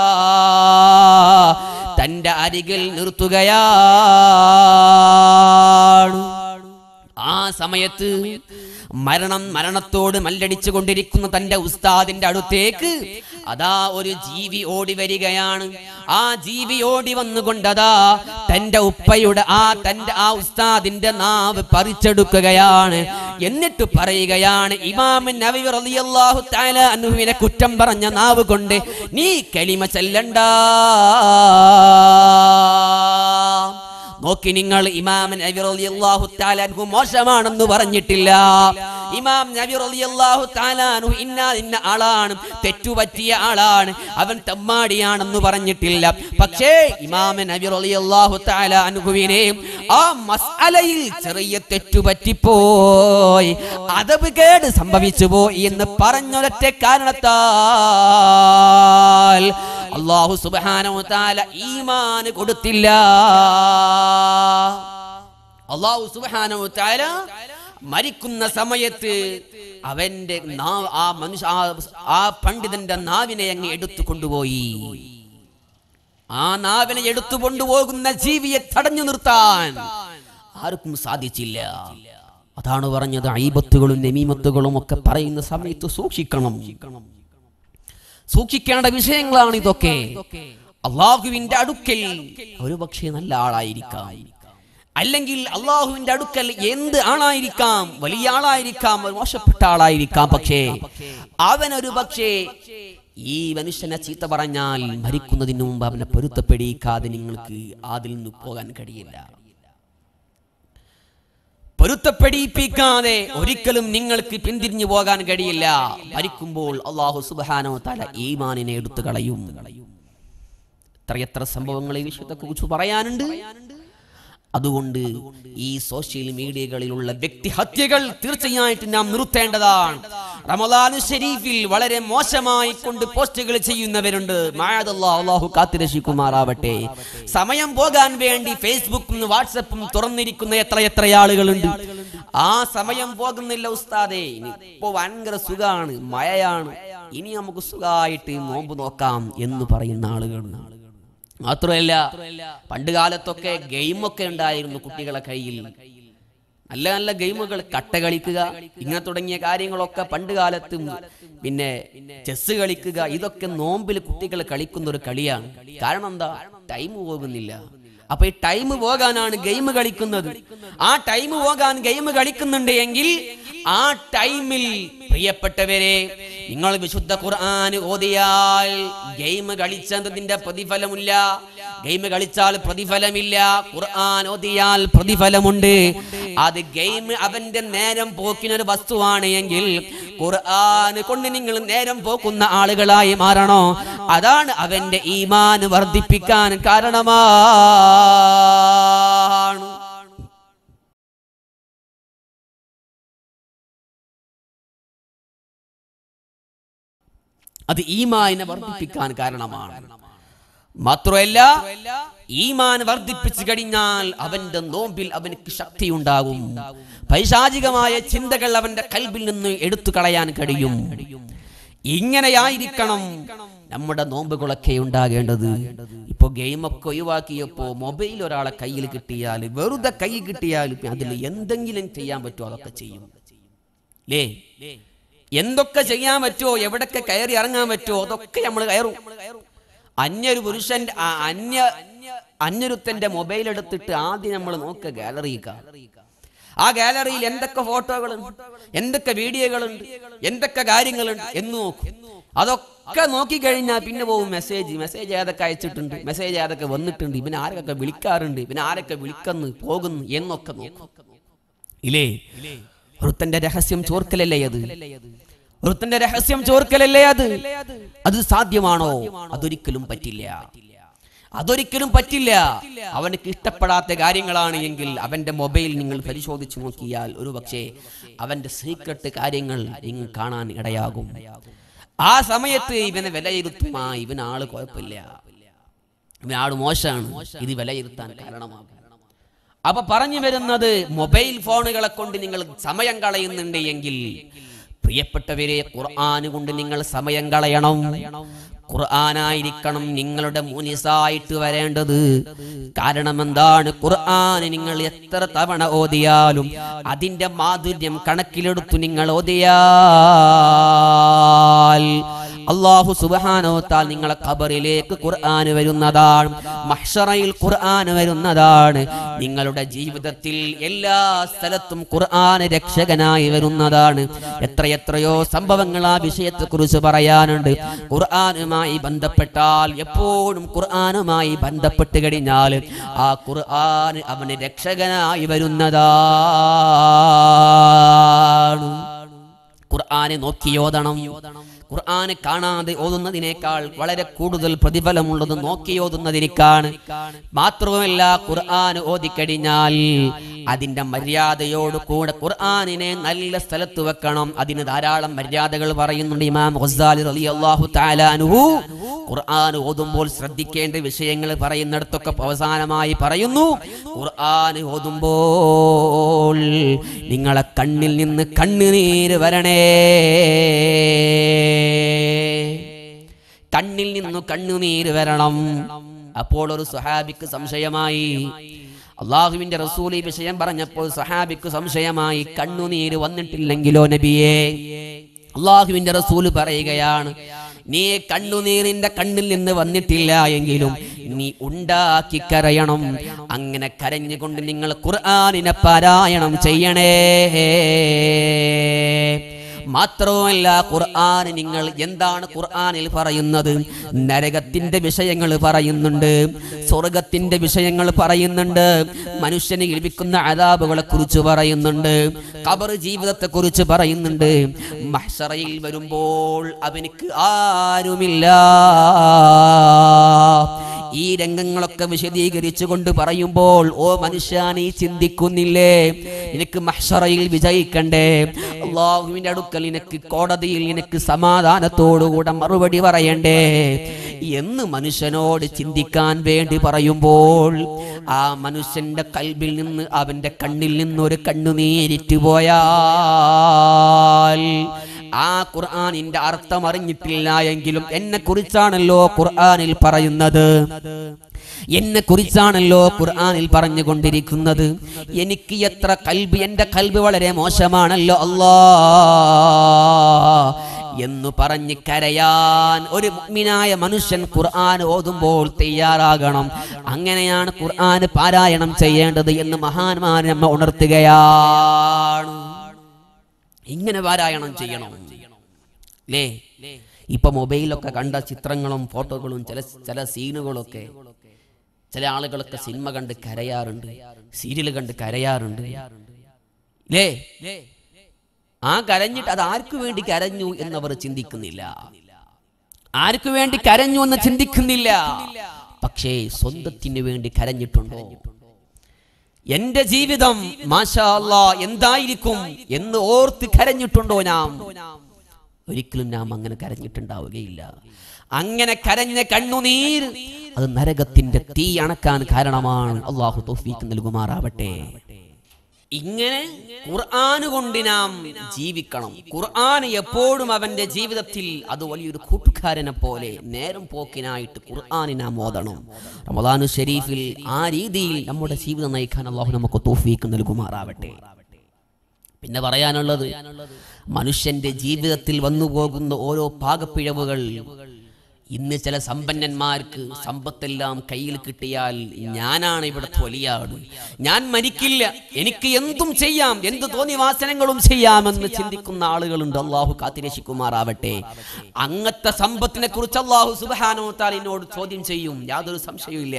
തന്റെ അരികിൽ നിർത്തുകയാണ് ആ സമയത്ത് മരണം മരണത്തോട് മല്ലടിച്ചു കൊണ്ടിരിക്കുന്ന തന്റെ ഉസ്താദിന്റെ അടുത്തേക്ക് അതാ ഒരു ജീവി ഓടി വരികയാണ് ആ ജീവി ഓടി വന്നുകൊണ്ടതാ തന്റെ ഉപ്പയുടെ ആ തന്റെ ആ ഉസ്താദിന്റെ നാവ് പറിച്ചെടുക്കുകയാണ് എന്നിട്ട് പറയുകയാണ് ഇമാമിൻ നബി റളിയല്ലാഹു തആല അൻഹുവിനെ കുറ്റം പറഞ്ഞ നാവ് കൊണ്ട് നീ കലിമ ചെല്ലണ്ട നോക്കി നിങ്ങൾ ഇമാം നബി റളിയല്ലാഹു തആല അൻഹു മോശമാണെന്ന് പറഞ്ഞിട്ടില്ല ഇമാം നബി റളിയല്ലാഹു തആല അൻഹു ഇന്ന ഇന്ന ആളാണ് തെറ്റുപറ്റിയ ആളാണ് അവൻ തമ്മാടിയാണെന്ന് പറഞ്ഞിട്ടില്ല പക്ഷേ ഇമാം നബി റളിയല്ലാഹു തആല അൻഹുവിനെ ആ മസ്അലയിൽ ചെറിയ തെറ്റുപറ്റിപ്പോയി അതവ് കേട് സംഭവിച്ചു പോയി എന്ന് പറഞ്ഞൊരൊറ്റ കാരണത്താൽ അള്ളാഹു സുബ്ഹാനഹു തആല ഈമാൻ കൊടുത്തില്ല അള്ളാഹു സുബ്ഹാനഹു തആല മരിക്കുന്ന സമയത്ത് അവന്റെ നാവ് ആ മനുഷ്യ ആ- ആ പണ്ഡിതന്റെ നാവിനെ അങ്ങ് എടുത്തു കൊണ്ടുപോയി ആ നാവിനെ എടുത്തു കൊണ്ടുപോകുന്ന ജീവിയെ തടഞ്ഞു നിർത്താൻ ആർക്കും സാധിച്ചില്ല അതാണ് പറഞ്ഞത് ഐബത്തുകളും നമീമത്തുകളും ഒക്കെ പറയുന്ന സമയത്ത് സൂക്ഷിക്കണം സൂക്ഷിക്കേണ്ട വിഷയങ്ങളാണ് ഇതൊക്കെ അള്ളാഹുവിന്റെ അടുക്കൽ ഒരു പക്ഷേ നല്ല ആളായിരിക്കാം അല്ലെങ്കിൽ അള്ളാഹുവിന്റെ അടുക്കൽ എന്ത് ആളായിരിക്കാം വലിയ ആളായിരിക്കാം ഒരു മോശപ്പെട്ട ആളായിരിക്കാം പക്ഷേ അവനൊരു പക്ഷേ ഈ മനുഷ്യനെ ചീത്ത പറഞ്ഞാൽ മരിക്കുന്നതിന് മുമ്പ് അവനെ പൊരുത്തപ്പെടിക്കാതെ നിങ്ങൾക്ക് അതിൽ നിന്ന് പോകാൻ കഴിയില്ല പൊരുത്തപ്പെടിപ്പിക്കാതെ ഒരിക്കലും നിങ്ങൾക്ക് പിന്തിരിഞ്ഞു പോകാൻ കഴിയില്ല മരിക്കുമ്പോൾ അള്ളാഹു സുബാനോ തല ഈമാനിനെ എടുത്തു കളയും എത്രയെത്ര സംഭവങ്ങൾ ഈ വിഷയത്തെ കുറിച്ച് പറയാനുണ്ട് അതുകൊണ്ട് ഈ സോഷ്യൽ മീഡിയകളിലുള്ള വ്യക്തിഹത്യകൾ തീർച്ചയായിട്ടും നാം നിർത്തേണ്ടതാണ് റമദാനു ഷരീഫിൽ വളരെ മോശമായി കൊണ്ട് പോസ്റ്റുകൾ ചെയ്യുന്നവരുണ്ട് മായതല്ലാ അള്ളാഹു കാത്തിരക്ഷിക്കുമാറാവട്ടെ സമയം പോകാൻ വേണ്ടി ഫേസ്ബുക്കും വാട്സപ്പും തുറന്നിരിക്കുന്ന എത്ര എത്ര ആളുകളുണ്ട് ആ സമയം പോകുന്നില്ല ഉസ്താദേ ഇനി ഇപ്പൊ ഭയങ്കര സുഖാണ് മഴയാണ് ഇനി നമുക്ക് സുഖമായിട്ട് നോമ്പ് നോക്കാം എന്ന് പറയുന്ന ആളുകളുണ്ട് മാത്രമല്ല പണ്ട് കാലത്തൊക്കെ ഗെയിമൊക്കെ ഉണ്ടായിരുന്നു കുട്ടികളെ കയ്യിൽ നല്ല നല്ല ഗെയിമുകൾ കട്ട കളിക്കുക ഇങ്ങനെ തുടങ്ങിയ കാര്യങ്ങളൊക്കെ പണ്ട് കാലത്ത് പിന്നെ ചെസ് കളിക്കുക ഇതൊക്കെ നോമ്പിൽ കുട്ടികൾ കളിക്കുന്ന ഒരു കളിയാണ് കാരണം എന്താ ടൈം പോകുന്നില്ല അപ്പൊ ഈ ടൈം പോകാനാണ് ഗെയിം കളിക്കുന്നത് ആ ടൈം പോകാൻ ഗെയിം കളിക്കുന്നുണ്ട് എങ്കിൽ ആ ടൈമിൽ പ്രിയപ്പെട്ടവരെ നിങ്ങൾ വിശുദ്ധ ഖുർആൻ ഓതിയാൽ ഗെയിം കളിച്ചതിന്റെ പ്രതിഫലമില്ല ഗെയിം കളിച്ചാൽ പ്രതിഫലമില്ല ഖുർആൻ ഓതിയാൽ പ്രതിഫലമുണ്ട് അത് ഗെയിം അവന്റെ നേരം പോക്കിനൊരു വസ്തുവാണ് എങ്കിൽ ഖുർആൻ കൊണ്ട് നിങ്ങൾ നേരം പോക്കുന്ന ആളുകളായി മാറണോ അതാണ് അവന്റെ ഈമാൻ വർദ്ധിപ്പിക്കാൻ കാരണമാണ് അത് ഈമാനെ വർദ്ധിപ്പിക്കാൻ കാരണമാണ് മാത്രമല്ല ഈമാൻ വർദ്ധിപ്പിച്ചു കഴിഞ്ഞാൽ അവന്റെ നോമ്പിൽ അവനക്ക് ശക്തി ഉണ്ടാകും പൈശാചികമായ ചിന്തകൾ അവന്റെ കൽബിൽ നിന്ന് എടുത്തു കളയാൻ കഴിയും ഇങ്ങനെയായിരിക്കണം നമ്മുടെ നോമ്പുകളൊക്കെ ഉണ്ടാകേണ്ടത് ഇപ്പൊ ഗെയിമൊക്കെ ഒഴിവാക്കിയപ്പോ മൊബൈൽ ഒരാളെ കയ്യിൽ കിട്ടിയാൽ വെറുതെ കൈ കിട്ടിയാൽ അതിൽ എന്തെങ്കിലും ചെയ്യാൻ പറ്റുമോ അതൊക്കെ ചെയ്യും ലേ എന്തൊക്കെ ചെയ്യാൻ പറ്റുമോ എവിടൊക്കെ കയറി ഇറങ്ങാൻ പറ്റുമോ അതൊക്കെ നമ്മൾ കയറും അന്യൊരു പുരുഷന്റെ ആ, അന്യ അന്യൊരുത്തന്റെ മൊബൈൽ എടുത്തിട്ട് ആദ്യം നമ്മൾ നോക്കുക ഗാലറിക്ക ആ ഗാലറിയിൽ എന്തൊക്കെ ഫോട്ടോകളുണ്ട് എന്തൊക്കെ വീഡിയോകളുണ്ട് എന്തൊക്കെ കാര്യങ്ങളുണ്ട് എന്ന് നോക്കും അതൊക്കെ നോക്കിക്കഴിഞ്ഞാൽ പിന്നെ പോകും മെസ്സേജ് മെസ്സേജ് ഏതൊക്കെ അയച്ചിട്ടുണ്ട് മെസ്സേജ് ഏതൊക്കെ വന്നിട്ടുണ്ട് ഇവൻ ആരൊക്കെ വിളിക്കാറുണ്ട് ഇവൻ ആരൊക്കെ വിളിക്കുന്നു പോകുന്നു എന്നൊക്കെ നോക്കും ഇല്ലേ വൃത്തന്റെ രഹസ്യം ചോർക്കലല്ലേ അത് വൃത്തന്റെ രഹസ്യം ചോർക്കലല്ലേ അത് അത് സാധ്യമാണോ അതൊരിക്കലും പറ്റില്ല അതൊരിക്കലും പറ്റില്ല അവനക്ക് ഇഷ്ടപ്പെടാത്ത കാര്യങ്ങളാണ് എങ്കിൽ അവന്റെ മൊബൈൽ നിങ്ങൾ പരിശോധിച്ചു നോക്കിയാൽ ഒരു പക്ഷേ അവന്റെ സീക്രട്ട് കാര്യങ്ങൾ നിങ്ങൾ കാണാൻ ഇടയാകും ആ സമയത്ത് ഇവനെ വിലയിരുത്തുമാ ഇവൻ ആള് കുഴപ്പമില്ല ഇവൻ ആള് മോശമാണ് ഇത് വിലയിരുത്താൻ കാരണമാകും അപ്പൊ പറഞ്ഞു വരുന്നത് മൊബൈൽ ഫോണുകളെ കൊണ്ട് നിങ്ങൾ സമയം കളയുന്നുണ്ട് എങ്കിൽ പ്രിയപ്പെട്ടവരെ ഖുർആൻ കൊണ്ട് നിങ്ങൾ സമയം കളയണം ഖുർആനായിരിക്കണം നിങ്ങളുടെ മുനിസായിട്ട് വരേണ്ടത് കാരണം എന്താണ് ഖുർആൻ നിങ്ങൾ എത്ര തവണ ഓതിയാലും അതിന്റെ മാധുര്യം കണക്കിലെടുത്തു നിങ്ങൾ ഓതിയാൽ അള്ളാഹു സുബാനോത്താൽ നിങ്ങളെ ഖബറിലേക്ക് ഖുർആൻ വരുന്നതാണ് മഹ്ഷറയിൽ ഖുർആൻ വരുന്നതാണ് നിങ്ങളുടെ ജീവിതത്തിൽ എല്ലാ സ്ഥലത്തും ഖുർആൻ രക്ഷകനായി വരുന്നതാണ് എത്രയെത്രയോ സംഭവങ്ങൾ ആ വിഷയത്തെ കുറിച്ച് പറയാനുണ്ട് ഖുർആനുമായി ബന്ധപ്പെട്ടാൽ എപ്പോഴും ഖുർആനുമായി ബന്ധപ്പെട്ട് കഴിഞ്ഞാൽ ആ ഖുർആൻ അവന് രക്ഷകനായി വരുന്നതാണ് ഖുർആനെ നോക്കി ഓതണം ഖുർആന് കാണാതെ ഓതുന്നതിനേക്കാൾ വളരെ കൂടുതൽ പ്രതിഫലമുള്ളത് നോക്കി ഓതുന്നതിനേക്കാണ് മാത്രവുമല്ല ഖുർആൻ ഓതിക്കഴിഞ്ഞാൽ അതിന്റെ മര്യാദയോട് കൂടെ ഖുർആനിനെ നല്ല സ്ഥലത്ത് വെക്കണം അതിന് ധാരാളം മര്യാദകൾ പറയുന്നുണ്ട് ഇമാം ഗസാലി റളിയല്ലാഹു തആല അൻഹു ഖുർആൻ ഓതുമ്പോൾ ശ്രദ്ധിക്കേണ്ട വിഷയങ്ങൾ പറയുന്നിടത്തൊക്കെ അവസാനമായി പറയുന്നു ഖുർആൻ ഓതുമ്പോൾ നിങ്ങളെ കണ്ണിൽ നിന്ന് കണ്ണുനീര് വരണേ കണ്ണിൽ നിന്നു കണ്ണുനീര് വരണം അപ്പോൾ ഒരു സുഹാബിക്ക് സംശയമായി അള്ളാഹുവിന്റെ റസൂൽ ഈ വിഷയം പറഞ്ഞപ്പോൾ സഹാബിക്ക് സംശയമായി കണ്ണുനീര് വന്നിട്ടില്ലെങ്കിലോ നബിയേ അള്ളാഹുവിന്റെ റസൂല് പറയുകയാണ് നീ കണ്ണുനീരിന്റെ കണ്ണിൽ നിന്ന് വന്നിട്ടില്ല എങ്കിലും നീ ഉണ്ടാക്കി കരയണം അങ്ങനെ കരഞ്ഞുകൊണ്ട് നിങ്ങൾ ഖുർആാനിനെ പാരായണം ചെയ്യണേ മാത്രവുമല്ല ഖുർആൻ നിങ്ങൾ എന്താണ് ഖുർആനിൽ പറയുന്നത് നരകത്തിന്റെ വിഷയങ്ങൾ പറയുന്നുണ്ട് സ്വർഗത്തിന്റെ വിഷയങ്ങൾ പറയുന്നുണ്ട് മനുഷ്യന് ലഭിക്കുന്ന അതാബുകളെ കുറിച്ച് പറയുന്നുണ്ട് കബർ ജീവിതത്തെ കുറിച്ച് പറയുന്നുണ്ട് മഹ്സറയിൽ വരുമ്പോൾ അവനിക്ക് ആരുമില്ല ഈ രംഗങ്ങളൊക്കെ വിശദീകരിച്ചു കൊണ്ട് പറയുമ്പോൾ ഓ മനുഷ്യ നീ ചിന്തിക്കുന്നില്ലേ നിനക്ക് മഹ്ഷറയിൽ വിജയിക്കണ്ടേ അള്ളാഹുവിന്റെ അടുക്കൽ നിനക്ക് കോടതിയിൽ നിനക്ക് സമാധാനത്തോടുകൂടെ മറുപടി പറയണ്ടേ എന്ന് മനുഷ്യനോട് ചിന്തിക്കാൻ വേണ്ടി പറയുമ്പോൾ ആ മനുഷ്യന്റെ കൽബിൽ നിന്ന് അവന്റെ കണ്ണിൽ നിന്ന് ഒരു കണ്ണുനീരിറ്റ് പോയാൽ ആ ഖുർആനിന്റെ അർത്ഥം അറിഞ്ഞിട്ടില്ല എങ്കിലും എന്നെ കുറിച്ചാണല്ലോ ഖുർആനിൽ പറയുന്നത് എന്നെ കുറിച്ചാണല്ലോ ഖുർആനിൽ പറഞ്ഞുകൊണ്ടിരിക്കുന്നത് എനിക്ക് എത്ര കൽബ് എന്റെ കൽബ് വളരെ മോശമാണല്ലോ അല്ലാ എന്ന് പറഞ്ഞ് കരയാൻ ഒരു മുഅ്മിനായ മനുഷ്യൻ ഖുർആൻ ഓതുമ്പോൾ തയ്യാറാകണം അങ്ങനെയാണ് ഖുർആൻ പാരായണം ചെയ്യേണ്ടത് എന്ന് മഹാന്മാർ നമ്മെ ഉണർത്തുകയാണ് ഇങ്ങനെ പാരായണം ചെയ്യണം ലേ ഇപ്പൊ മൊബൈലൊക്കെ കണ്ട ചിത്രങ്ങളും ഫോട്ടോകളും ചില ചില സീനുകളൊക്കെ ചില ആളുകളൊക്കെ സിനിമ കണ്ട് കരയാറുണ്ട് സീരിയൽ കണ്ട് കരയാറുണ്ട് ലേ ആ കരഞ്ഞിട്ട് അത് ആർക്കു വേണ്ടി കരഞ്ഞു എന്നവർ ചിന്തിക്കുന്നില്ല ആർക്കു വേണ്ടി കരഞ്ഞു എന്ന് ചിന്തിക്കുന്നില്ല പക്ഷേ സ്വന്തത്തിന് വേണ്ടി കരഞ്ഞിട്ടുണ്ടോ എന്റെ ജീവിതം മാഷാ അല്ലാ എന്തായിരിക്കും എന്ന് ഓർത്ത് കരഞ്ഞിട്ടുണ്ടോ നാം ഒരിക്കലും നാം അങ്ങനെ കരഞ്ഞിട്ടുണ്ടാവുകയില്ല അങ്ങനെ കരഞ്ഞ കണ്ണുനീർ അത് നരകത്തിന്റെ തീ അണക്കാൻ കാരണമാണ് അള്ളാഹു തൗഫീക്ക് നൽകുമാറാവട്ടെ ഇങ്ങനെ ഖുർആൻ കൊണ്ട് നാം ജീവിക്കണം ഖുർആൻ എപ്പോഴും അവന്റെ ജീവിതത്തിൽ അത് വലിയൊരു കൂട്ടുകാരനെ പോലെ നേരം പോക്കിനായിട്ട് ഖുർആാനി നാം ഓതണം റമദാനു ഷരീഫിൽ ആ രീതിയിൽ നമ്മുടെ ജീവിതം നയിക്കാൻ അള്ളാഹു നമുക്ക് തോഫീക്ക് നൽകുമാറാവട്ടെ പിന്നെ പറയാനുള്ളത് മനുഷ്യന്റെ ജീവിതത്തിൽ വന്നു പോകുന്ന ഓരോ പാകപ്പിഴവുകൾ ഇന്ന് ചില സമ്പന്നന്മാർക്ക് സമ്പത്തെല്ലാം കയ്യിൽ കിട്ടിയാൽ ഞാനാണ് ഇവിടുത്തെ വലിയാട് ഞാൻ മരിക്കില്ല എനിക്ക് എന്തും ചെയ്യാം എന്ത് തോന്നി വാസനങ്ങളും ചെയ്യാമെന്ന് ചിന്തിക്കുന്ന ആളുകളുണ്ട് അള്ളാഹു കാത്തിരക്ഷിക്കുമാറാവട്ടെ അങ്ങത്തെ സമ്പത്തിനെ കുറിച്ച് അള്ളാഹു സുബാനോ താലിനോട് ചോദ്യം ചെയ്യും യാതൊരു സംശയവുമില്ല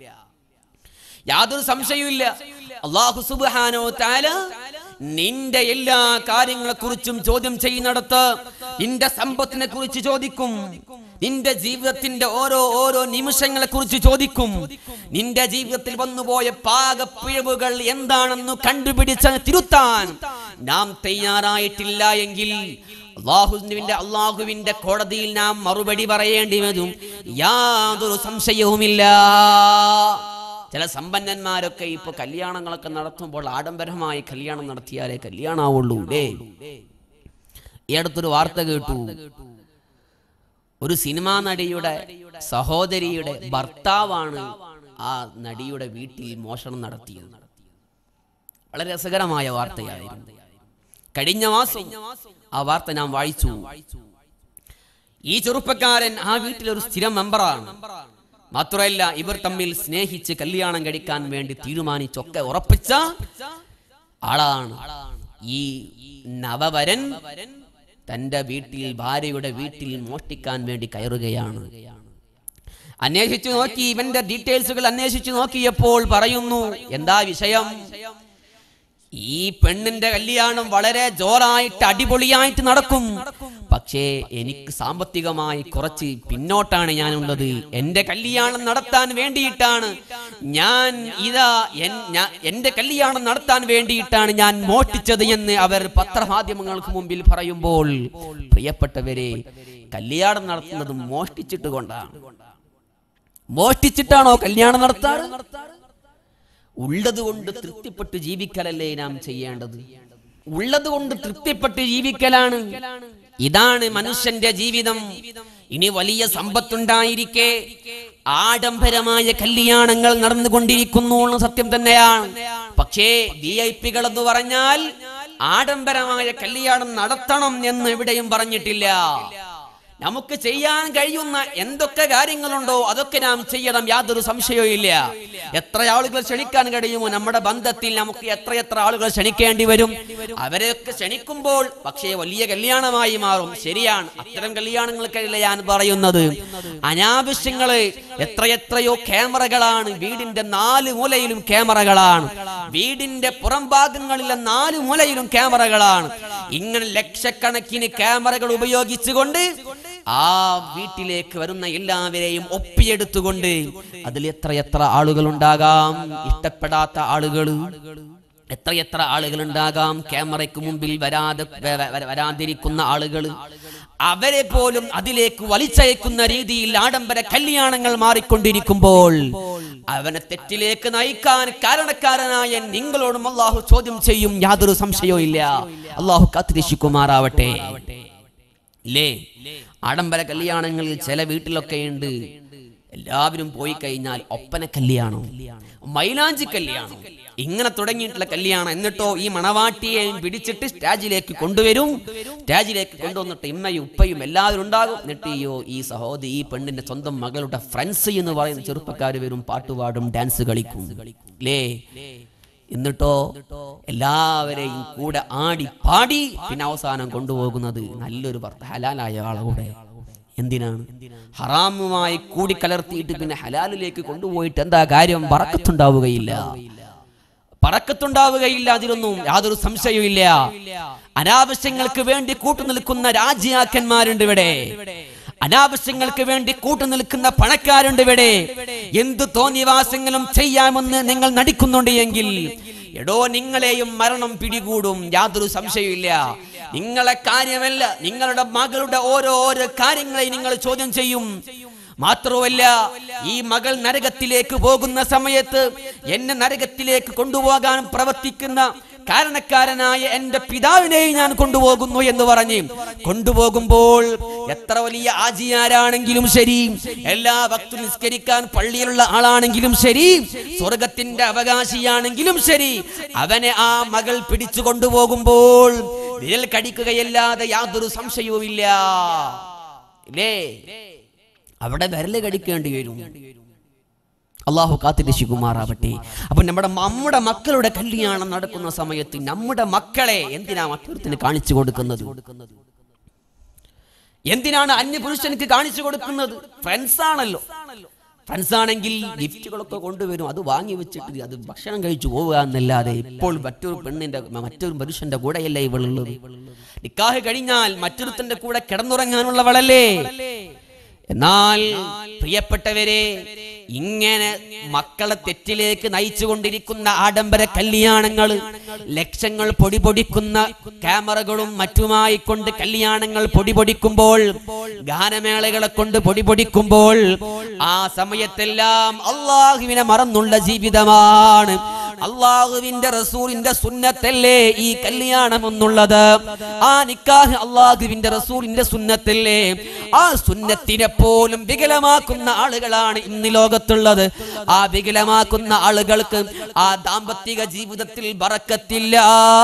യാതൊരു സംശയവുമില്ല അള്ളാഹു സുബാനോ താല നിന്റെ എല്ലാ കാര്യങ്ങളെ കുറിച്ചും ചോദ്യം ചെയ്യുന്നിടത്ത് നിന്റെ സമ്പത്തിനെ കുറിച്ച് ചോദിക്കും നിന്റെ ജീവിതത്തിന്റെ ഓരോ ഓരോ നിമിഷങ്ങളെ കുറിച്ച് ചോദിക്കും നിന്റെ ജീവിതത്തിൽ വന്നുപോയ പാകപ്പിഴവുകൾ എന്താണെന്ന് കണ്ടുപിടിച്ച് തിരുത്താൻ നാം തയ്യാറായിട്ടില്ല എങ്കിൽ അള്ളാഹുവിന്റെ അള്ളാഹുവിന്റെ കോടതിയിൽ നാം മറുപടി പറയേണ്ടി വരും യാതൊരു സംശയവുമില്ല ചില സമ്പന്നന്മാരൊക്കെ ഇപ്പൊ കല്യാണങ്ങളൊക്കെ നടത്തുമ്പോൾ ആഡംബരമായി കല്യാണം നടത്തിയാലേ കല്യാണാവുള്ളൂ ഡേ ഈ അടുത്തൊരു വാർത്ത കേട്ടു ഒരു സിനിമാ നടിയുടെ സഹോദരിയുടെ ഭർത്താവാണ് ആ നടിയുടെ വീട്ടിൽ മോഷണം നടത്തിയത് വളരെ രസകരമായ വാർത്തയായിരുന്നു കഴിഞ്ഞ മാസം ആ വാർത്ത ഞാൻ വായിച്ചു ഈ ചെറുപ്പക്കാരൻ ആ വീട്ടിലൊരു സ്ഥിരം മെമ്പറാണ് മാത്രമല്ല ഇവർ തമ്മിൽ സ്നേഹിച്ച് കല്യാണം കഴിക്കാൻ വേണ്ടി തീരുമാനിച്ചൊക്കെ ഉറപ്പിച്ച ആളാണ് ഈ നവവരൻ തന്റെ വീട്ടിൽ ഭാര്യയുടെ വീട്ടിൽ മോഷ്ടിക്കാൻ വേണ്ടി കയറുകയാണ് അന്വേഷിച്ചു നോക്കി ഇവന്റെ ഡീറ്റെയിൽസുകൾ അന്വേഷിച്ചു നോക്കിയപ്പോൾ പറയുന്നു എന്താ വിഷയം ഈ പെണ്ണിന്റെ കല്യാണം വളരെ ജോറായിട്ട് അടിപൊളിയായിട്ട് നടക്കും പക്ഷേ എനിക്ക് സാമ്പത്തികമായി കുറച്ച് പിന്നോട്ടാണ് ഞാനുള്ളത് എന്റെ കല്യാണം നടത്താൻ വേണ്ടിയിട്ടാണ് ഞാൻ ഇതാ എൻ- ഞാ- എന്റെ കല്യാണം നടത്താൻ വേണ്ടിയിട്ടാണ് ഞാൻ മോഷ്ടിച്ചത് എന്ന് അവർ പത്രമാധ്യമങ്ങൾക്ക് മുമ്പിൽ പറയുമ്പോൾ പ്രിയപ്പെട്ടവരെ കല്യാണം നടത്തുന്നത് മോഷ്ടിച്ചിട്ട് കൊണ്ടാണ് മോഷ്ടിച്ചിട്ടാണോ കല്യാണം നടത്താറ് ഉള്ളത് കൊണ്ട് തൃപ്തിപ്പെട്ട് ജീവിക്കലല്ലേ നാം ചെയ്യേണ്ടത് ഉള്ളത് കൊണ്ട് തൃപ്തിപ്പെട്ട് ജീവിക്കലാണ് ഇതാണ് മനുഷ്യന്റെ ജീവിതം ഇനി വലിയ സമ്പത്തുണ്ടായിരിക്കെ ആഡംബരമായ കല്യാണങ്ങൾ നടന്നുകൊണ്ടിരിക്കുന്നു എന്ന് സത്യം തന്നെയാണ് പക്ഷേ വി ഐ പികൾ എന്ന് പറഞ്ഞാൽ ആഡംബരമായ കല്യാണം നടത്തണം എന്ന് എവിടെയും പറഞ്ഞിട്ടില്ല നമുക്ക് ചെയ്യാൻ കഴിയുന്ന എന്തൊക്കെ കാര്യങ്ങളുണ്ടോ അതൊക്കെ നാം ചെയ്യണം യാതൊരു സംശയവും ഇല്ല എത്ര ആളുകൾ ക്ഷണിക്കാൻ കഴിയുമോ നമ്മുടെ ബന്ധത്തിൽ നമുക്ക് എത്രയെത്ര ആളുകൾ ക്ഷണിക്കേണ്ടി വരും അവരെയൊക്കെ ക്ഷണിക്കുമ്പോൾ പക്ഷേ വലിയ കല്യാണമായി മാറും ശരിയാണ് അത്തരം കല്യാണങ്ങൾക്കല്ല ഞാൻ പറയുന്നത് അനാവശ്യങ്ങള് എത്രയെത്രയോ ക്യാമറകളാണ് വീടിന്റെ നാല് മൂലയിലും ക്യാമറകളാണ് വീടിന്റെ പുറം ഭാഗങ്ങളിലെ നാല് മൂലയിലും ക്യാമറകളാണ് ഇങ്ങനെ ലക്ഷക്കണക്കിന് ക്യാമറകൾ ഉപയോഗിച്ചുകൊണ്ട് ആ വീട്ടിലേക്ക് വരുന്ന എല്ലാവരെയും ഒപ്പിയെടുത്തുകൊണ്ട് അതിൽ എത്രയെത്ര ആളുകൾ ഉണ്ടാകാം ഇഷ്ടപ്പെടാത്ത ആളുകൾ എത്രയെത്ര ആളുകൾ ഉണ്ടാകാം ക്യാമറയ്ക്ക് മുമ്പിൽ വരാതെ വ- വ- വരാതിരിക്കുന്ന ആളുകൾ അവരെ പോലും അതിലേക്ക് വലിച്ചയക്കുന്ന രീതിയിൽ ആഡംബര കല്യാണങ്ങൾ മാറിക്കൊണ്ടിരിക്കുമ്പോൾ അവനെ തെറ്റിലേക്ക് നയിക്കാൻ കാരണക്കാരനായ നിങ്ങളോടും അള്ളാഹു ചോദ്യം ചെയ്യും യാതൊരു സംശയവും ഇല്ല അള്ളാഹു കാത്തിരക്ഷിക്കുമാറാവട്ടെ ഇല്ലേ ആഡംബര കല്യാണങ്ങളിൽ ചില വീട്ടിലൊക്കെ ഉണ്ട് എല്ലാവരും പോയി കഴിഞ്ഞാൽ ഒപ്പന കല്യാണം മൈലാഞ്ചി കല്യാണം ഇങ്ങനെ തുടങ്ങിയിട്ടുള്ള കല്യാണം എന്നിട്ടോ ഈ മണവാട്ടിയെയും പിടിച്ചിട്ട് സ്റ്റേജിലേക്ക് കൊണ്ടുവരും സ്റ്റേജിലേക്ക് കൊണ്ടുവന്നിട്ട് ഇമ്മയും ഉപ്പയും എല്ലാവരും ഉണ്ടാകും എന്നിട്ട് അയ്യോ ഈ സഹോദരി ഈ പെണ്ണിന്റെ സ്വന്തം മകളുടെ ഫ്രണ്ട്സ് എന്ന് പറയുന്ന ചെറുപ്പക്കാർ വരും പാട്ടുപാടും ഡാൻസ് കളിക്കും ലേ എന്നിട്ടോ എല്ലാവരെയും കൂടെ ആടി പാടി പിന്നെ അവസാനം കൊണ്ടുപോകുന്നത് നല്ലൊരു ഭർത്ത ഹലാലായ ആളെ കൂടെ എന്തിനാണ് ഹറാമുമായി കൂടിക്കലർത്തിയിട്ട് പിന്നെ ഹലാലിലേക്ക് കൊണ്ടുപോയിട്ട് എന്താ കാര്യം പറക്കത്തുണ്ടാവുകയില്ല പറക്കത്തുണ്ടാവുകയില്ല അതിലൊന്നും യാതൊരു സംശയവുമില്ല അനാവശ്യങ്ങൾക്ക് വേണ്ടി കൂട്ടുനിൽക്കുന്ന രാജ്യാക്കന്മാരുണ്ട് ഇവിടെ അനാവശ്യങ്ങൾക്ക് വേണ്ടി കൂട്ടുനിൽക്കുന്ന പണക്കാരുണ്ട് ഇവിടെ എന്ത് തോന്നിവാസങ്ങളും ചെയ്യാമെന്ന് നിങ്ങൾ നടിക്കുന്നുണ്ട് എങ്കിൽ എടോ നിങ്ങളെയും മരണം പിടികൂടും യാതൊരു സംശയമില്ല നിങ്ങളെ കാര്യമല്ല നിങ്ങളുടെ മകളുടെ ഓരോ ഓരോ കാര്യങ്ങളെ നിങ്ങൾ ചോദ്യം ചെയ്യും മാത്രവുമല്ല ഈ മകൾ നരകത്തിലേക്ക് പോകുന്ന സമയത്ത് എന്നെ നരകത്തിലേക്ക് കൊണ്ടുപോകാൻ പ്രവർത്തിക്കുന്ന കാരണക്കാരനായ എന്റെ പിതാവിനെ ഞാൻ കൊണ്ടുപോകുന്നു എന്ന് പറഞ്ഞ് കൊണ്ടുപോകുമ്പോൾ എത്ര വലിയ ആജിയാരാണെങ്കിലും ശരി എല്ലാ ഭക്തു നിസ്കരിക്കാൻ പള്ളിയിലുള്ള ആളാണെങ്കിലും ശരി സ്വർഗത്തിന്റെ അവകാശിയാണെങ്കിലും ശരി അവനെ ആ മകൾ പിടിച്ചു കൊണ്ടുപോകുമ്പോൾ വിരൽ കടിക്കുകയല്ലാതെ യാതൊരു സംശയവുമില്ല ഇല്ലേ അവിടെ വിരല് കടിക്കേണ്ടി വരും അള്ളാഹു കാത്തിരക്ഷിക്കുമാറാവട്ടെ അപ്പൊ നമ്മുടെ നമ്മുടെ മക്കളുടെ കല്യാണം നടക്കുന്ന സമയത്ത് നമ്മുടെ മക്കളെ എന്തിനാ മറ്റൊരുത്തിന് കാണിച്ചു കൊടുക്കുന്നത് എന്തിനാണ് അന്യപുരുഷനക്ക് കാണിച്ചു കൊടുക്കുന്നത് ഫ്രണ്ട്സ് ആണല്ലോ ഫ്രണ്ട്സ് ആണെങ്കിൽ ഗിഫ്റ്റുകളൊക്കെ കൊണ്ടുവരും അത് വാങ്ങി വെച്ചിട്ട് അത് ഭക്ഷണം കഴിച്ചു പോവുക എന്നല്ലാതെ ഇപ്പോൾ മറ്റൊരു പെണ്ണിന്റെ മറ്റൊരു പുരുഷന്റെ കൂടെയല്ല ഇവളുള്ളത് നിക്കാഹ് കഴിഞ്ഞാൽ മറ്റൊരുത്തന്റെ കൂടെ കിടന്നുറങ്ങാനുള്ളവളല്ലേ എന്നാൽ പ്രിയപ്പെട്ടവരെ ഇങ്ങനെ മക്കളെ തെറ്റിലേക്ക് നയിച്ചുകൊണ്ടിരിക്കുന്ന ആഡംബര കല്യാണങ്ങൾ ലക്ഷങ്ങൾ പൊടിപൊടിക്കുന്ന ക്യാമറകളും മറ്റുമായി കൊണ്ട് കല്യാണങ്ങൾ പൊടിപൊടിക്കുമ്പോൾ ഗാനമേളകളെ കൊണ്ട് പൊടിപൊടിക്കുമ്പോൾ ആ സമയത്തെല്ലാം അള്ളാഹുവിനെ മറന്നുള്ള ജീവിതമാണ് അള്ളാഹുവിന്റെ റസൂലിന്റെ സുന്നത്തല്ലേ ഈ കല്യാണം എന്നുള്ളത് ആ നിക്കാഹ് അള്ളാഹുവിന്റെ റസൂലിന്റെ സുന്നത്തല്ലേ ആ സുന്നത്തിനെ പോലും വികലമാക്കുന്ന ആളുകളാണ് ഇന്ന് ലോകത്തുള്ളത് ആ വികലമാക്കുന്ന ആളുകൾക്ക് ആ ദാമ്പത്തിക ജീവിതത്തിൽ ബറക്കത്തില്ല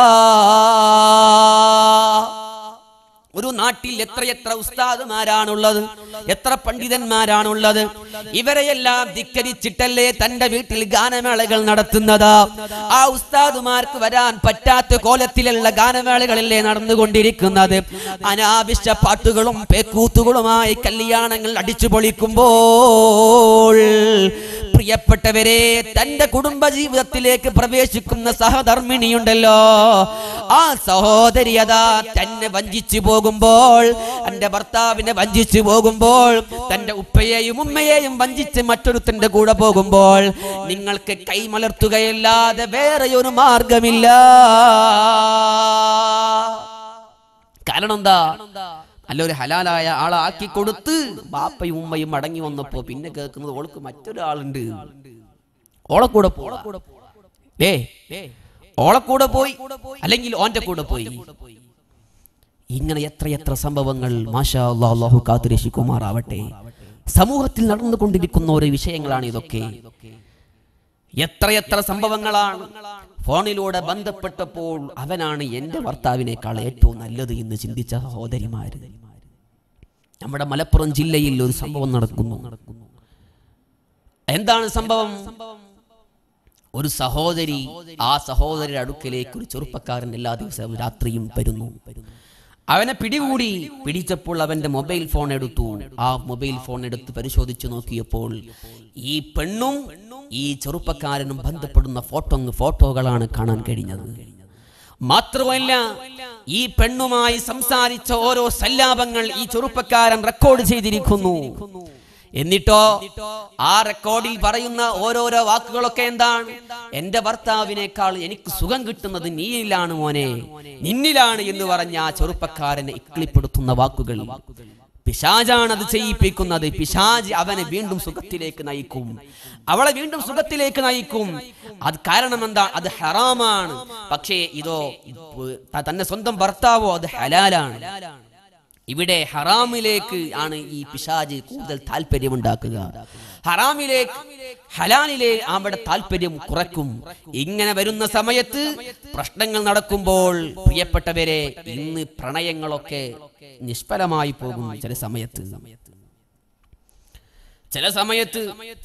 ഒരു നാട്ടിൽ എത്രയെത്ര ഉസ്താദുമാരാണുള്ളത് എത്ര പണ്ഡിതന്മാരാണുള്ളത് ഇവരെയെല്ലാം ധിക്കരിച്ചിട്ടല്ലേ തന്റെ വീട്ടിൽ ഗാനമേളകൾ നടത്തുന്നത് ആ ഉസ്താദുമാർക്ക് വരാൻ പറ്റാത്ത കോലത്തിലുള്ള ഗാനമേളകളല്ലേ നടന്നുകൊണ്ടിരിക്കുന്നത് അനാവശ്യ പാട്ടുകളും പേക്കൂത്തുകളുമായി കല്യാണങ്ങൾ അടിച്ചു പൊളിക്കുമ്പോൾ പ്രിയപ്പെട്ടവരെ തന്റെ കുടുംബ ജീവിതത്തിലേക്ക് പ്രവേശിക്കുന്ന സഹധർമ്മിണിയുണ്ടല്ലോ ആ സഹോദരി അതാ തന്നെ വഞ്ചിച്ചു പോകുമ്പോൾ എന്റെ ഭർത്താവിനെ വഞ്ചിച്ചു പോകുമ്പോൾ തന്റെ ഉപ്പയെയും ഉമ്മയെയും വഞ്ചിച്ച് മറ്റൊരുത്തന്റെ കൂടെ പോകുമ്പോൾ നിങ്ങൾക്ക് കൈമലർത്തുകയല്ലാതെ വേറെ ഒരു മാർഗമില്ല കാരണം എന്താ നല്ലൊരു ഹലാലായ ആളെ ആക്കി കൊടുത്ത് ബാപ്പയും ഉമ്മയും മടങ്ങി വന്നപ്പോ പിന്നെ കേൾക്കുന്നത് ഓൾക്ക് മറ്റൊരാളുണ്ട് ഓളെ കൂടെ പോവാ ഏ ഓളെ കൂടെ പോയി അല്ലെങ്കിൽ ഓന്റെ കൂടെ പോയി ഇങ്ങനെ എത്രയെത്ര സംഭവങ്ങൾ മാഷാ അല്ലാഹ് അല്ലാഹു കാത്തുരക്ഷിക്കുമാറാവട്ടെ സമൂഹത്തിൽ നടന്നുകൊണ്ടിരിക്കുന്ന ഓരോ വിഷയങ്ങളാണ് ഇതൊക്കെ എത്രയെത്ര സംഭവങ്ങളാണ് ഫോണിലൂടെ ബന്ധപ്പെട്ടപ്പോൾ അവനാണ് എൻ്റെ ഭർത്താവിനേക്കാൾ ഏറ്റവും നല്ലത് എന്ന് ചിന്തിച്ച സഹോദരിമാര് നമ്മുടെ മലപ്പുറം ജില്ലയിൽ ഒരു സംഭവം നടക്കുന്നു എന്താണ് സംഭവം ഒരു സഹോദരി ആ സഹോദരിയുടെ അടുക്കലേക്ക് ഒരു ചെറുപ്പക്കാരൻ എല്ലാ ദിവസവും രാത്രിയും വരുന്നു അവനെ പിടികൂടി പിടിച്ചപ്പോൾ അവന്റെ മൊബൈൽ ഫോൺ എടുത്തു ആ മൊബൈൽ ഫോൺ എടുത്ത് പരിശോധിച്ചു നോക്കിയപ്പോൾ ഈ പെണ്ണും ഈ ചെറുപ്പക്കാരനും ബന്ധപ്പെടുന്ന ഫോട്ടോ ഫോട്ടോകളാണ് കാണാൻ കഴിഞ്ഞത് മാത്രമല്ല ഈ പെണ്ണുമായി സംസാരിച്ച ഓരോ സല്ലാപങ്ങൾ ഈ ചെറുപ്പക്കാരൻ റെക്കോർഡ് ചെയ്തിരിക്കുന്നു എന്നിട്ടോ ആ റെക്കോർഡിൽ പറയുന്ന ഓരോരോ വാക്കുകളൊക്കെ എന്താണ് എന്റെ ഭർത്താവിനേക്കാൾ എനിക്ക് സുഖം കിട്ടുന്നത് നീയിലാണ് മോനെ നിന്നിലാണ് എന്ന് പറഞ്ഞ ആ ചെറുപ്പക്കാരനെ ഇക്ലിപ്പെടുത്തുന്ന വാക്കുകൾ പിശാജാണ് അത് ചെയ്യിപ്പിക്കുന്നത് പിശാജ് അവനെ വീണ്ടും സുഖത്തിലേക്ക് നയിക്കും അവളെ വീണ്ടും സുഖത്തിലേക്ക് നയിക്കും അത് കാരണം എന്താ അത് ഹറാമാണ് പക്ഷേ ഇതോ ത- തന്റെ സ്വന്തം ഭർത്താവോ അത് ഹലാലാണ് ഇവിടെ ഹറാമിലേക്ക് ആണ് ഈ പിശാജ് കൂടുതൽ താല്പര്യമുണ്ടാക്കുക ഹറാമിലേക്ക് ഹലാലിലെ അവിടെ താല്പര്യം കുറക്കും ഇങ്ങനെ വരുന്ന സമയത്ത് പ്രശ്നങ്ങൾ നടക്കുമ്പോൾ പ്രിയപ്പെട്ടവരെ ഇന്ന് പ്രണയങ്ങളൊക്കെ നിഷ്ഫലമായി പോകും ചില സമയത്ത് ചില സമയത്ത്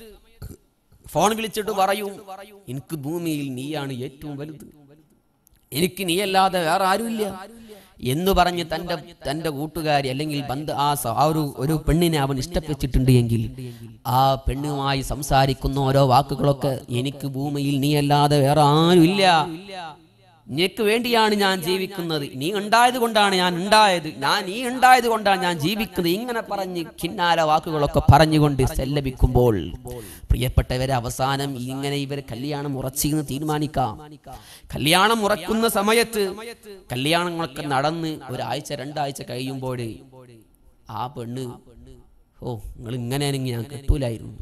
ഫോൺ വിളിച്ചിട്ട് പറയും എനിക്ക് ഭൂമിയിൽ നീയാണ് ഏറ്റവും വലുത് എനിക്ക് നീയല്ലാതെ വേറെ ആരുമില്ല എന്ന് പറഞ്ഞ് തൻ്റെ തൻ്റെ കൂട്ടുകാരി അല്ലെങ്കിൽ ബന്ധ ആ സ- ആ ഒരു ഒരു പെണ്ണിനെ അവൻ ഇഷ്ടപ്പെട്ടിട്ടുണ്ട് എങ്കിൽ ആ പെണ്ണുമായി സംസാരിക്കുന്ന ഓരോ വാക്കുകളൊക്കെ എനിക്ക് ഭൂമിയിൽ നീയല്ലാതെ വേറെ ആരുമില്ല നിനക്ക് വേണ്ടിയാണ് ഞാൻ ജീവിക്കുന്നത് നീ ഉണ്ടായത് കൊണ്ടാണ് ഞാൻ ഉണ്ടായത് ഞാൻ നീ ഉണ്ടായത് കൊണ്ടാണ് ഞാൻ ജീവിക്കുന്നത് ഇങ്ങനെ പറഞ്ഞ് കിന്നാര വാക്കുകളൊക്കെ പറഞ്ഞുകൊണ്ട് സല്ലപിക്കുമ്പോൾ പ്രിയപ്പെട്ടവരെ അവസാനം ഇങ്ങനെ ഇവർ കല്യാണം ഉറച്ചിന്ന് തീരുമാനിക്കാം കല്യാണം ഉറക്കുന്ന സമയത്ത് കല്യാണങ്ങളൊക്കെ നടന്ന് ഒരാഴ്ച രണ്ടാഴ്ച കഴിയുമ്പോൾ ആ പെണ്ണ് ഓ നിങ്ങൾ ഇങ്ങനെയാണെങ്കിൽ ഞാൻ കെട്ടൂലായിരുന്നു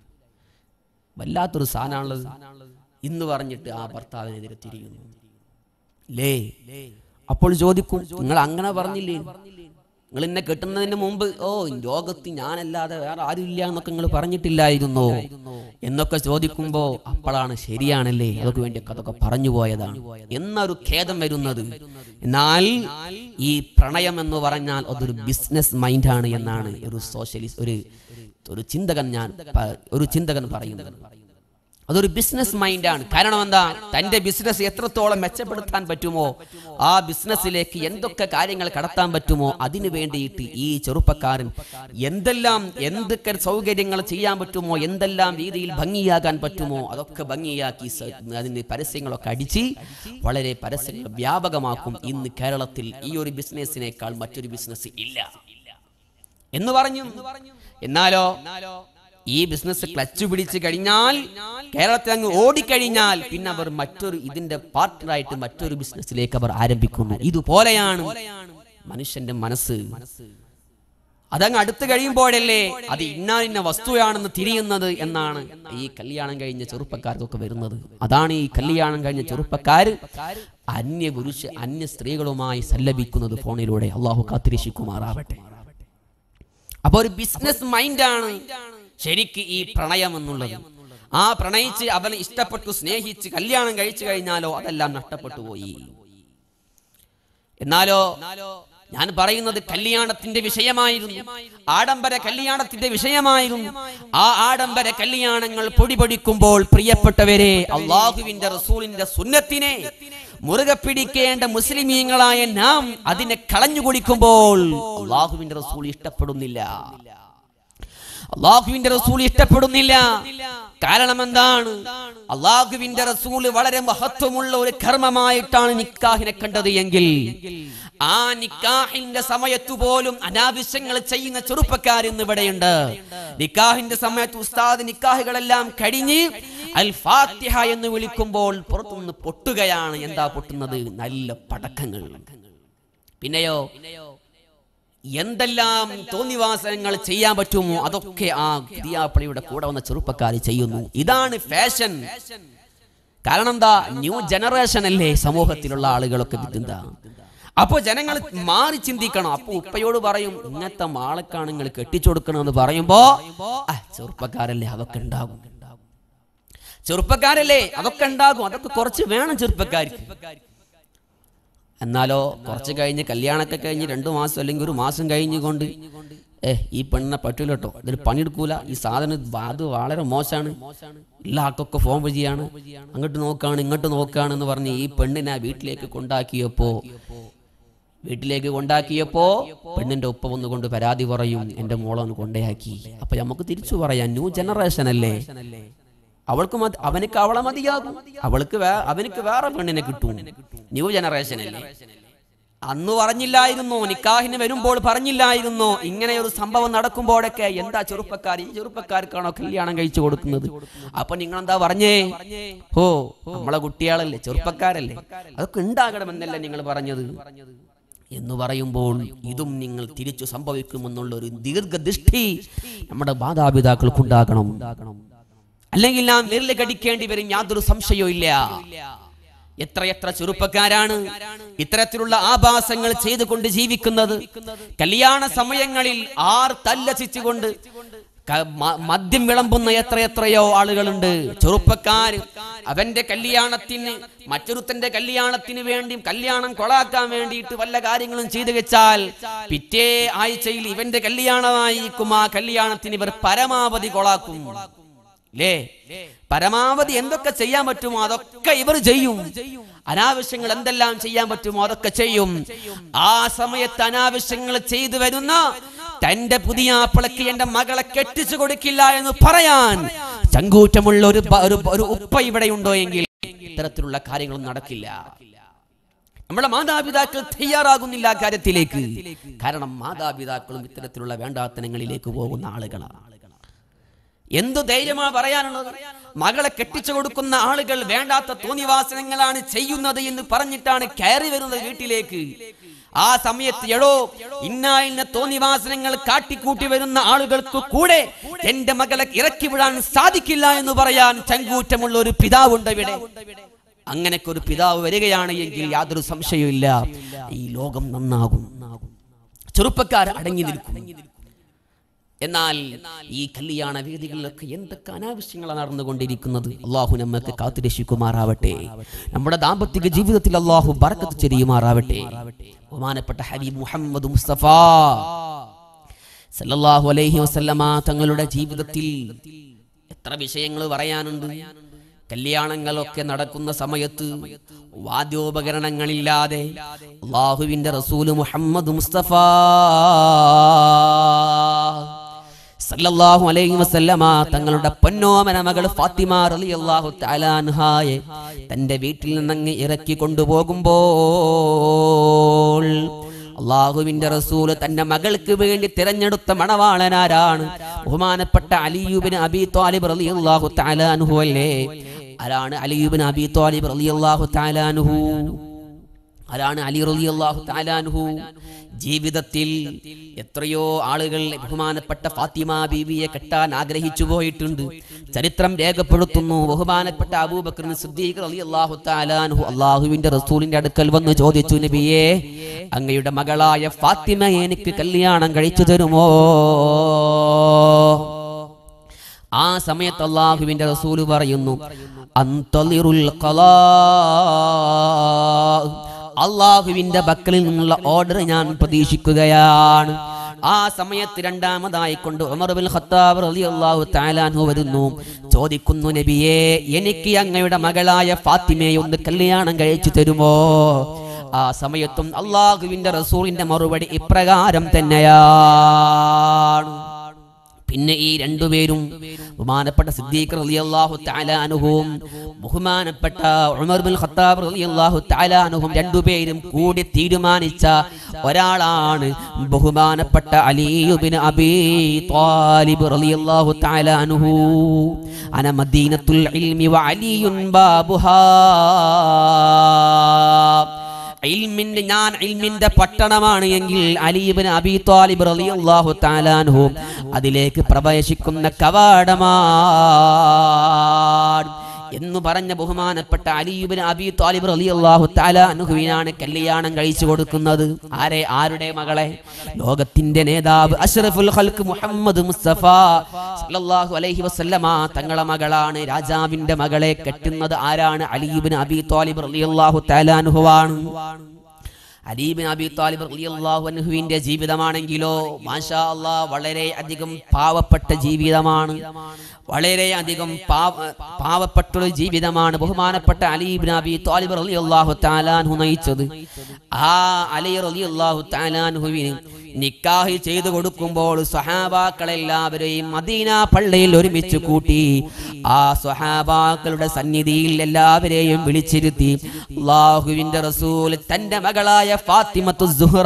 വല്ലാത്തൊരു സാധനമാണുള്ളത് ഇന്ന് പറഞ്ഞിട്ട് ആ ഭർത്താവിനെതിരെ തിരിയുന്നു ലേ അപ്പോൾ ചോദിക്കും നിങ്ങൾ അങ്ങനെ പറഞ്ഞില്ലേ നിങ്ങൾ എന്നെ കെട്ടുന്നതിന് മുമ്പ് ഓ ലോകത്ത് ഞാനല്ലാതെ വേറെ ആരുമില്ല എന്നൊക്കെ നിങ്ങൾ പറഞ്ഞിട്ടില്ലായിരുന്നോ എന്നൊക്കെ ചോദിക്കുമ്പോ അപ്പോഴാണ് ശരിയാണല്ലേ അതൊക്കെ വേണ്ടി അതൊക്കെ പറഞ്ഞു പോയതാണ് എന്നൊരു ഖേദം വരുന്നത് എന്നാൽ ഈ പ്രണയം എന്ന് പറഞ്ഞാൽ അതൊരു ബിസിനസ് മൈൻഡാണ് എന്നാണ് ഒരു സോഷ്യലിസ്റ്റ് ഒരു ഒരു ചിന്തകൻ ഞാൻ പ- ഒരു ചിന്തകൻ പറയുന്നത് അതൊരു ബിസിനസ് മൈൻഡാണ് കാരണം എന്താ തന്റെ ബിസിനസ് എത്രത്തോളം മെച്ചപ്പെടുത്താൻ പറ്റുമോ ആ ബിസിനസ്സിലേക്ക് എന്തൊക്കെ കാര്യങ്ങൾ കടത്താൻ പറ്റുമോ അതിനു വേണ്ടിയിട്ട് ഈ ചെറുപ്പക്കാരൻ എന്തെല്ലാം എന്തൊക്കെ സൗകര്യങ്ങൾ ചെയ്യാൻ പറ്റുമോ എന്തെല്ലാം രീതിയിൽ ഭംഗിയാകാൻ പറ്റുമോ അതൊക്കെ ഭംഗിയാക്കി സ- അതിന് പരസ്യങ്ങളൊക്കെ അടിച്ച് വളരെ പരസ്യങ്ങൾ വ്യാപകമാക്കും ഇന്ന് കേരളത്തിൽ ഈ ഒരു ബിസിനസ്സിനേക്കാൾ മറ്റൊരു ബിസിനസ് ഇല്ല എന്ന് പറഞ്ഞു എന്നാലോ ഈ ബിസിനസ് ക്ലച്ച് പിടിച്ച് കഴിഞ്ഞാൽ കേരളത്തിൽ അങ്ങ് ഓടിക്കഴിഞ്ഞാൽ പിന്നെ അവർ മറ്റൊരു ഇതിന്റെ പാർട്ട്ണറായിട്ട് മറ്റൊരു ബിസിനസ്സിലേക്ക് അവർ ആരംഭിക്കുന്നു ഇതുപോലെയാണ് മനുഷ്യന്റെ മനസ്സ് അതങ്ങ് അടുത്ത് കഴിയുമ്പോഴല്ലേ അത് ഇന്ന ഇന്ന വസ്തുവാണെന്ന് തിരിയുന്നത് എന്നാണ് ഈ കല്യാണം കഴിഞ്ഞ ചെറുപ്പക്കാർക്കൊക്കെ വരുന്നത് അതാണ് ഈ കല്യാണം കഴിഞ്ഞ ചെറുപ്പക്കാർ അന്യ പുരുഷ അന്യ സ്ത്രീകളുമായി സല്ലപിക്കുന്നത് ഫോണിലൂടെ അള്ളാഹു കാത്തിരക്ഷിക്കുമാറാവട്ടെ അപ്പൊ ഒരു ബിസിനസ് മൈൻഡാണ് ശരിക്ക് ഈ പ്രണയം എന്നുള്ളത് ആ പ്രണയിച്ച് അവനെ ഇഷ്ടപ്പെട്ടു സ്നേഹിച്ച് കല്യാണം കഴിച്ചു കഴിഞ്ഞാലോ അതെല്ലാം നഷ്ടപ്പെട്ടു പോയി എന്നാലോ ഞാൻ പറയുന്നത് കല്യാണത്തിന്റെ വിഷയമായിരുന്നു ആഡംബര കല്യാണത്തിന്റെ വിഷയമായിരുന്നു ആ ആഡംബര കല്യാണങ്ങൾ പൊടിപൊടിക്കുമ്പോൾ പ്രിയപ്പെട്ടവരെ അള്ളാഹുവിന്റെ റസൂലിന്റെ സുന്നത്തിനെ മുറുകെ പിടിക്കേണ്ട മുസ്ലിമീങ്ങളായ നാം അതിനെ കളഞ്ഞു കുടിക്കുമ്പോൾ അള്ളാഹുവിന്റെ റസൂൽ ഇഷ്ടപ്പെടുന്നില്ല അള്ളാഹുവിന്റെ റസൂൽ ഇഷ്ടപ്പെടുന്നില്ല കാരണം എന്താണ് അള്ളാഹുവിന്റെ റസൂൽ വളരെ മഹത്വമുള്ള ഒരു കർമ്മമായിട്ടാണ് നിക്കാഹിനെ കണ്ടത് എങ്കിൽ ആ നിക്കാഹിന്റെ സമയത്ത് പോലും അനാവശ്യങ്ങൾ ചെയ്യുന്ന ചെറുപ്പക്കാർ ഇന്ന് ഇവിടെയുണ്ട് നിക്കാഹിന്റെ സമയത്ത് ഉസ്താദ് നിക്കാഹുകളെല്ലാം കഴിഞ്ഞ് അൽ ഫാത്തിഹ എന്ന് വിളിക്കുമ്പോൾ പുറത്തുനിന്ന് പൊട്ടുകയാണ് എന്താ പൊട്ടുന്നത് നല്ല പടക്കങ്ങൾ പിന്നെയോ എന്തെല്ലാം തോന്നിവാസനങ്ങൾ ചെയ്യാൻ പറ്റുമോ അതൊക്കെ ആ പുതിയാപ്പള്ളിയുടെ കൂടെ വന്ന ചെറുപ്പക്കാർ ചെയ്യുന്നു ഇതാണ് ഫാഷൻ കാരണം എന്താ ന്യൂ ജനറേഷൻ അല്ലേ സമൂഹത്തിലുള്ള ആളുകളൊക്കെ എന്താ അപ്പോ ജനങ്ങൾ മാറി ചിന്തിക്കണം അപ്പൊ ഉപ്പയോട് പറയും ഇങ്ങനത്തെ മാളക്കാണ് നിങ്ങൾ കെട്ടിച്ചു കൊടുക്കണമെന്ന് പറയുമ്പോ ആ ചെറുപ്പക്കാരല്ലേ അതൊക്കെ ഉണ്ടാകും ചെറുപ്പക്കാരല്ലേ അതൊക്കെ ഉണ്ടാകും അതൊക്കെ കുറച്ച് വേണം ചെറുപ്പക്കാർക്ക് എന്നാലോ കുറച്ച് കഴിഞ്ഞ് കല്യാണമൊക്കെ കഴിഞ്ഞ് രണ്ടു മാസം അല്ലെങ്കിൽ ഒരു മാസം കഴിഞ്ഞുകൊണ്ട് ഏ ഈ പെണ്ണിനെ പറ്റൂല കേട്ടോ ഇതിന് പണിയെടുക്കൂല ഈ സാധനം അത് വളരെ മോശമാണ് എല്ലാ ആൾക്കൊക്കെ ഫോൺ വഴിയാണ് അങ്ങോട്ട് നോക്കാണ് ഇങ്ങോട്ട് നോക്കാണ് എന്ന് പറഞ്ഞ് ഈ പെണ്ണിനെ വീട്ടിലേക്ക് കൊണ്ടാക്കിയപ്പോ വീട്ടിലേക്ക് കൊണ്ടാക്കിയപ്പോ പെണ്ണിന്റെ ഒപ്പം വന്നുകൊണ്ട് പരാതി പറയും എന്റെ മോളൊന്ന് കൊണ്ടയാക്കി അപ്പൊ നമുക്ക് തിരിച്ചു പറയാം ന്യൂ ജനറേഷൻ അല്ലേ അവൾക്ക് മതി അവനക്ക് അവളെ മതിയാകും അവൾക്ക് വേ- അവനക്ക് വേറെ പെണ്ണിനെ കിട്ടും ന്യൂ ജനറേഷൻ അല്ലേ അന്ന് പറഞ്ഞില്ലായിരുന്നോ നിക്കാഹിന് വരുമ്പോൾ പറഞ്ഞില്ലായിരുന്നോ ഇങ്ങനെ ഒരു സംഭവം നടക്കുമ്പോഴൊക്കെ എന്താ ചെറുപ്പക്കാർ ഈ ചെറുപ്പക്കാർക്കാണോ കല്യാണം കഴിച്ചു കൊടുക്കുന്നത് അപ്പൊ നിങ്ങൾ എന്താ പറഞ്ഞേ ഓ നമ്മളെ കുട്ടികളല്ലേ ചെറുപ്പക്കാരല്ലേ അതൊക്കെ ഉണ്ടാകണമെന്നല്ലേ നിങ്ങൾ പറഞ്ഞത് എന്ന് പറയുമ്പോൾ ഇതും നിങ്ങൾ തിരിച്ചു സംഭവിക്കുമെന്നുള്ള ഒരു ദീർഘദൃഷ്ടി നമ്മുടെ മാതാപിതാക്കൾക്കുണ്ടാകണം അല്ലെങ്കിൽ നാം വിരൽ കടിക്കേണ്ടി വരും യാതൊരു സംശയവും ഇല്ല എത്രയെത്ര ചെറുപ്പക്കാരാണ് ഇത്തരത്തിലുള്ള ആഭാസങ്ങൾ ചെയ്തുകൊണ്ട് ജീവിക്കുന്നത് കല്യാണ സമയങ്ങളിൽ ആർ തല്ലസിച്ചുകൊണ്ട് ക- മ- മദ്യം വിളമ്പുന്ന എത്രയെത്രയോ ആളുകളുണ്ട് ചെറുപ്പക്കാർ അവന്റെ കല്യാണത്തിന് മറ്റൊരുത്തന്റെ കല്യാണത്തിന് വേണ്ടി കല്യാണം കൊളാക്കാൻ വേണ്ടിയിട്ട് വല്ല കാര്യങ്ങളും ചെയ്തു വെച്ചാൽ പിറ്റേ ആഴ്ചയിൽ ഇവന്റെ കല്യാണമായിരിക്കും ആ കല്യാണത്തിന് ഇവർ പരമാവധി കൊളാക്കും ലേ പരമാവധി എന്തൊക്കെ ചെയ്യാൻ പറ്റുമോ അതൊക്കെ ഇവർ ചെയ്യും അനാവശ്യങ്ങൾ എന്തെല്ലാം ചെയ്യാൻ പറ്റുമോ അതൊക്കെ ചെയ്യും ആ സമയത്ത് അനാവശ്യങ്ങൾ ചെയ്തു വരുന്ന തന്റെ പുതിയ ആപ്പിളക്ക് എന്റെ മകളെ കെട്ടിച്ചു കൊടുക്കില്ല എന്ന് പറയാൻ ചങ്കൂറ്റമുള്ള ഒരു ബ- ഒരു ഒരു ഉപ്പ ഇവിടെ ഉണ്ടോ എങ്കിൽ ഇത്തരത്തിലുള്ള കാര്യങ്ങളൊന്നും നടക്കില്ല നമ്മുടെ മാതാപിതാക്കൾ തയ്യാറാകുന്നില്ല ആ കാര്യത്തിലേക്ക് കാരണം മാതാപിതാക്കളും ഇത്തരത്തിലുള്ള വേണ്ടാത്തനങ്ങളിലേക്ക് പോകുന്ന ആളുകളാണ് എന്തു ധൈര്യമാ പറയാനുള്ളത് മകളെ കെട്ടിച്ചു കൊടുക്കുന്ന ആളുകൾ വേണ്ടാത്ത തോന്നിവാസനങ്ങളാണ് ചെയ്യുന്നത് എന്ന് പറഞ്ഞിട്ടാണ് കയറി വരുന്നത് വീട്ടിലേക്ക് ആ സമയത്ത് എടോ ഇന്നായിന്ന തോന്നിവാസനങ്ങൾ കാട്ടിക്കൂട്ടി വരുന്ന ആളുകൾക്ക് കൂടെ എന്റെ മകളെ ഇറക്കി വിടാൻ സാധിക്കില്ല എന്ന് പറയാൻ ചങ്കൂറ്റമുള്ള ഒരു പിതാവുണ്ട് ഇവിടെ അങ്ങനെയൊക്കെ ഒരു പിതാവ് വരികയാണ് എങ്കിൽ യാതൊരു സംശയവുമില്ല ഈ ലോകം നന്നാകും ചെറുപ്പക്കാർ അടങ്ങി നിൽക്കും എന്നാൽ ഈ കല്യാണ വേദികളിലൊക്കെ എന്തൊക്കെ അനാവശ്യങ്ങളാണ് നടന്നുകൊണ്ടിരിക്കുന്നത് അള്ളാഹു നമ്മക്ക് കാത്തുരക്ഷിക്കുമാറാവട്ടെ നമ്മുടെ ദാമ്പത്തിക ജീവിതത്തിൽ അള്ളാഹു ബർക്കത്ത് ചെരിയുമാറാവട്ടെ ബഹുമാനപ്പെട്ട ഹബീബ് മുഹമ്മദ് മുസ്തഫ സല്ലല്ലാഹു അലൈഹി വസല്ലമ തങ്ങളുടെ ജീവിതത്തിൽ എത്ര വിഷയങ്ങൾ പറയാനുണ്ട് കല്യാണങ്ങളൊക്കെ നടക്കുന്ന സമയത്ത് വാദ്യോപകരണങ്ങളില്ലാതെ അള്ളാഹുവിന്റെ റസൂല് മുഹമ്മദ് മുസ്തഫ സല്ലല്ലാഹു അലൈഹി വസല്ലമ തങ്ങളുടെ പൊന്നോമന മകൾ ഫാത്തിമ റളിയല്ലാഹു തആല അൻഹായെ തന്റെ വീട്ടിൽ നിന്നങ്ങ് ഇറക്കി കൊണ്ടുപോകുമ്പോൾ അള്ളാഹുവിന്റെ റസൂല് തന്റെ മകൾക്ക് വേണ്ടി തിരഞ്ഞെടുത്ത മണവാളനാരാണ് ബഹുമാനപ്പെട്ട അലിയുബിന് അബി ത്വാലിബ് റളിയല്ലാഹു തആല അൻഹു അല്ലേ ആരാണ് അലിയുബിന് അബി ത്വാലിബ് റളിയല്ലാഹു തആല അൻഹു ആരാണ് അലി റളിയല്ലാഹു തആല അൻഹു ജീവിതത്തിൽ എത്രയോ ആളുകൾ ബഹുമാനപ്പെട്ട ഫാത്തിമ ബീവിയെ കെട്ടാൻ ആഗ്രഹിച്ചു പോയിട്ടുണ്ട് ചരിത്രം രേഖപ്പെടുത്തുന്നു ബഹുമാനപ്പെട്ട അബൂബക്കർ സിദ്ദീഖ് റളിയല്ലാഹു തആല അൻഹു അള്ളാഹുവിന്റെ റസൂലിന്റെ അടുക്കൽ വന്ന് ചോദിച്ചു നബിയേ അങ്ങയുടെ മകളായ ഫാത്തിമ എനിക്ക് കല്യാണം കഴിച്ചു തരുമോ ആ സമയത്ത് അള്ളാഹുവിന്റെ റസൂല് പറയുന്നു അന്തളിറുൽ ഖലാ അള്ളാഹുവിന്റെ ബക്കലിൽ നിന്നുള്ള ഓർഡർ ഞാൻ പ്രതീക്ഷിക്കുകയാണ് ആ സമയത്ത് രണ്ടാമതായി കൊണ്ട് ഉമർ ബിൻ ഖത്താബ് റളിയല്ലാഹു തആല അൻഹു വരുന്നു ചോദിക്കുന്നു നബിയെ എനിക്ക് അങ്ങയുടെ മകളായ ഫാത്തിമയെ ഒന്ന് കല്യാണം കഴിച്ചു തരുമോ ആ സമയത്തും അള്ളാഹുവിന്റെ റസൂലിന്റെ മറുപടി ഇപ്രകാരം തന്നെയാണ് പിന്നെ ഈ രണ്ടുപേരും ബഹുമാനപ്പെട്ട സിദ്ദീഖ് റളിയല്ലാഹു തആല അൻഹുവും ബഹുമാനപ്പെട്ട ഉമർ ബിൻ ഖത്താബ് റളിയല്ലാഹു തആല അൻഹും രണ്ടുപേരും കൂടി തീരുമാനിച്ച ഒരാളാണ് ബഹുമാനപ്പെട്ട അലി ബിൻ അബീ ത്വാലിബ് റളിയല്ലാഹു തആല അൻഹു അന മദീനത്തുൽ ഇൽമി വ അലിയുൻ ബാബുഹാ ഇൽമിന്റെ ഞാൻ ഇൽമിന്റെ പട്ടണമാണ് എങ്കിൽ അലീബിന് അബി താലിബ് റളിയല്ലാഹു തആലാൻഹു അതിലേക്ക് പ്രവേശിക്കുന്ന കവാടമാണ് എന്ന് പറഞ്ഞ ബഹുമാനപ്പെട്ട അലീബിന് അബി താലിബ് റളിയല്ലാഹു തആലാൻഹുവിനാണ് കല്യാണം കഴിച്ചു കൊടുക്കുന്നത് ആരെ ആരുടെ മകളെ ലോകത്തിന്റെ നേതാവ് അഷ്റഫുൽ ഖൽക്ക് മുഹമ്മദ് മുസ്തഫ സല്ലല്ലാഹു അലൈഹി വസല്ലമ തങ്ങളെ മകളാണ് രാജാവിന്റെ മകളെ കെട്ടുന്നത് ആരാണ് അലീബിന് അബി താലിബ് റളിയല്ലാഹു തആലാൻഹുവാണ് അലീബിൻ അബി താലിബ് റളിയല്ലാഹു അൻഹുവിന്റെ ജീവിതമാണെങ്കിലോ മാഷാ അല്ലാ വളരെ അധികം പാവപ്പെട്ട ജീവിതമാണ് വളരെ അധികം പാവ പാവപ്പെട്ടൊരു ജീവിതമാണ് ബഹുമാനപ്പെട്ട അലീബിൻ അബി താലിബ് റളിയല്ലാഹു തആലാൻഹു നയിച്ചത് ആ അലി റളിയല്ലാഹു തആലാൻഹുവിന് നിക്കാഹ് ചെയ്തു കൊടുക്കുമ്പോൾ സ്വഹാബാക്കളെല്ലാവരെയും മദീന പള്ളിയിൽ ഒരുമിച്ച് കൂട്ടി ആ സ്വഹാബാക്കളുടെ സന്നിധിയിൽ എല്ലാവരെയും വിളിച്ചിരുത്തി അള്ളാഹുവിന്റെ റസൂൽ തന്റെ മകളായ ഫാത്തിമത്തു സുഹ്റ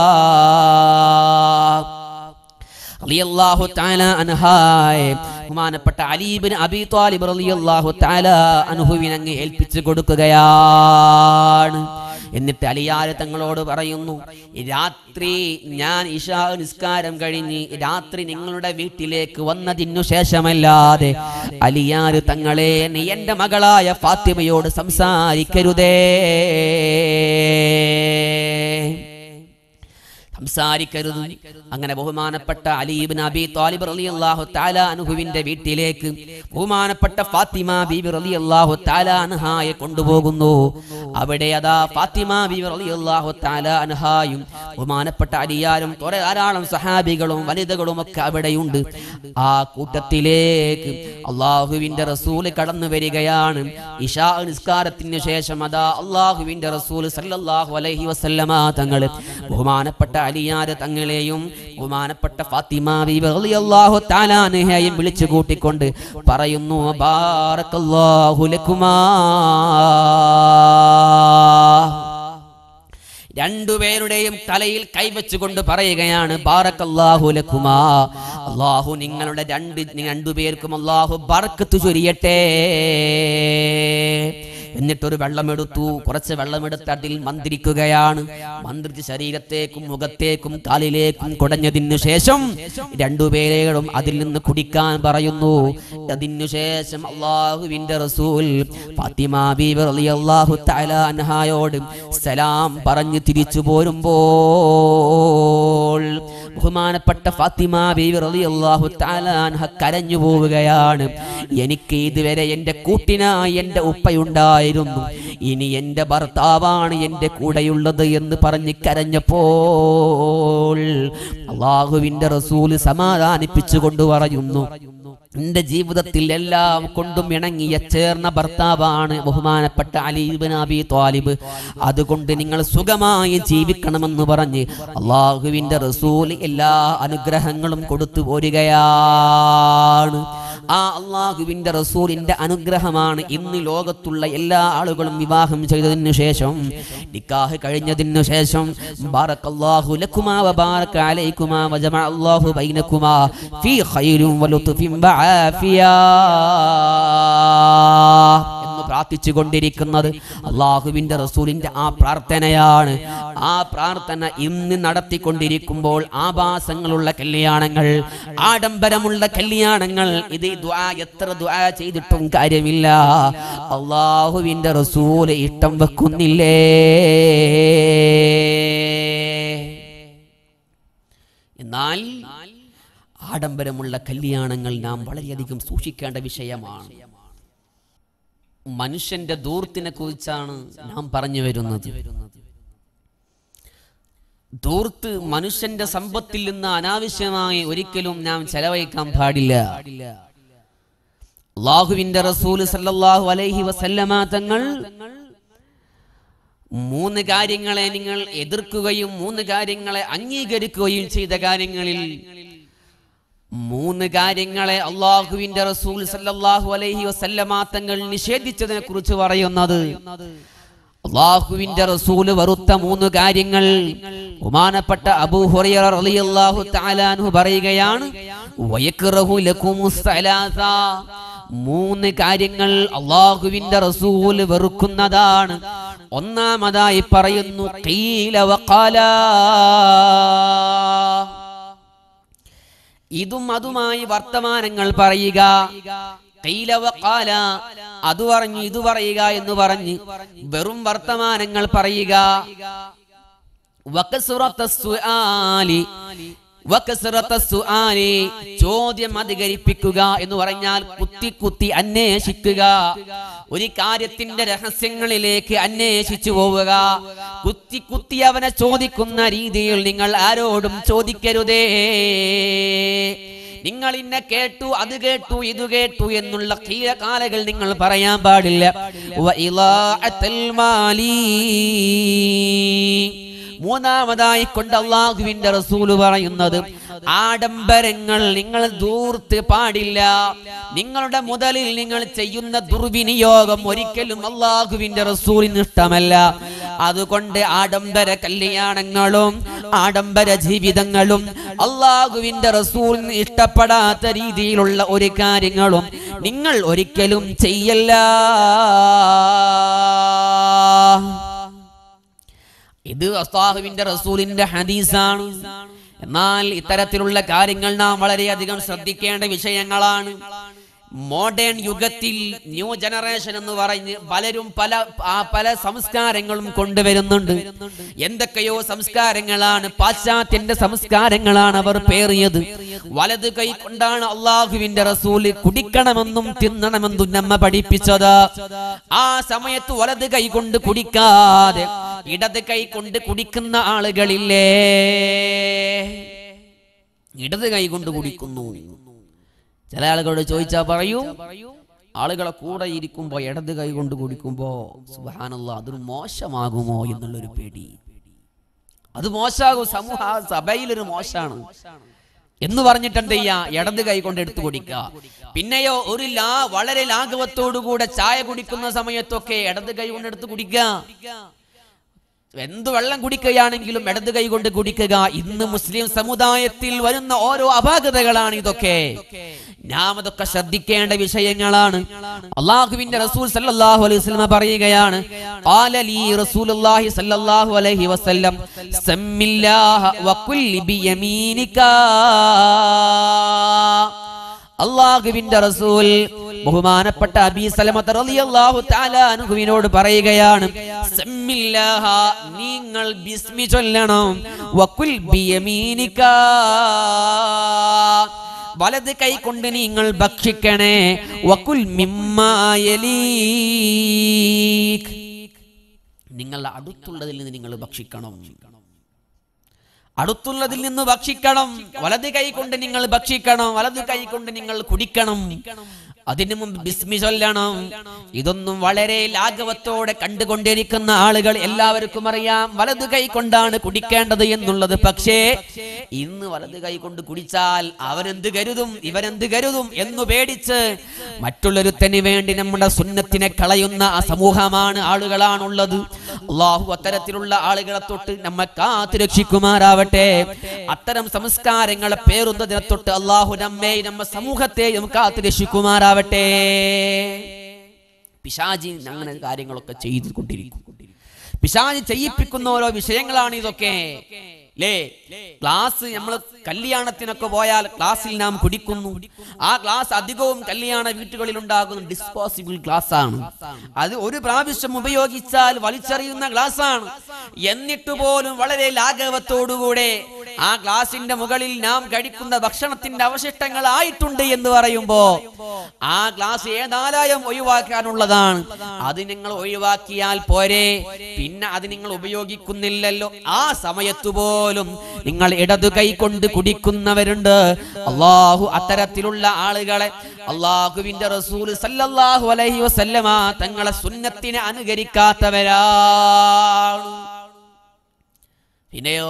റളിയല്ലാഹു തആല അൻഹായെ ബഹുമാനപ്പെട്ട അലീബിൻ അബി ത്വാലിബ് റളിയല്ലാഹു തആല അൻഹുവിനെ അങ്ങ് ഏൽപ്പിച്ചു കൊടുക്കുകയാണ് എന്നിട്ട് അലിയാര് തങ്ങളോട് പറയുന്നു രാത്രി ഞാൻ ഇഷാ നിസ്കാരം കഴിഞ്ഞ് രാത്രി നിങ്ങളുടെ വീട്ടിലേക്ക് വന്നതിനു ശേഷമല്ലാതെ അലിയാര് തങ്ങളെ നീ എന്റെ മകളായ ഫാത്തിമയോട് സംസാരിക്കരുതേ സംസാരിക്കരുത് അങ്ങനെ ബഹുമാനപ്പെട്ട അലീബിൻ അബി താലിബ് റളിയല്ലാഹു തആല അൻഹുവിന്റെ വീട്ടിലേക്ക് ബഹുമാനപ്പെട്ട ഫാത്തിമ ബീബി റളിയല്ലാഹു തആല അൻഹായെ കൊണ്ടുപോകുന്നു അവിടെ അതാ ഫാത്തിമ ബീബി റളിയല്ലാഹു തആല അൻഹായും ബഹുമാനപ്പെട്ട അലിയാരും കുറെ ധാരാളം സഹാബികളും വനിതകളും ഒക്കെ അവിടെയുണ്ട് ആ കൂട്ടത്തിലേക്ക് അള്ളാഹുവിന്റെ റസൂൽ കടന്നു വരികയാണ് ഇഷാ നിസ്കാരത്തിന് ശേഷം അതാ അള്ളാഹുവിന്റെ റസൂൽ സല്ലല്ലാഹു അലൈഹി വസല്ലമ തങ്ങൾ ബഹുമാനപ്പെട്ട അലിയാര് തങ്ങളെയും ബഹുമാനപ്പെട്ട ഫാത്തിമ ബീബി റളിയല്ലാഹു തആല അൻഹയെയും വിളിച്ചു കൂട്ടിക്കൊണ്ട് പറയുന്നു ബാറക്കല്ലാഹു ലക്കുമാ രണ്ടുപേരുടെയും തലയിൽ കൈവച്ചുകൊണ്ട് പറയുകയാണ് ബാറക്കല്ലാഹു ലക്കുമാ അള്ളാഹു നിങ്ങളുടെ രണ്ട് രണ്ടുപേർക്കും അള്ളാഹു ബർക്കത്ത് ചൊരിയട്ടെ എന്നിട്ടൊരു വെള്ളമെടുത്തു കുറച്ച് വെള്ളമെടുത്ത് അതിൽ മന്ത്രിക്കുകയാണ് മന്ത്രിച്ച് ശരീരത്തേക്കും മുഖത്തേക്കും കാലിലേക്കും കുടഞ്ഞതിനു ശേഷം രണ്ടുപേരെയും അതിൽ നിന്ന് കുടിക്കാൻ പറയുന്നു അതിനു ശേഷം അള്ളാഹുവിന്റെ റസൂൽ ഫാത്തിമ ബീബി റളിയല്ലാഹു തആല അൻഹായോട് സലാം പറഞ്ഞു തിരിച്ചു പോരുമ്പോൾ ബഹുമാനപ്പെട്ട ഫാത്തിമ ബീബി റളിയല്ലാഹു തആല അൻഹ കരഞ്ഞു പോവുകയാണ് എനിക്ക് ഇതുവരെ എൻ്റെ കൂട്ടിനായി എൻ്റെ ഉപ്പയുണ്ടായിരുന്നു ഇനി എൻ്റെ ഭർത്താവാണ് എൻ്റെ കൂടെയുള്ളത് എന്ന് പറഞ്ഞ് കരഞ്ഞപ്പോൾ അള്ളാഹുവിൻ്റെ റസൂല് സമാധാനിപ്പിച്ചുകൊണ്ട് പറയുന്നു എന്റെ ജീവിതത്തിൽ എല്ലാം കൊണ്ടും ഇണങ്ങിയ ചേർന്ന ഭർത്താവാണ് ബഹുമാനപ്പെട്ട അലീബ് നബി ത്വാലിബ് അതുകൊണ്ട് നിങ്ങൾ സുഖമായി ജീവിക്കണമെന്ന് പറഞ്ഞ് അള്ളാഹുവിന്റെ റസൂൽ എല്ലാ അനുഗ്രഹങ്ങളും കൊടുത്തു പോരുകയാണ് ആ അള്ളാഹുവിന്റെ റസൂലിന്റെ അനുഗ്രഹമാണ് ഇന്ന് ലോകത്തുള്ള എല്ലാ ആളുകളും വിവാഹം ചെയ്തതിനു ശേഷം നിക്കാഹ് കഴിഞ്ഞതിനു ശേഷം ബാറക്കല്ലാഹു ലക്കുമാ വബാറക അലൈക്കുമാ വജമഅ അല്ലാഹു ബൈനക്കുമാ ഫീ ഖൈരിൻ വലുത്ഫിൻ വആഫിയ എന്ന് പ്രാർത്ഥിച്ചു കൊണ്ടിരിക്കുന്നത് അള്ളാഹുവിന്റെ റസൂലിന്റെ ആ പ്രാർത്ഥനയാണ് ആ പ്രാർത്ഥന ഇന്ന് നടത്തിക്കൊണ്ടിരിക്കുമ്പോൾ ആഭാസങ്ങളുള്ള കല്യാണങ്ങൾ ആഡംബരമുള്ള കല്യാണങ്ങൾ ഇത് ദ്വാ എത്ര ദ്വാ ചെയ്തിട്ടും കാര്യമില്ല അള്ളാഹുവിന്റെ റസൂല് ഇഷ്ടം വെക്കുന്നില്ലേ എന്നാൽ ആഡംബരമുള്ള കല്യാണങ്ങൾ നാം വളരെയധികം സൂക്ഷിക്കേണ്ട വിഷയമാണ് മനുഷ്യന്റെ ദൂർത്തിനെ കുറിച്ചാണ് നാം പറഞ്ഞു വരുന്നത് ദൂർത്ത് മനുഷ്യന്റെ സമ്പത്തിൽ നിന്ന് അനാവശ്യമായി ഒരിക്കലും നാം ചെലവഴിക്കാൻ പാടില്ല അള്ളാഹുവിന്റെ റസൂല് സല്ലല്ലാഹു അലൈഹി വസല്ലമ തങ്ങൾ മൂന്ന് കാര്യങ്ങളെ നിങ്ങൾ എതിർക്കുകയും മൂന്ന് കാര്യങ്ങളെ അംഗീകരിക്കുകയും ചെയ്ത കാര്യങ്ങളിൽ മൂന്ന് കാര്യങ്ങളെ അള്ളാഹുവിന്റെ റസൂൽ സല്ലല്ലാഹു അലൈഹി വസല്ലമ തങ്ങൾ നിഷേധിച്ചതിനെ കുറിച്ച് പറയുന്നത് അള്ളാഹുവിന്റെ റസൂല് വെറുത്ത മൂന്ന് കാര്യങ്ങൾ ബഹുമാനപ്പെട്ട അബൂ ഹുറൈറ റളിയല്ലാഹു തആല അൻഹു പറയുകയാണ് വയക്റഹു ലക്കുമുസ് സലാസ മൂന്ന് കാര്യങ്ങൾ അള്ളാഹുവിന്റെ റസൂല് വെറുക്കുന്നതാണ് ഒന്നാമതായി പറയുന്നു ഖീല വഖാല ഇതും അതുമായി വർത്തമാനങ്ങൾ പറയുക ഖീല വഖാല അത് പറഞ്ഞു ഇത് പറയുക എന്ന് പറഞ്ഞ് വെറും വർത്തമാനങ്ങൾ പറയുക വകസുറത്ത സുആലി വകസുറത്ത സുആലി ചോദ്യം അധികരിപ്പിക്കുക എന്ന് പറഞ്ഞാൽ കുത്തി കുത്തി അന്വേഷിക്കുക ഒരു കാര്യത്തിന്റെ രഹസ്യങ്ങളിലേക്ക് അന്വേഷിച്ചു പോവുക കുത്തി കുത്തി അവനെ ചോദിക്കുന്ന രീതിയിൽ നിങ്ങൾ ആരോടും ചോദിക്കരുതേ നിങ്ങൾ ഇന്നെ കേട്ടു അത് കേട്ടു ഇത് കേട്ടു എന്നുള്ള കീഴകാലകൾ നിങ്ങൾ പറയാൻ പാടില്ല വ ഇളാഅത്തൽ മാലി. മൂന്നാമതായി കൊണ്ട് അള്ളാഹുവിന്റെ റസൂല് പറയുന്നത് ആഡംബരങ്ങൾ നിങ്ങൾ ദൂർത്ത് പാടില്ല നിങ്ങളുടെ മുതലിൽ നിങ്ങൾ ചെയ്യുന്ന ദുർവിനിയോഗം ഒരിക്കലും അള്ളാഹുവിന്റെ റസൂലിന് ഇഷ്ടമല്ല അതുകൊണ്ട് ആഡംബര കല്യാണങ്ങളും ആഡംബര ജീവിതങ്ങളും അള്ളാഹുവിന്റെ റസൂലിന് ഇഷ്ടപ്പെടാത്ത രീതിയിലുള്ള ഒരു കാര്യങ്ങളും നിങ്ങൾ ഒരിക്കലും ചെയ്യല്ല ഇത് അസ്താഹുവിന്റെ റസൂലിന്റെ ഹദീസാണ് എന്നാൽ ഇത്തരത്തിലുള്ള കാര്യങ്ങൾ നാം വളരെയധികം ശ്രദ്ധിക്കേണ്ട വിഷയങ്ങളാണ് മോഡേൺ യുഗത്തിൽ ന്യൂ ജനറേഷൻ എന്ന് പറഞ്ഞ് പലരും പല ആ പല സംസ്കാരങ്ങളും കൊണ്ടുവരുന്നുണ്ട് എന്തൊക്കെയോ സംസ്കാരങ്ങളാണ് പാശ്ചാത്യന്റെ സംസ്കാരങ്ങളാണ് അവർ പേറിയത് വലത് കൈ കൊണ്ടാണ് അള്ളാഹുവിന്റെ റസൂല് കുടിക്കണമെന്നും തിന്നണമെന്നും നമ്മ പഠിപ്പിച്ചത് ആ സമയത്ത് വലത് കൈ കൊണ്ട് കുടിക്കാതെ ഇടത് കൈ കൊണ്ട് കുടിക്കുന്ന ആളുകളില്ലേ ഇടത് കൈ കൊണ്ട് കുടിക്കുന്നു ചില ആളുകളോട് ചോദിച്ചാ പറയൂ ആളുകളെ കൂടെ ഇരിക്കുമ്പോ ഇടത് കൈ കൊണ്ട് കുടിക്കുമ്പോ സുബാനല്ല അതൊരു മോശമാകുമോ എന്നുള്ളൊരു പേടി അത് മോശമാകും സമൂഹ സഭയിലൊരു മോശാണ് എന്ന് പറഞ്ഞിട്ട് എന്ത് ചെയ്യാ ഇടത് കൈ കൊണ്ട് എടുത്തു കുടിക്കുക പിന്നെയോ ഒരു ലാ വളരെ ലാഘവത്തോടുകൂടെ ചായ കുടിക്കുന്ന സമയത്തൊക്കെ ഇടത് കൈ കൊണ്ട് എടുത്ത് കുടിക്കുക എന്ത് വെള്ളം കുടിക്കുകയാണെങ്കിലും ഇടത് കൈ കൊണ്ട് കുടിക്കുക ഇന്ന് മുസ്ലിം സമുദായത്തിൽ വരുന്ന ഓരോ അപാകതകളാണ് ഇതൊക്കെ നാം അതൊക്കെ ശ്രദ്ധിക്കേണ്ട വിഷയങ്ങളാണ് അള്ളാഹുവിന്റെ റസൂൽ സല്ലല്ലാഹു അലൈഹി വസല്ലം പറയുകയാണ് ഖാല ലീ റസൂലുള്ളാഹി സല്ലല്ലാഹു അലൈഹി വസല്ലം സമ്മില്ലാഹ വകുൽ ബിയമീനിക അള്ളാഹുവിന്റെ റസൂൽ ബഹുമാനപ്പെട്ട അബീ സലമത്ത് റളിയല്ലാഹു തആല അൻഹുവിനോട് പറയുകയാണ് സമ്മില്ലാഹ നിങ്ങൾ ബിസ്മി ചൊല്ലണം വകുൽ ബിയമീനിക വലത് കൈ കൊണ്ട് നിങ്ങൾ ഭക്ഷിക്കണേ വകുൽ മിമ്മായലീക് നിങ്ങളുടെ അടുത്തുള്ളതിൽ നിന്ന് നിങ്ങൾ ഭക്ഷിക്കണം അടുത്തുള്ളതിൽ നിന്ന് ഭക്ഷിക്കണം വലത് കൈ കൊണ്ട് നിങ്ങൾ ഭക്ഷിക്കണം വലത് കൈ കൊണ്ട് നിങ്ങൾ കുടിക്കണം അതിനു മുമ്പ് ബിസ്മി ചൊല്ലണം ഇതൊന്നും വളരെ ലാഘവത്തോടെ കണ്ടുകൊണ്ടിരിക്കുന്ന ആളുകൾ എല്ലാവർക്കും അറിയാം വലത് കൈ കൊണ്ടാണ് കുടിക്കേണ്ടത് എന്നുള്ളത് പക്ഷേ ഇന്ന് വലത് കൈ കൊണ്ട് കുടിച്ചാൽ അവനെന്ത് കരുതും ഇവനെന്ത് കരുതും എന്ന് പേടിച്ച് മറ്റുള്ളൊരുത്തന് വേണ്ടി നമ്മുടെ സുന്നത്തിനെ കളയുന്ന ആ സമൂഹമാണ് ആളുകളാണുള്ളത് അള്ളാഹു അത്തരത്തിലുള്ള ആളുകളെ തൊട്ട് നമ്മെ കാത്തു രക്ഷിക്കുമാറാവട്ടെ അത്തരം സംസ്കാരങ്ങളെ പേറുന്നതിനെ തൊട്ട് അള്ളാഹു നമ്മെ നമ്മെ സമൂഹത്തെയും കാത്തു രക്ഷിക്കുമാറാവട്ടെ പിശാജി അങ്ങനെ കാര്യങ്ങളൊക്കെ ചെയ്തുകൊണ്ടിരിക്കും പിശാജി ചെയ്യിപ്പിക്കുന്ന ഓരോ വിഷയങ്ങളാണ് ഇതൊക്കെ ലേ ക്ലാസ് നമ്മൾ കല്യാണത്തിനൊക്കെ പോയാൽ ക്ലാസ്സിൽ നാം കുടിക്കുന്നു ആ ഗ്ലാസ് അധികവും കല്യാണ വീട്ടുകളിൽ ഉണ്ടാകുന്ന ഡിസ്പോസിബിൾ ഗ്ലാസ് ആണ് അത് ഒരു പ്രാവശ്യം ഉപയോഗിച്ചാൽ വലിച്ചെറിയുന്ന ഗ്ലാസ് ആണ് എന്നിട്ട് പോലും വളരെ ലാഘവത്തോടുകൂടെ ആ ഗ്ലാസിന്റെ മുകളിൽ നാം കഴിക്കുന്ന ഭക്ഷണത്തിന്റെ അവശിഷ്ടങ്ങൾ ആയിട്ടുണ്ട് എന്ന് പറയുമ്പോ ആ ഗ്ലാസ് ഏതായാലും ഒഴിവാക്കാനുള്ളതാണ് അത് നിങ്ങൾ ഒഴിവാക്കിയാൽ പോരെ പിന്നെ അത് നിങ്ങൾ ഉപയോഗിക്കുന്നില്ലല്ലോ ആ സമയത്ത് പോലും നിങ്ങൾ ഇടതു കൈ കൊണ്ട് കുടിക്കുന്നവരുണ്ട് അള്ളാഹു അത്തരത്തിലുള്ള ആളുകളെ അള്ളാഹുവിന്റെ റസൂൽ സല്ലല്ലാഹു അലൈഹി വസല്ലമ തങ്ങളെ സുന്നത്തിനെ അനുകരിക്കാത്തവരാണ് പിന്നെയോ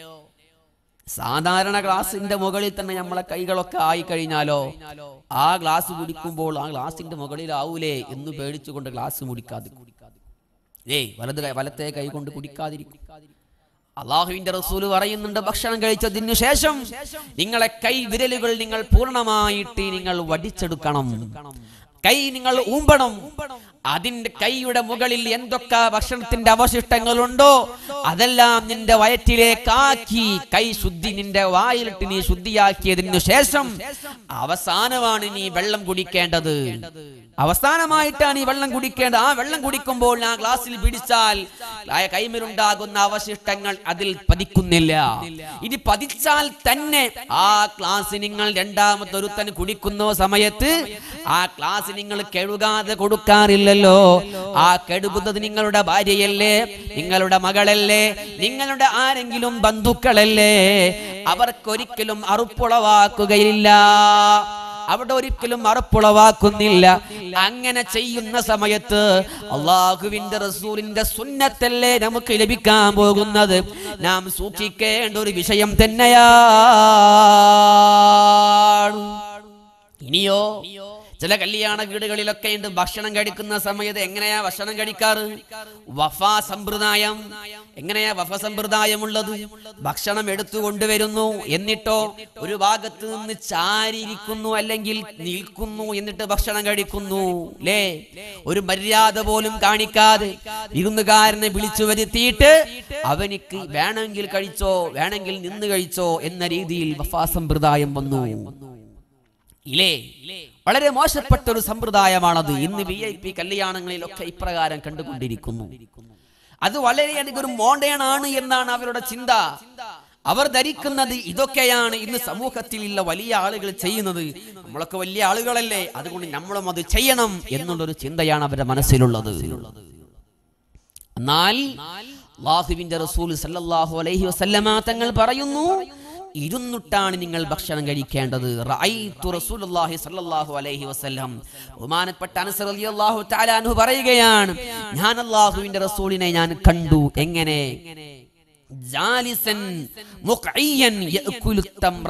സാധാരണ ഗ്ലാസിന്റെ മുകളിൽ തന്നെ നമ്മളെ കൈകളൊക്കെ ആയി കഴിഞ്ഞാലോ ആ ഗ്ലാസ് കുടിക്കുമ്പോൾ ആ ഗ്ലാസിന്റെ മുകളിലാവൂലേ എന്ന് പേടിച്ചുകൊണ്ട് ഗ്ലാസ് മുടിക്കാതെ ഏയ് വലത് കൈ വലത്തെ കൈ കൊണ്ട് കുടിക്കാതിരിക്കും അള്ളാഹുവിന്റെ റസൂല് പറയുന്നുണ്ട് ഭക്ഷണം കഴിച്ചതിനു ശേഷം നിങ്ങളെ കൈ വിരലുകൾ നിങ്ങൾ പൂർണ്ണമായിട്ട് നിങ്ങൾ വടിച്ചെടുക്കണം കൈ നിങ്ങൾ ഊമ്പണം അതിന്റെ കൈയുടെ മുകളിൽ എന്തൊക്കെ ഭക്ഷണത്തിന്റെ അവശിഷ്ടങ്ങളുണ്ടോ അതെല്ലാം നിന്റെ വയറ്റിലേക്കാക്കി കൈ ശുദ്ധി നിന്റെ വായിലിട്ട് നീ ശുദ്ധിയാക്കിയതിനു ശേഷം അവസാനമാണ് നീ വെള്ളം കുടിക്കേണ്ടത് അവസാനമായിട്ടാണ് ഈ വെള്ളം കുടിക്കേണ്ടത് ആ വെള്ളം കുടിക്കുമ്പോൾ ആ ഗ്ലാസ്സിൽ പിടിച്ചാൽ ആ കൈമിലുണ്ടാകുന്ന അവശിഷ്ടങ്ങൾ അതിൽ പതിക്കുന്നില്ല ഇനി പതിച്ചാൽ തന്നെ ആ ഗ്ലാസ് നിങ്ങൾ രണ്ടാമത്തെ ഒരുത്തൻ കുടിക്കുന്ന സമയത്ത് ആ ഗ്ലാസ് നിങ്ങൾ കഴുകാതെ കൊടുക്കാറില്ലല്ലോ ആ കഴുകുന്നത് നിങ്ങളുടെ ഭാര്യയല്ലേ നിങ്ങളുടെ മകളല്ലേ നിങ്ങളുടെ ആരെങ്കിലും ബന്ധുക്കളല്ലേ അവർക്കൊരിക്കലും അറുപ്പുളവാക്കുകയില്ല അവിടെ ഒരിക്കലും അറപ്പുളവാക്കുന്നില്ല അങ്ങനെ ചെയ്യുന്ന സമയത്ത് അള്ളാഹുവിന്റെ റസൂലിന്റെ സുന്നത്തല്ലേ നമുക്ക് ലഭിക്കാൻ പോകുന്നത് നാം സൂക്ഷിക്കേണ്ട ഒരു വിഷയം തന്നെയാണ് ഇനിയോ ചില കല്യാണ വീടുകളിലൊക്കെ ഉണ്ട് ഭക്ഷണം കഴിക്കുന്ന സമയത്ത് എങ്ങനെയാ ഭക്ഷണം കഴിക്കാറ് വഫ സമ്പ്രദായം എങ്ങനെയാ വഫ സമ്പ്രദായം ഉള്ളത് ഭക്ഷണം എടുത്തു കൊണ്ടുവരുന്നു എന്നിട്ടോ ഒരു ഭാഗത്ത് നിന്ന് ചാരിയിരിക്കുന്നു അല്ലെങ്കിൽ നിൽക്കുന്നു എന്നിട്ട് ഭക്ഷണം കഴിക്കുന്നു ലേ ഒരു മര്യാദ പോലും കാണിക്കാതെ വിരുന്നുകാരനെ വിളിച്ചു വരുത്തിയിട്ട് അവനിക്ക് വേണമെങ്കിൽ കഴിച്ചോ വേണമെങ്കിൽ നിന്ന് കഴിച്ചോ എന്ന രീതിയിൽ വഫാ സമ്പ്രദായം വന്നു ഇല്ലേ വളരെ മോശപ്പെട്ട ഒരു സമ്പ്രദായമാണത് ഇന്ന് വി ഐ പി കല്യാണങ്ങളിലൊക്കെ ഇപ്രകാരം കണ്ടുകൊണ്ടിരിക്കുന്നു അത് വളരെയധികം ഒരു മോഡേൺ ആണ് എന്നാണ് അവരുടെ ചിന്ത അവർ ധരിക്കുന്നത് ഇതൊക്കെയാണ് ഇന്ന് സമൂഹത്തിലുള്ള വലിയ ആളുകൾ ചെയ്യുന്നത് നമ്മളൊക്കെ വലിയ ആളുകളല്ലേ അതുകൊണ്ട് നമ്മളും അത് ചെയ്യണം എന്നുള്ളൊരു ചിന്തയാണ് അവരുടെ മനസ്സിലുള്ളത് എന്നാൽ അള്ളാഹുവിന്റെ റസൂൽ സല്ലല്ലാഹു അലൈഹി വസല്ലമ തങ്ങൾ പറയുന്നു ഇരുന്നിട്ടാണ് നിങ്ങൾ ഭക്ഷണം കഴിക്കേണ്ടത് റഅയ്തു റസൂലുള്ളാഹി സ്വല്ലല്ലാഹു അലൈഹി വസല്ലം ബഹുമാനപ്പെട്ട അനസ് റളിയല്ലാഹു തആല അൻഹു പറയുകയാണ് ഞാൻ അല്ലാഹുവിന്റെ റസൂലിനെ ഞാൻ കണ്ടു എങ്ങനെ ജാലിസൻ മുഖ്ഇയൻ യഅകുലു തംറ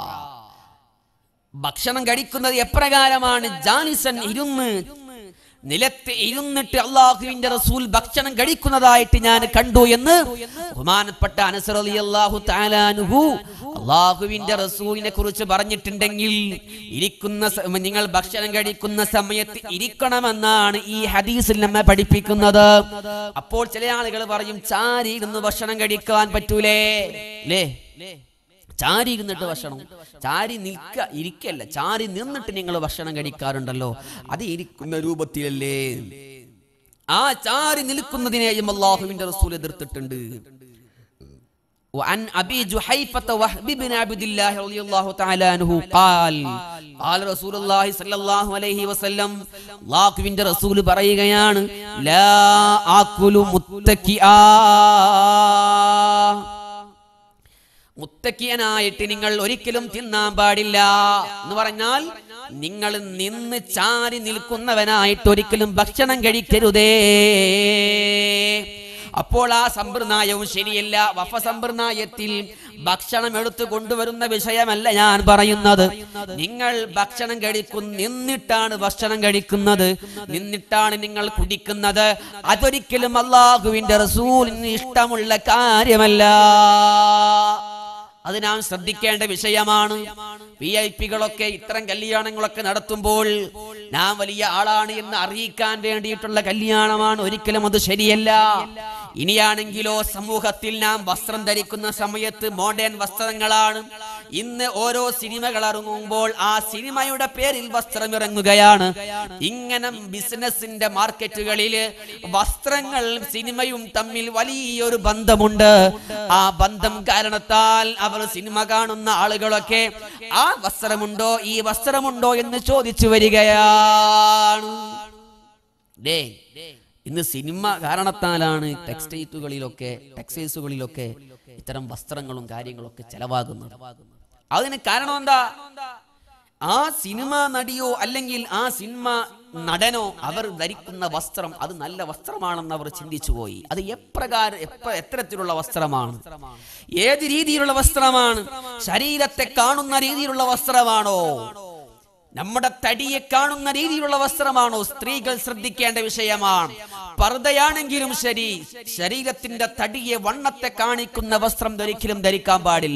ഭക്ഷണം കഴിക്കുന്നത് എപ്രകാരമാണ് ജാലിസൻ ഇരുന്ന് നിലത്ത് ഇരുന്നിട്ട് അള്ളാഹുവിന്റെ റസൂൽ ഭക്ഷണം കഴിക്കുന്നതായിട്ട് ഞാൻ കണ്ടു എന്ന് ബഹുമാനപ്പെട്ട അനസർ അലി അള്ളാഹു താലാനുഹു അള്ളാഹുവിന്റെ റസൂലിനെ കുറിച്ച് പറഞ്ഞിട്ടുണ്ടെങ്കിൽ ഇരിക്കുന്ന സ- നിങ്ങൾ ഭക്ഷണം കഴിക്കുന്ന സമയത്ത് ഇരിക്കണമെന്നാണ് ഈ ഹദീസിൽ നമ്മെ പഠിപ്പിക്കുന്നത് അപ്പോൾ ചില ആളുകൾ പറയും ചാരി ഇരുന്ന് ഭക്ഷണം കഴിക്കാൻ പറ്റൂലേ ലേ ചാരി ഇരുന്നിട്ട് ഭക്ഷണം ചാരി നിൽക്ക ഇരിക്കല്ല ചാരി നിന്നിട്ട് നിങ്ങൾ ഭക്ഷണം കഴിക്കാറുണ്ടല്ലോ അത് ഇരിക്കുന്ന രൂപത്തിലല്ലേ ആ ചാരി നിൽക്കുന്നതിനെയും അള്ളാഹുവിന്റെ റസൂൽ എതിർത്തിട്ടുണ്ട് وعن أبي جحيفة وهب بن عبد الله رضي الله تعالى عنه قال قال رسول الله صلى الله عليه وسلم അള്ളാഹുവിന്റെ റസൂൽ പറയുകയാണ് ലാ ആക്കുലു മുത്തക്കിആ മുത്തക്കിയനായിട്ട് നിങ്ങൾ ഒരിക്കലും തിന്നാൻ പാടില്ല എന്ന് പറഞ്ഞാൽ നിങ്ങൾ നിന്ന് ചാരി നിൽക്കുന്നവനായിട്ട് ഒരിക്കലും ഭക്ഷണം കഴിക്കരുതേ അപ്പോൾ ആ സമ്പ്രദായവും ശരിയല്ല വഫ സമ്പ്രദായത്തിൽ ഭക്ഷണം എടുത്തു കൊണ്ടുവരുന്ന വിഷയമല്ല ഞാൻ പറയുന്നത് നിങ്ങൾ ഭക്ഷണം കഴിക്കും നിന്നിട്ടാണ് ഭക്ഷണം കഴിക്കുന്നത് നിന്നിട്ടാണ് നിങ്ങൾ കുടിക്കുന്നത് അതൊരിക്കലും അള്ളാഹുവിന്റെ റസൂലിന് ഇഷ്ടമുള്ള കാര്യമല്ല അത് നാം ശ്രദ്ധിക്കേണ്ട വിഷയമാണ് വി ഐ പികളൊക്കെ ഇത്തരം കല്യാണങ്ങളൊക്കെ നടത്തുമ്പോൾ നാം വലിയ ആളാണ് എന്ന് അറിയിക്കാൻ വേണ്ടിയിട്ടുള്ള കല്യാണമാണ് ഒരിക്കലും അത് ശരിയല്ല ഇനിയാണെങ്കിലോ സമൂഹത്തിൽ നാം വസ്ത്രം ധരിക്കുന്ന സമയത്ത് മോഡേൺ വസ്ത്രങ്ങളാണ് ഇന്ന് ഓരോ സിനിമകൾ ഇറങ്ങുമ്പോൾ ആ സിനിമയുടെ പേരിൽ വസ്ത്രം ഇറങ്ങുകയാണ് ഇങ്ങനെ ബിസിനസിന്റെ മാർക്കറ്റുകളിൽ വസ്ത്രങ്ങൾ സിനിമയും തമ്മിൽ വലിയൊരു ബന്ധമുണ്ട് ആ ബന്ധം കാരണത്താൽ അവർ സിനിമ കാണുന്ന ആളുകളൊക്കെ ആ വസ്ത്രമുണ്ടോ ഈ വസ്ത്രമുണ്ടോ എന്ന് ചോദിച്ചു വരികയാണ് ഡേ ഇന്ന് സിനിമ കാരണത്താലാണ് ടെക്സ്റ്റൈറ്റുകളിലൊക്കെ ടെക്സ്റ്റൈൽസുകളിലൊക്കെ ഇത്തരം വസ്ത്രങ്ങളും കാര്യങ്ങളൊക്കെ ചെലവാകുന്നത് അതിന് കാരണം എന്താ ആ സിനിമ നടിയോ അല്ലെങ്കിൽ ആ സിനിമ നടനോ അവർ ധരിക്കുന്ന വസ്ത്രം അത് നല്ല വസ്ത്രമാണെന്ന് അവർ ചിന്തിച്ചു പോയി അത് എപ്രകാരം എപ്പ എത്തരത്തിലുള്ള വസ്ത്രമാണ് ഏത് രീതിയിലുള്ള വസ്ത്രമാണ് ശരീരത്തെ കാണുന്ന രീതിയിലുള്ള വസ്ത്രമാണോ നമ്മുടെ തടിയെ കാണുന്ന രീതിയിലുള്ള വസ്ത്രമാണോ സ്ത്രീകൾ ശ്രദ്ധിക്കേണ്ട വിഷയമാണ് പർദ്ദയാണെങ്കിലും ശരി ശരീരത്തിന്റെ തടിയെ വണ്ണത്തെ കാണിക്കുന്ന വസ്ത്രം ഒരിക്കലും ധരിക്കാൻ പാടില്ല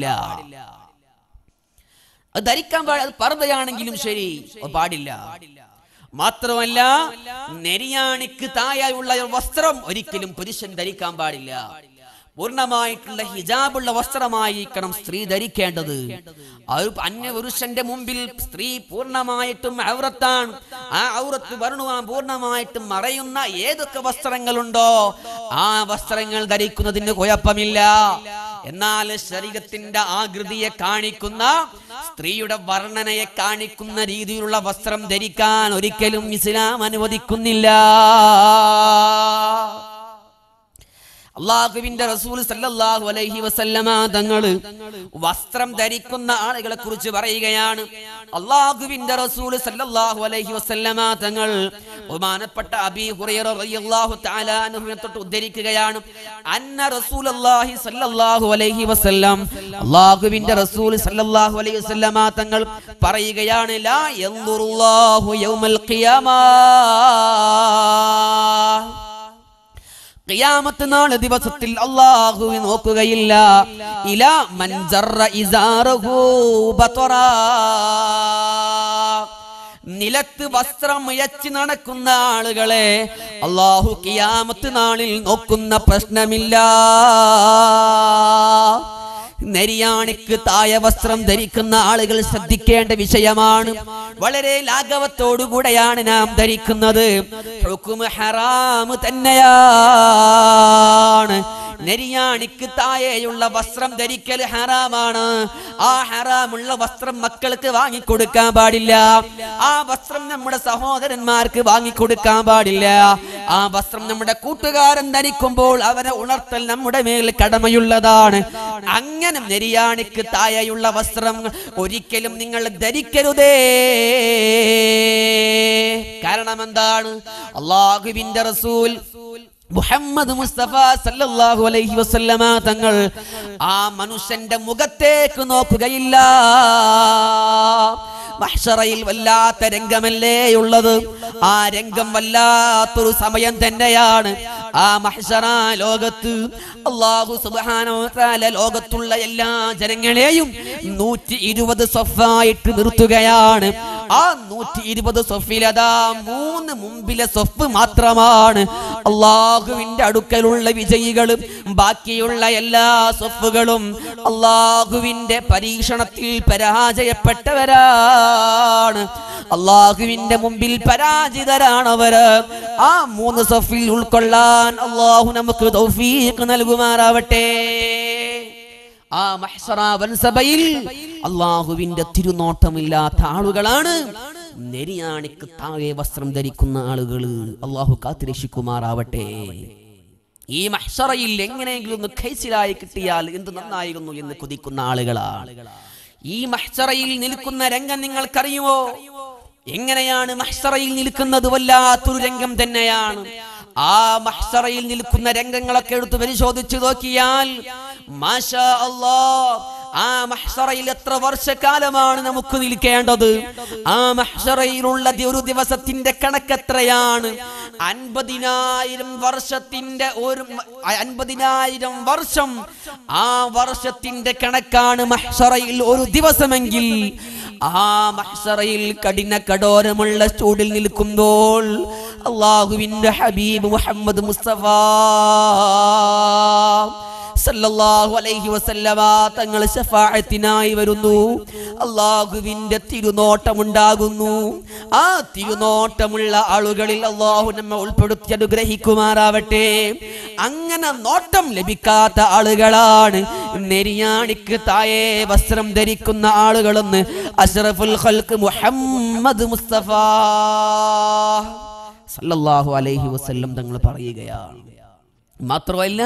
അത് ധരിക്കാൻ പാടില്ല അത് പർദ്ദയാണെങ്കിലും ശരി അത് പാടില്ല മാത്രമല്ല നെരിയാണിക്ക് തായായുള്ള വസ്ത്രം ഒരിക്കലും പുരുഷൻ ധരിക്കാൻ പാടില്ല പൂർണ്ണമായിട്ടുള്ള ഹിജാബുള്ള വസ്ത്രമായിരിക്കണം സ്ത്രീ ധരിക്കേണ്ടത് ആ ഒരു അന്യ പുരുഷന്റെ മുമ്പിൽ സ്ത്രീ പൂർണ്ണമായിട്ടും ഔറത്താണ് ആ ഔറത്ത് വർണ്ണുവാൻ പൂർണ്ണമായിട്ടും മറയുന്ന ഏതൊക്കെ വസ്ത്രങ്ങളുണ്ടോ ആ വസ്ത്രങ്ങൾ ധരിക്കുന്നതിന് കുഴപ്പമില്ല എന്നാൽ ശരീരത്തിന്റെ ആകൃതിയെ കാണിക്കുന്ന സ്ത്രീയുടെ വർണ്ണനയെ കാണിക്കുന്ന രീതിയിലുള്ള വസ്ത്രം ധരിക്കാൻ ഒരിക്കലും ഇസ്ലാം അനുവദിക്കുന്നില്ല അള്ളാഹുവിന്റെ റസൂൽ സല്ലല്ലാഹു അലൈഹി വസല്ലമ തങ്ങള് വസ്ത്രം ധരിക്കുന്ന ആളുകളെ കുറിച്ച് പറയുകയാണ് അള്ളാഹുവിന്റെ റസൂൽ സല്ലല്ലാഹു അലൈഹി വസല്ലമ തങ്ങൾ ബഹുമാനപ്പെട്ട അബീ ഹുറൈറ റളിയല്ലാഹു തആല അൻഹുവിനെ തൊട്ട് ഉദ്ധരിക്കുകയാണ് അന്ന റസൂലുള്ളാഹി സല്ലല്ലാഹു അലൈഹി വസല്ലം അള്ളാഹുവിന്റെ റസൂൽ സല്ലല്ലാഹു അലൈഹി വസല്ലമ തങ്ങൾ പറയുകയാണ് ലാ യൻദുറുല്ലാഹു യൗമൽ ഖിയാമാ ഖിയാമത്ത് നാളെ ദിവസത്തിൽ അള്ളാഹു നോക്കുകയില്ല ഇല മൻജറ ഇസാറഹു ബത്വറാ. നിലത്ത് വസ്ത്രം ഇഴച്ച് നടക്കുന്ന ആളുകളെ അള്ളാഹു കിയാമത്ത് നാളിൽ നോക്കുന്ന പ്രശ്നമില്ല നെരിയാണിക്ക് തായ വസ്ത്രം ധരിക്കുന്ന ആളുകൾ ശ്രദ്ധിക്കേണ്ട വിഷയമാണ് വളരെ ലാഘവത്തോടുകൂടെയാണ് നാം ധരിക്കുന്നത് ഹുക്കുമ് ഹറാമ് തന്നെയാണ് നെരിയാണിക്ക് താഴെയുള്ള വസ്ത്രം ധരിക്കൽ ഹറാമാണ് ആ ഹറാമുള്ള വസ്ത്രം മക്കൾക്ക് വാങ്ങിക്കൊടുക്കാൻ പാടില്ല ആ വസ്ത്രം നമ്മുടെ സഹോദരന്മാർക്ക് വാങ്ങിക്കൊടുക്കാൻ പാടില്ല ആ വസ്ത്രം നമ്മുടെ കൂട്ടുകാരൻ ധരിക്കുമ്പോൾ അവനെ ഉണർത്തൽ നമ്മുടെ മേൽ കടമയുള്ളതാണ് അങ്ങനെ നെരിയാണിക്ക് താഴെയുള്ള വസ്ത്രം ഒരിക്കലും നിങ്ങൾ ധരിക്കരുതേ കാരണം എന്താണ് അള്ളാഹുവിന്റെ റസൂൽ മുഹമ്മദ് മുസ്തഫ സല്ലല്ലാഹു അലൈഹി വസല്ലമ തങ്ങൾ ആ മനുഷ്യന്റെ മുഖത്തേക്ക് നോക്കുകയില്ല മഹ്ഷറയിൽ വല്ലാത്ത രംഗമല്ലേ ഉള്ളത് ആ രംഗം വല്ലാത്തൊരു സമയം തന്നെയാണ് ആ മഹ്ഷറ ലോകത്ത് അള്ളാഹു സുബ്ഹാനഹു വ തആല ലോകത്തുള്ള എല്ലാ ജനങ്ങളെയും നൂറ്റി ഇരുപത് സൊഫായിട്ട് നിർത്തുകയാണ് ആ നൂറ്റി ഇരുപത് സൊഫിലതാ മൂന്ന് മുമ്പിലെ സൊഫ് മാത്രമാണ് അള്ളാഹുവിന്റെ അടുക്കലുള്ള വിജയികളും ബാക്കിയുള്ള എല്ലാ സൊഫുകളും അള്ളാഹുവിന്റെ പരീക്ഷണത്തിൽ പരാജയപ്പെട്ടവരാണ് അള്ളാഹുവിന്റെ മുമ്പിൽ പരാജിതരാണവര് ആ മൂന്ന് സഫിൽ ഉൾക്കൊള്ളാൻ അള്ളാഹു നമുക്ക് തൗഫീഖ് നൽകുമാറാവട്ടെ ആ മഹ്സറ വൻസഭയിൽ അള്ളാഹുവിന്റെ തിരുനോട്ടമില്ലാത്ത ആളുകളാണ് നെരിയാണിക്ക് താഴെ വസ്ത്രം ധരിക്കുന്ന ആളുകൾ അള്ളാഹു കാത്തിരക്ഷിക്കുമാറാവട്ടെ ഈ മഹ്സറയിൽ എങ്ങനെയെങ്കിലും ഒന്ന് ഖൈസിലായി കിട്ടിയാൽ എന്ത് നന്നായിരുന്നു എന്ന് കൊതിക്കുന്ന ആളുകളാണ് ഈ മഹ്സറയിൽ നിൽക്കുന്ന രംഗം നിങ്ങൾക്കറിയുമോ എങ്ങനെയാണ് മഹ്സറയിൽ നിൽക്കുന്നത് വല്ലാത്തൊരു രംഗം തന്നെയാണ് ആ മഹ്സറയിൽ നിൽക്കുന്ന രംഗങ്ങളൊക്കെ എടുത്ത് പരിശോധിച്ചു നോക്കിയാൽ മാഷാ അല്ലാ ആ മഹ്സറയിൽ എത്ര വർഷക്കാലമാണ് നമുക്ക് നിൽക്കേണ്ടത് ആ മഹ്സറയിലുള്ള ദി- ഒരു ദിവസത്തിന്റെ കണക്കെത്രയാണ് അൻപതിനായിരം വർഷത്തിന്റെ ഒരു മ- അൻപതിനായിരം വർഷം ആ വർഷത്തിന്റെ കണക്കാണ് മഹ്സറയിൽ ഒരു ദിവസമെങ്കിൽ ആ മഹ്സറയിൽ കഠിന കടോരമുള്ള ചൂടിൽ നിൽക്കുമ്പോൾ അള്ളാഹുവിന്റെ ഹബീബ് മുഹമ്മദ് മുസ്തഫ സല്ലല്ലാഹു അലൈഹി വസല്ലമ തങ്ങൾ ശഫാഅത്തിനായി വരുന്നു അള്ളാഹുവിന്റെ തിരുനോട്ടമുണ്ടാകുന്നു ആ തിരുനോട്ടമുള്ള ആളുകളിൽ അള്ളാഹു നമ്മെ ഉൾപ്പെടുത്തി അനുഗ്രഹിക്കുമാറാവട്ടെ അങ്ങനെ നോട്ടം ലഭിക്കാത്ത ആളുകളാണ് നെരിയാണിക്ക് താഴെ വസ്ത്രം ധരിക്കുന്ന ആളുകളെന്ന് അഷ്റഫുൽ ഖൽക്ക് മുഹമ്മദ് മുസ്തഫ സല്ലല്ലാഹു അലൈഹി വസല്ലം തങ്ങൾ പറയുകയാണ് മാത്രമല്ല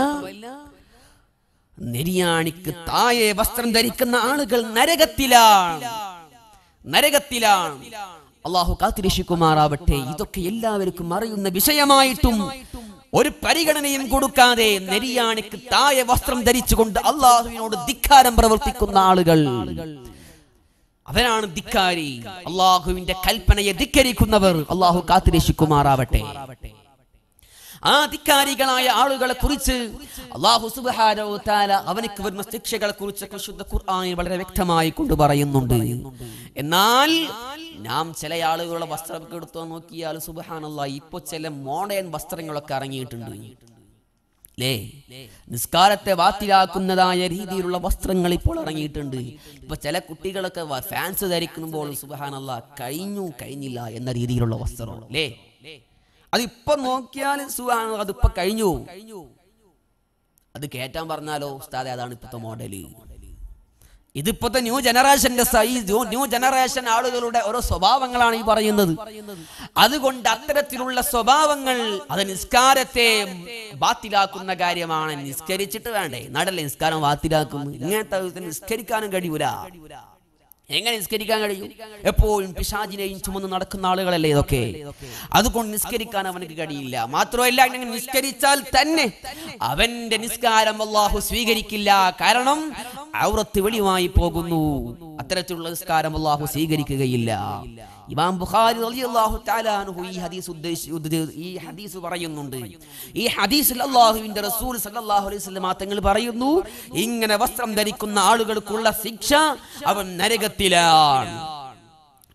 നെരിയാണിക്ക് താഴെ വസ്ത്രം ധരിക്കുന്ന ആളുകൾ നരകത്തിലാണ് നരകത്തിലാണ് അള്ളാഹു കാത്തിരക്ഷിക്കുമാറാവട്ടെ ഇതൊക്കെ എല്ലാവർക്കും അറിയുന്ന വിഷയമായിട്ടും ഒരു പരിഗണനയും കൊടുക്കാതെ നെരിയാണിക്ക് താഴെ വസ്ത്രം ധരിച്ചുകൊണ്ട് അള്ളാഹുവിനോട് ധിക്കാരം പ്രവർത്തിക്കുന്ന ആളുകൾ അവരാണ് ധിക്കാരി അള്ളാഹുവിന്റെ കൽപ്പനയെ ധിക്കരിക്കുന്നവർ അള്ളാഹു കാത്തിരക്ഷിക്കുമാറാവട്ടെ ആ ധിക്കാരികളായ ആളുകളെ കുറിച്ച് അള്ളാഹു സുബ്ഹാനഹു വ തആല അവനക്ക് വരുന്ന ശിക്ഷകളെ കുറിച്ച് വിശുദ്ധ ഖുർആനിൽ വളരെ വ്യക്തമായി കൊണ്ട് പറയുന്നുണ്ട് എന്നാൽ നാം ചില ആളുകളുടെ വസ്ത്രമൊക്കെ എടുത്തു നോക്കിയാൽ സുബ്ഹാനല്ലാ ഇപ്പൊ ചില മോഡേൺ വസ്ത്രങ്ങളൊക്കെ ഇറങ്ങിയിട്ടുണ്ട് ലേ നിസ്കാരത്തെ വാത്തിലാക്കുന്നതായ രീതിയിലുള്ള വസ്ത്രങ്ങൾ ഇപ്പോൾ ഇറങ്ങിയിട്ടുണ്ട് ഇപ്പൊ ചില കുട്ടികളൊക്കെ വ- ഫാൻസ് ധരിക്കുമ്പോൾ സുബഹാനല്ല കഴിഞ്ഞു കഴിഞ്ഞില്ല എന്ന രീതിയിലുള്ള വസ്ത്രം ലേ അതിപ്പോ നോക്കിയാൽ സുഹാന അതിപ്പോ കഴിഞ്ഞു അത് കേറ്റാൻ പറഞ്ഞാലോ ഉസ്താദെ അതാണ് ഇപ്പോഴത്തെ മോഡല് ഇതിപ്പോഴത്തെ ന്യൂ ജനറേഷന്റെ സൈസ് ന്യൂ ജനറേഷൻ ആളുകളുടെ ഓരോ സ്വഭാവങ്ങളാണ് ഈ പറയുന്നത് അതുകൊണ്ട് അത്തരത്തിലുള്ള സ്വഭാവങ്ങൾ അത് നിസ്കാരത്തെ ബാത്തിലാക്കുന്ന കാര്യമാണ് നിസ്കരിച്ചിട്ട് വേണ്ടേ നടല്ലേ നിസ്കാരം ബാത്തിലാക്കുന്നു ഇങ്ങനത്തെ വിധത്തിൽ നിസ്കരിക്കാനും കഴിയൂല എങ്ങനെ നിസ്കരിക്കാൻ കഴിയും എപ്പോഴും പിശാചിനെയും ചുമന്ന് നടക്കുന്ന ആളുകളല്ലേ ഇതൊക്കെ അതുകൊണ്ട് നിസ്കരിക്കാൻ അവനക്ക് കഴിയില്ല മാത്രമല്ല അങ്ങനെ നിസ്കരിച്ചാൽ തന്നെ അവന്റെ നിസ്കാരം അള്ളാഹു സ്വീകരിക്കില്ല കാരണം ഔറത്ത് വെളിവായി പോകുന്നു അത്തരത്തിലുള്ള നിസ്കാരം അള്ളാഹു സ്വീകരിക്കുകയില്ല ഇമാം ബുഖാരി റളിയല്ലാഹു തആല അൻഹു ഈ ഹദീസ് ഉദ്ദേശി ഉദ്ദ- ഈ ഹദീസ് പറയുന്നുണ്ട് ഈ ഹദീസിൽ അള്ളാഹുവിന്റെ റസൂൽ സല്ലല്ലാഹു അലൈഹി വസല്ലം തങ്ങൾ പറയുന്നു ഇങ്ങനെ വസ്ത്രം ധരിക്കുന്ന ആളുകൾക്കുള്ള ശിക്ഷ അവൻ നരകത്തിലാണ്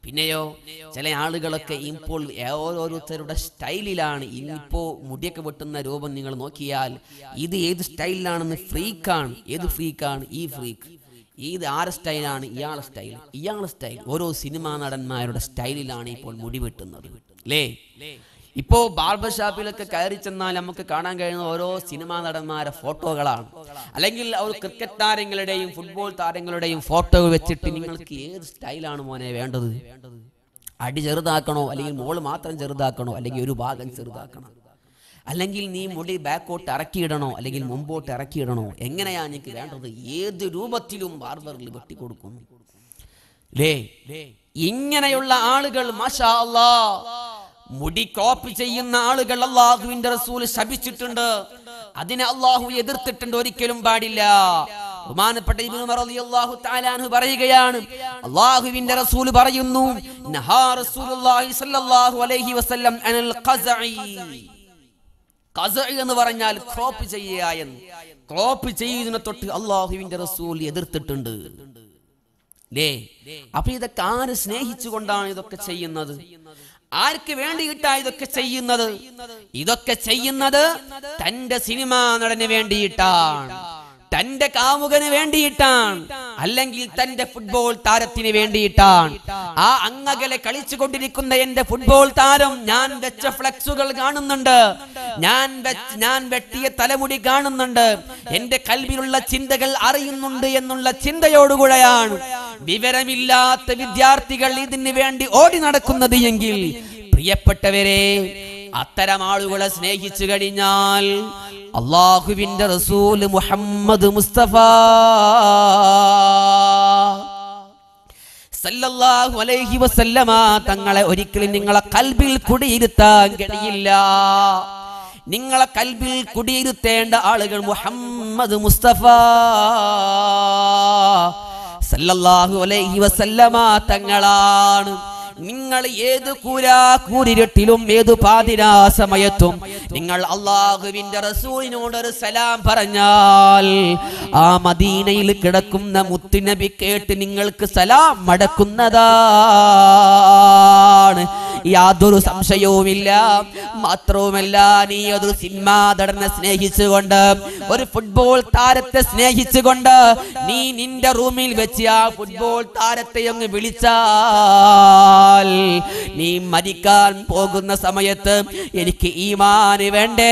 പിന്നെയോ ചില ആളുകളൊക്കെ ഇപ്പോൾ ഓരോരുത്തരുടെ സ്റ്റൈലിലാണ് ഇന്നിപ്പോ മുടിയൊക്കെ വെട്ടുന്ന രൂപം നിങ്ങൾ നോക്കിയാൽ ഇത് ഏത് സ്റ്റൈലിലാണെന്ന് ഫ്രീക്കാണ് ഏത് ഫ്രീക്കാണ് ഈ ഫ്രീക്ക് ഇത് ആരെ സ്റ്റൈലാണ് ഇയാളെ സ്റ്റൈൽ ഇയാളെ സ്റ്റൈൽ ഓരോ സിനിമാ നടന്മാരുടെ സ്റ്റൈലിലാണ് ഇപ്പോൾ മുടി വെട്ടുന്നത് അല്ലേ ഇപ്പോ ബാർബർ ഷാപ്പിലൊക്കെ കയറി ചെന്നാൽ നമുക്ക് കാണാൻ കഴിയുന്ന ഓരോ സിനിമാ നടന്മാരെ ഫോട്ടോകളാണ് അല്ലെങ്കിൽ അവർ ക്രിക്കറ്റ് താരങ്ങളുടെയും ഫുട്ബോൾ താരങ്ങളുടെയും ഫോട്ടോ വെച്ചിട്ട് നിങ്ങൾക്ക് ഏത് സ്റ്റൈലാണ് മോനെ വേണ്ടത് അടി ചെറുതാക്കണോ അല്ലെങ്കിൽ മോള് മാത്രം ചെറുതാക്കണോ അല്ലെങ്കിൽ ഒരു ഭാഗം ചെറുതാക്കണം അല്ലെങ്കിൽ നീ മുടി ബാക്കോട്ട് ഇറക്കിയിടണോ അല്ലെങ്കിൽ മുമ്പോട്ട് ഇറക്കിയിടണോ എങ്ങനെയാ എനിക്ക് വേണ്ടത് ഏത് രൂപത്തിലും ബാർബറിൽ വെട്ടിക്കൊടുക്കുന്നു ലേ ഇങ്ങനെയുള്ള ആളുകൾ മാഷാ അല്ലാ മുടി കോപ്പി ചെയ്യുന്ന ആളുകൾ അള്ളാഹുവിന്റെ റസൂൽ ശപിച്ചിട്ടുണ്ട് അതിനെ അള്ളാഹു എതിർത്തിട്ടുണ്ട് ഒരിക്കലും പാടില്ല ബഹുമാനപ്പെട്ട ഇബ്നു ഉമർ റളിയല്ലാഹു തആല അൻഹു പറയുകയാണ് അള്ളാഹുവിന്റെ റസൂൽ പറയുന്നു നഹാ റസൂലുള്ളാഹി സ്വല്ലല്ലാഹു അലൈഹി വസല്ലം അനിൽ ഖസഇ ഖസഇ എന്ന് പറഞ്ഞാൽ ക്രോപ്പ് ചെയ്യുക എന്ന് ക്രോപ്പ് ചെയ്യുന്നതിനെ തൊട്ട് അള്ളാഹുവിന്റെ റസൂൽ എതിർത്തിട്ടുണ്ട് ലേ അപ്പൊ ഇതൊക്കെ ആര് സ്നേഹിച്ചുകൊണ്ടാണ് ഇതൊക്കെ ചെയ്യുന്നത് ആർക്ക് വേണ്ടിയിട്ടാ ഇതൊക്കെ ചെയ്യുന്നത് ഇതൊക്കെ ചെയ്യുന്നത് തന്റെ സിനിമാ നടന് വേണ്ടിയിട്ടാണ് തന്റെ കാമുകന് വേണ്ടിയിട്ടാണ് അല്ലെങ്കിൽ തന്റെ ഫുട്ബോൾ താരത്തിന് വേണ്ടിയിട്ടാണ് ആ അങ്ങകലെ കളിച്ചുകൊണ്ടിരിക്കുന്ന എന്റെ ഫുട്ബോൾ താരം ഞാൻ വെച്ച ഫ്ലക്സുകൾ കാണുന്നുണ്ട് ഞാൻ വെച്ച് ഞാൻ വെട്ടിയ തലമുടി കാണുന്നുണ്ട് എന്റെ കൽവിലുള്ള ചിന്തകൾ അറിയുന്നുണ്ട് എന്നുള്ള ചിന്തയോടുകൂടെയാണ് വിവരമില്ലാത്ത വിദ്യാർത്ഥികൾ ഇതിന് വേണ്ടി ഓടി നടക്കുന്നത് എങ്കിൽ പ്രിയപ്പെട്ടവരെ അത്തരം ആളുകളെ സ്നേഹിച്ചു കഴിഞ്ഞാൽ അള്ളാഹുവിന്റെ റസൂൽ മുഹമ്മദ് മുസ്തഫ സല്ലല്ലാഹു അലൈഹി വസല്ലമ തങ്ങളെ ഒരിക്കലും നിങ്ങളെ കൽബിൽ കുടിയിരുത്താൻ കഴിയില്ല നിങ്ങളെ കൽബിൽ കുടിയിരുത്തേണ്ട ആളുകൾ മുഹമ്മദ് മുസ്തഫ സല്ലല്ലാഹു അലൈഹി വസല്ലമ തങ്ങളാണ് നിങ്ങൾ ഏത് കൂരാ കൂരിരട്ടിലും ഏത് പാതിരാ സമയത്തും നിങ്ങൾ അള്ളാഹുവിന്റെ റസൂലിനോട് ഒരു സലാം പറഞ്ഞാൽ ആ മദീനയിൽ കിടക്കുന്ന മുത്തുനബി കേട്ട് നിങ്ങൾക്ക് സലാം മടക്കുന്നതാണ് യാതൊരു സംശയവുമില്ല മാത്രവുമല്ല നീ ഒരു സിനിമാ നടനെ സ്നേഹിച്ചുകൊണ്ട് ഒരു ഫുട്ബോൾ താരത്തെ സ്നേഹിച്ചുകൊണ്ട് നീ നിന്റെ റൂമിൽ വെച്ച് ആ ഫുട്ബോൾ താരത്തെ അങ്ങ് വിളിച്ചാൽ നീ മരിക്കാൻ പോകുന്ന സമയത്ത് എനിക്ക് ഈമാന് വേണ്ടേ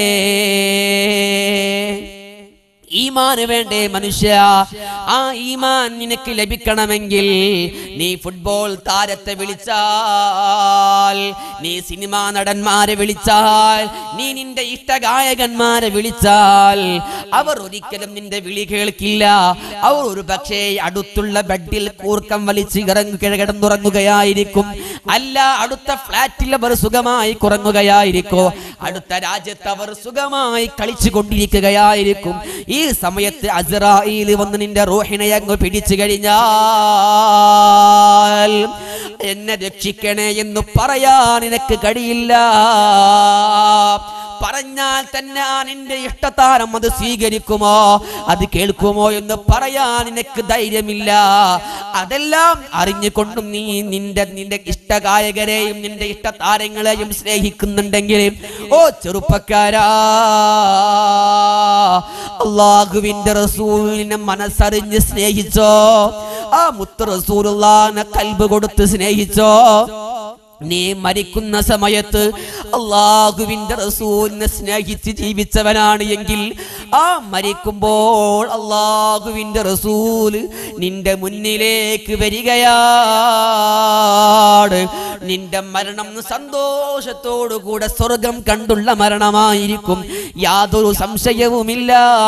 ഈമാന് വേണ്ടേ മനുഷ്യ ആ ഈമാൻ നിനക്ക് ലഭിക്കണമെങ്കിൽ നീ ഫുട്ബോൾ താരത്തെ വിളിച്ചാൽ നീ സിനിമാ നടന്മാരെ വിളിച്ചാൽ നീ നിന്റെ ഇഷ്ടഗായകന്മാരെ വിളിച്ചാൽ അവർ ഒരിക്കലും നിന്റെ വിളി കേൾക്കില്ല അവർ ഒരു പക്ഷേ അടുത്തുള്ള ബെഡിൽ കൂർക്കം വലിച്ച് ഇറങ്ങി കിടന്നുറങ്ങുകയായിരിക്കും അല്ല അടുത്ത ഫ്ലാറ്റിൽ അവർ സുഖമായി കുറങ്ങുകയായിരിക്കോ അടുത്ത രാജ്യത്ത് അവർ സുഖമായി കളിച്ചു കൊണ്ടിരിക്കുകയായിരിക്കും ഈ സമയത്ത് അസ്രായിൽ വന്ന് നിന്റെ റൂഹിനെ അങ്ങ് പിടിച്ചു കഴിഞ്ഞാൽ എന്നെ രക്ഷിക്കണേ എന്ന് പറയാൻ നിനക്ക് കഴിയില്ല പറഞ്ഞാൽ തന്നെ ആ നിന്റെ ഇഷ്ടത്താരം അത് സ്വീകരിക്കുമോ അത് കേൾക്കുമോ എന്ന് പറയാൻ നിനക്ക് ധൈര്യമില്ല അതെല്ലാം അറിഞ്ഞുകൊണ്ടും നീ നിന്റെ നിന്റെ ഇഷ്ടഗായകരെയും നിന്റെ ഇഷ്ടതാരങ്ങളെയും സ്നേഹിക്കുന്നുണ്ടെങ്കിൽ ഓ ചെറുപ്പക്കാരാ അള്ളാഹുവിന്റെ റസൂലിനെ മനസ്സറിഞ്ഞ് സ്നേഹിച്ചോ ആ മുത്ത് റസൂലുള്ളാനെ കൽബ് കൊടുത്ത് സ്നേഹിച്ചോ നീ മരിക്കുന്ന സമയത്ത് അള്ളാഹുവിന്റെ റസൂലിനെ സ്നേഹിച്ച് ജീവിച്ചവനാണ് എങ്കിൽ ആ മരിക്കുമ്പോൾ അള്ളാഹുവിന്റെ റസൂല് നിന്റെ മുന്നിലേക്ക് വരികയാണ് നിന്റെ മരണം സന്തോഷത്തോടു കൂടെ സ്വർഗം കണ്ടുള്ള മരണമായിരിക്കും യാതൊരു സംശയവുമില്ല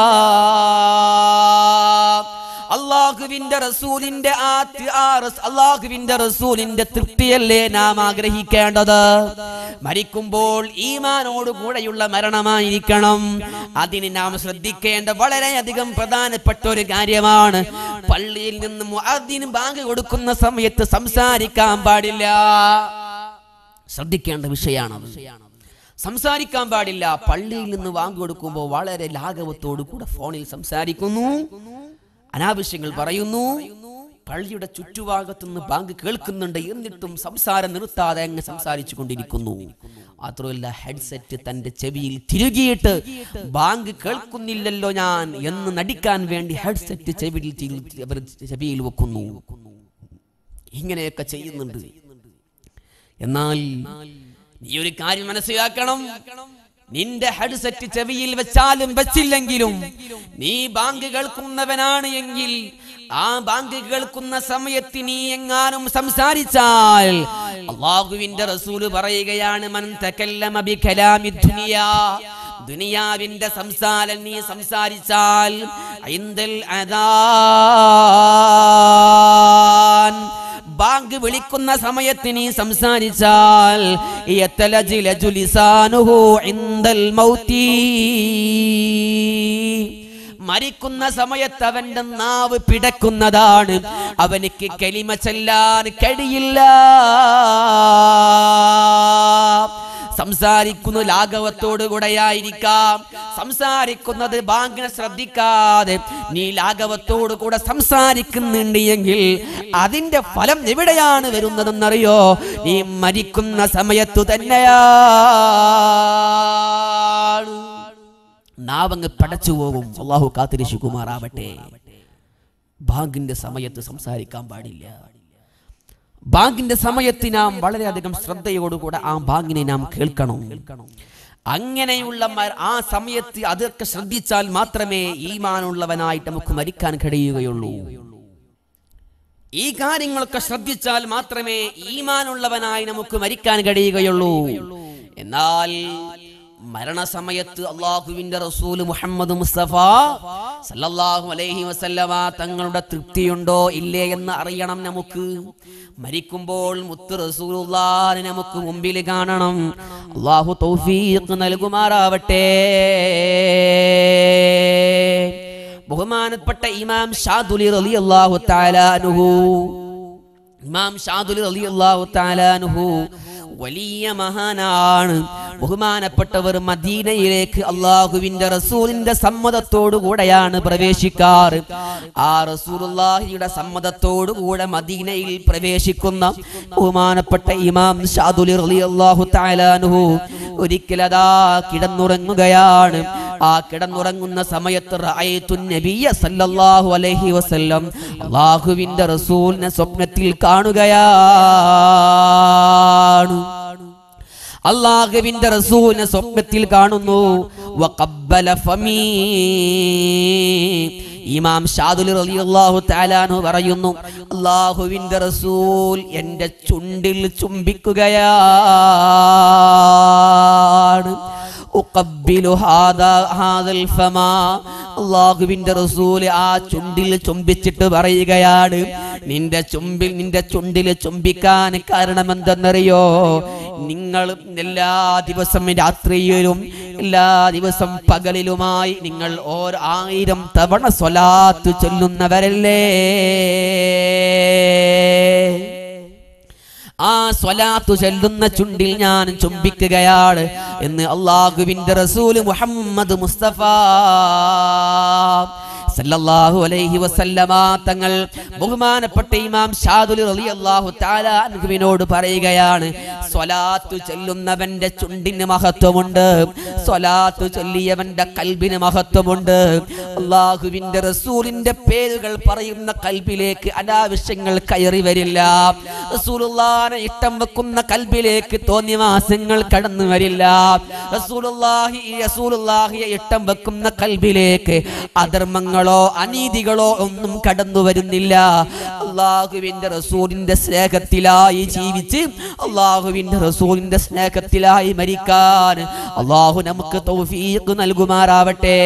അള്ളാഹുവിന്റെ റസൂലിന്റെ ആ തി- ആ റസ്- അള്ളാഹുവിന്റെ റസൂലിന്റെ തൃപ്തിയല്ലേ നാം ആഗ്രഹിക്കേണ്ടത് മരിക്കുമ്പോൾ ഈമാനോട് കൂടെയുള്ള മരണമായിരിക്കണം അതിന് നാം ശ്രദ്ധിക്കേണ്ട വളരെയധികം പ്രധാനപ്പെട്ട ഒരു കാര്യമാണ് പള്ളിയിൽ നിന്ന് മുഅദ്ദിന് ബാങ്ക് കൊടുക്കുന്ന സമയത്ത് സംസാരിക്കാൻ പാടില്ല ശ്രദ്ധിക്കേണ്ട വിഷയമാണത് സംസാരിക്കാൻ പാടില്ല പള്ളിയിൽ നിന്ന് വാങ്ങി കൊടുക്കുമ്പോൾ വളരെ ലാഘവത്തോടു കൂടെ ഫോണിൽ സംസാരിക്കുന്നു അനാവശ്യങ്ങൾ പറയുന്നു പള്ളിയുടെ ചുറ്റുഭാഗത്തുനിന്ന് ബാങ്ക് കേൾക്കുന്നുണ്ട് എന്നിട്ടും സംസാരം നിർത്താതെ അങ്ങ് സംസാരിച്ചു കൊണ്ടിരിക്കുന്നു മാത്രമല്ല ഹെഡ്സെറ്റ് തന്റെ ചെവിയിൽ തിരുകിയിട്ട് ബാങ്ക് കേൾക്കുന്നില്ലല്ലോ ഞാൻ എന്ന് നടിക്കാൻ വേണ്ടി ഹെഡ്സെറ്റ് ചെവിയിൽ തിരു- അവർ ചെവിയിൽ വെക്കുന്നു ഇങ്ങനെയൊക്കെ ചെയ്യുന്നുണ്ട് എന്നാൽ നീ ഒരു കാര്യം മനസ്സിലാക്കണം നിന്റെ ഹെഡ്സെറ്റ് ചെവിയിൽ വെച്ചാലും വെച്ചില്ലെങ്കിലും നീ ബാങ്ക് കേൾക്കുന്നവനാണ് എങ്കിൽ ആ ബാങ്ക് കേൾക്കുന്ന സമയത്ത് നീ എങ്ങാനും സംസാരിച്ചാൽ അള്ളാഹുവിന്റെ റസൂല് പറയുകയാണ് മൻ തകല്ലമ ബികലാമി ദുനിയാ ദുനിയാവിന്റെ സംസാരം നീ സംസാരിച്ചാൽ ഐന്ദൽ അദാൻ ബാങ്ക് വിളിക്കുന്ന സമയത്ത് നീ സംസാരിച്ചാൽ യത്തലജിലജു ലിസാനുഹു ഇൻദൽ മൗതി മരിക്കുന്ന സമയത്ത് അവന്റെ നാവ് പിടക്കുന്നതാണ് അവനിക്ക് കലിമ ചെല്ലാൻ കഴിയില്ല സംസാരിക്കുന്ന ലാഘവത്തോടു കൂടെയായിരിക്കാം സംസാരിക്കുന്നത് ബാങ്കിനെ ശ്രദ്ധിക്കാതെ നീ ലാഘവത്തോടു കൂടെ സംസാരിക്കുന്നുണ്ട് എങ്കിൽ അതിന്റെ ഫലം എവിടെയാണ് വരുന്നതെന്നറിയോ നീ മരിക്കുന്ന സമയത്തു തന്നെയാണ് നാവങ്ങ് പടച്ചു പോകും അള്ളാഹു കാത്തിരിശുകുമാറാവട്ടെ ബാങ്കിന്റെ സമയത്ത് സംസാരിക്കാൻ പാടില്ല ബാങ്കിന്റെ സമയത്ത് നാം വളരെയധികം ശ്രദ്ധയോടുകൂടെ ആ ബാങ്കിനെ നാം കേൾക്കണം അങ്ങനെയുള്ള മ- ആ സമയത്ത് അതൊക്കെ ശ്രദ്ധിച്ചാൽ മാത്രമേ ഈമാനുള്ളവനായിട്ട് നമുക്ക് മരിക്കാൻ കഴിയുകയുള്ളൂ ഈ കാര്യങ്ങളൊക്കെ ശ്രദ്ധിച്ചാൽ മാത്രമേ ഈമാനുള്ളവനായി നമുക്ക് മരിക്കാൻ കഴിയുകയുള്ളൂ എന്നാൽ മരണസമയത്ത് അള്ളാഹുവിന്റെ റസൂല് മുഹമ്മദ് മുസ്തഫ സല്ലല്ലാഹു അലൈഹി വസല്ലമ തങ്ങളുടെ തൃപ്തിയുണ്ടോ ഇല്ലേ എന്ന് അറിയണം നമുക്ക് മരിക്കുമ്പോൾ മുത്ത് റസൂലുള്ളാഹിനെ നമുക്ക് മുമ്പിൽ കാണണം അള്ളാഹു തൗഫീഖ് നൽകുമാറാവട്ടെ ബഹുമാനപ്പെട്ട ഇമാം ഷാദുലി റളിയല്ലാഹു തആല അൻഹു ഇമാം ഷാദുലി റളിയല്ലാഹു തആല അൻഹു വലിയ മഹാനാണ് ബഹുമാനപ്പെട്ടവർ മദീനയിലേക്ക് അള്ളാഹുവിന്റെ റസൂലിന്റെ സമ്മതത്തോടു കൂടെയാണ് പ്രവേശിക്കാറ് ആ റസൂലുള്ളാഹിയുടെ സമ്മതത്തോടു കൂടെ മദീനയിൽ പ്രവേശിക്കുന്ന ബഹുമാനപ്പെട്ട ഇമാം ഷാദുലി റളിയല്ലാഹു തആല അൻഹു ഒരിക്കലതാ കിടന്നുറങ്ങുകയാണ് ആ കിടന്നുറങ്ങുന്ന സമയത്ത് റഅയ്തു നബിയ സല്ലല്ലാഹു അലൈഹി വസല്ലം അല്ലാഹുവിന്റെ റസൂലിനെ സ്വപ്നത്തിൽ കാണുകയാണ് അള്ളാഹുവിന്റെ റസൂലിനെ സ്വപ്നത്തിൽ കാണുന്നു വഖബ്ബല ഫമീ ഇമാം ഷാദുൽ റളിയല്ലാഹു തആലാനു പറയുന്നു അള്ളാഹുവിന്റെ റസൂൽ എൻ്റെ ചുണ്ടിൽ ചുംബിക്കുകയാണ് ഉഖബ്ബിലു ഹാദാ ഹാദൽ ഫമാ അള്ളാഹുവിന്റെ റസൂല് ആ ചുണ്ടിൽ ചുംബിച്ചിട്ട് പറയുകയാണ് നിന്റെ ചുമ്പിൽ നിന്റെ ചുണ്ടിൽ ചുംബിക്കാൻ കാരണം എന്തെന്നറിയോ നിങ്ങൾ എല്ലാ ദിവസം രാത്രിയിലും എല്ലാ ദിവസം പകലിലുമായി നിങ്ങൾ ഓരോ ആയിരം തവണ സ്വലാത്ത് ചൊല്ലുന്നവരല്ലേ ആ സ്വലാത്തു ചൊല്ലുന്ന ചുണ്ടിൽ ഞാൻ ചുംബിക്കുകയാണ് എന്ന് അള്ളാഹുവിന്റെ റസൂല് മുഹമ്മദ് മുസ്തഫ സല്ലല്ലാഹു അലൈഹി വസല്ലമ തങ്ങൾ ബഹുമാനപ്പെട്ട ഇമാം ഷാദുൽ റളിയല്ലാഹു തആല അൻഹുവിനോട് പറയുകയാണ് സ്വലാത്തു ചൊല്ലുന്നവന്റെ ചുണ്ടിന് മഹത്വമുണ്ട് സ്വലാത്തു ചൊല്ലിയവന്റെ കൽബിന് മഹത്വമുണ്ട് അള്ളാഹുവിന്റെ റസൂലിന്റെ പേരുകൾ പറയുന്ന കൽബിലേക്ക് അനാവശ്യങ്ങൾ കയറി വരില്ല റസൂലുള്ളാഹിനെ ഇഷ്ടം വെക്കുന്ന കൽബിലേക്ക് തോന്നിവാസങ്ങൾ കടന്നു വരില്ല റസൂലുള്ളാഹി റസൂലുള്ളാഹിയെ ഇഷ്ടം വെക്കുന്ന കൽബിലേക്ക് അധർമ്മങ്ങളോ അനീതികളോ ഒന്നും കടന്നു വരുന്നില്ല അള്ളാഹുവിന്റെ റസൂലിന്റെ സ്നേഹത്തിലായി ജീവിച്ച് അള്ളാഹുവിന്റെ റസൂലിന്റെ സ്നേഹത്തിലായി മരിക്കാൻ അള്ളാഹു നമുക്ക് തൗഫീഖ് നൽകുമാറാവട്ടെ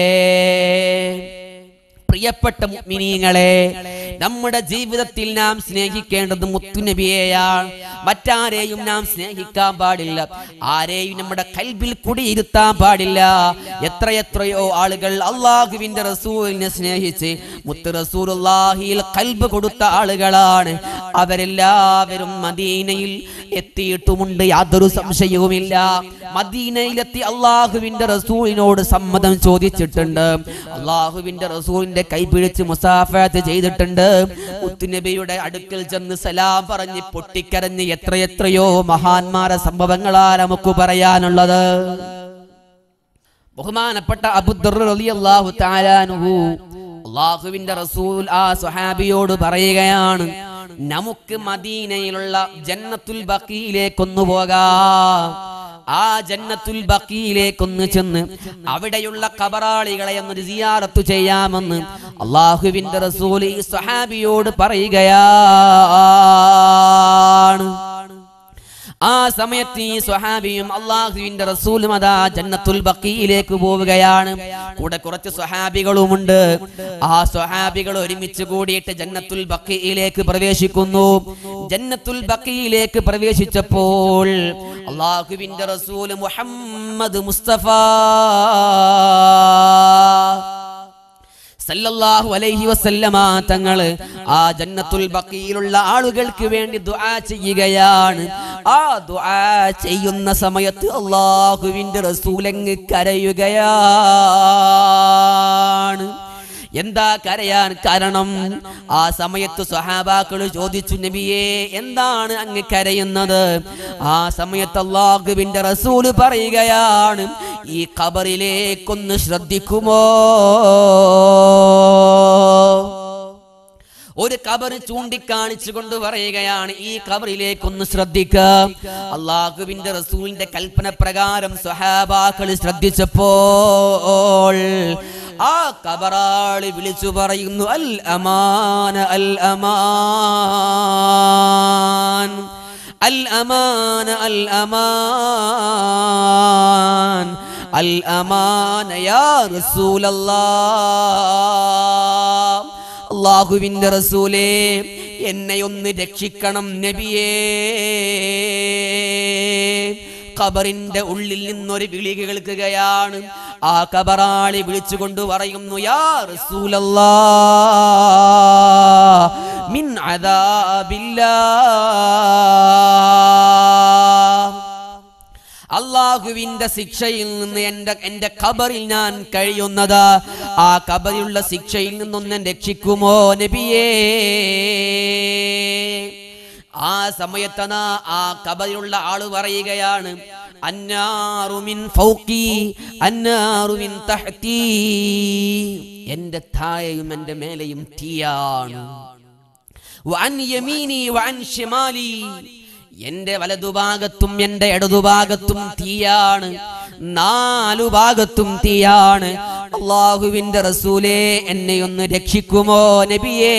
പ്രിയപ്പെട്ട മുഅ്മിനീങ്ങളെ നമ്മുടെ ജീവിതത്തിൽ നാം സ്നേഹിക്കേണ്ടത് മുത്തുനബിയെയാണ് മറ്റാരെയും നാം സ്നേഹിക്കാൻ പാടില്ല ആരെയും നമ്മുടെ കൽബിൽ കുടിയിരുത്താൻ പാടില്ല എത്രയെത്രയോ ആളുകൾ അള്ളാഹുവിന്റെ റസൂലിനെ സ്നേഹിച്ച് മുത്ത് റസൂലുള്ളാഹിയിൽ കൽബ് കൊടുത്ത ആളുകളാണ് അവരെല്ലാവരും മദീനയിൽ എത്തിയിട്ടുമുണ്ട് യാതൊരു സംശയവുമില്ല മദീനയിലെത്തി അള്ളാഹുവിന്റെ റസൂലിനോട് സമ്മതം ചോദിച്ചിട്ടുണ്ട് അള്ളാഹുവിന്റെ റസൂലിന്റെ കൈ പിടിച്ച് മുസാഫത്ത് ചെയ്തിട്ടുണ്ട് മുത്തുനബിയുടെ അടുക്കൽ ചെന്ന് സലാം പറഞ്ഞ് പൊട്ടിക്കരഞ്ഞ് എത്രയെത്രയോ മഹാന്മാരെ സംഭവങ്ങളാ നമുക്ക് പറയാനുള്ളത് ബഹുമാനപ്പെട്ട അബുദർ റളിയല്ലാഹു തആലാനുഹു അള്ളാഹുവിന്റെ റസൂൽ ആ സ്വഹാബിയോട് പറയുകയാണ് നമുക്ക് മദീനയിലുള്ള ജന്നത്തുൽ ബഖീലേക്കൊന്നു പോകാം ആ ജന്നത്തുൽ ബഖീലേക്കൊന്ന് ചെന്ന് അവിടെയുള്ള കബറാളികളെ ഒന്ന് സിയാറത്തു ചെയ്യാമെന്ന് അള്ളാഹുവിന്റെ റസൂൽ ഈ സ്വഹാബിയോട് പറയുകയാണ് ആ സമയത്ത് ഈ സ്വഹാബിയും അള്ളാഹുവിന്റെ റസൂലും അതാ ജന്നത്തുൽ ബക്കിയിലേക്ക് പോവുകയാണ് കൂടെ കുറച്ച് സ്വഹാബികളുമുണ്ട് ആ സ്വഹാബികൾ ഒരുമിച്ച് കൂടിയിട്ട് ജന്നത്തുൽ ബക്കിയിലേക്ക് പ്രവേശിക്കുന്നു ജന്നത്തുൽ ബക്കിയിലേക്ക് പ്രവേശിച്ചപ്പോൾ അള്ളാഹുവിന്റെ റസൂൽ മുഹമ്മദ് മുസ്തഫ സല്ലല്ലാഹു അലൈഹി വസല്ലമ തങ്ങള് ആ ജന്നത്തുൽ ബഖീലുള്ള ആളുകൾക്ക് വേണ്ടി ദുആ ചെയ്യുകയാണ് ആ ദുആ ചെയ്യുന്ന സമയത്ത് അള്ളാഹുവിന്റെ റസൂലങ്ങ് കരയുകയാണ് എന്താ കരയാൻ കാരണം ആ സമയത്ത് സ്വഹാബാക്കൾ ചോദിച്ചു നബിയെ എന്താണ് അങ്ങ് കരയുന്നത് ആ സമയത്ത് അള്ളാഹുവിന്റെ റസൂല് പറയുകയാണ് ഈ ഖബറിലേക്കൊന്ന് ശ്രദ്ധിക്കുമോ ഒരു കബർ ചൂണ്ടിക്കാണിച്ചു കൊണ്ട് പറയുകയാണ് ഈ കബറിലേക്കൊന്ന് ശ്രദ്ധിക്കുക അള്ളാഹുവിന്റെ റസൂലിന്റെ കൽപ്പന പ്രകാരം സ്വഹാബാക്കൾ ശ്രദ്ധിച്ചപ്പോൾ ആ കബറാളി വിളിച്ചു പറയുന്നു അൽ അമാന അൽ അമാൻ അൽ അമാന അൽ അമാൻ അൽ അമാന യാ റസൂലല്ലാഹ് അള്ളാഹുവിന്റെ റസൂലേ എന്നെ ഒന്ന് രക്ഷിക്കണം നബിയേ ഖബറിന്റെ ഉള്ളിൽ നിന്നൊരു വിളി കേൾക്കുകയാണ് ആ കബറാളി വിളിച്ചുകൊണ്ട് പറയുന്നു യാ റസൂലല്ലാ മിൻ അദാബില്ലാ അള്ളാഹുവിന്റെ ശിക്ഷയിൽ നിന്ന് എന്റെ എന്റെ ഖബറിൽ ഞാൻ കഴിയുന്നത് ആ ഖബറിലുള്ള ശിക്ഷയിൽ നിന്നൊന്ന് രക്ഷിക്കുമോ നബിയേ ആ സമയത്തനാ ആ ഖബറിലുള്ള ആള് പറയുകയാണ് അന്നാറുമിൻ ഫൗക്കി അന്നാറുമിൻ തഹ്തി എന്റെ താഴെയും എന്റെ മേലെയും തീയാണ് വഅൻ യമീനി വഅൻ ഷിമാലി എന്റെ വലതുഭാഗത്തും എന്റെ ഇടതുഭാഗത്തും തീയാണ് നാലു ഭാഗത്തും തീയാണ് അള്ളാഹുവിന്റെ റസൂലേ എന്നെ ഒന്ന് രക്ഷിക്കുമോ നബിയേ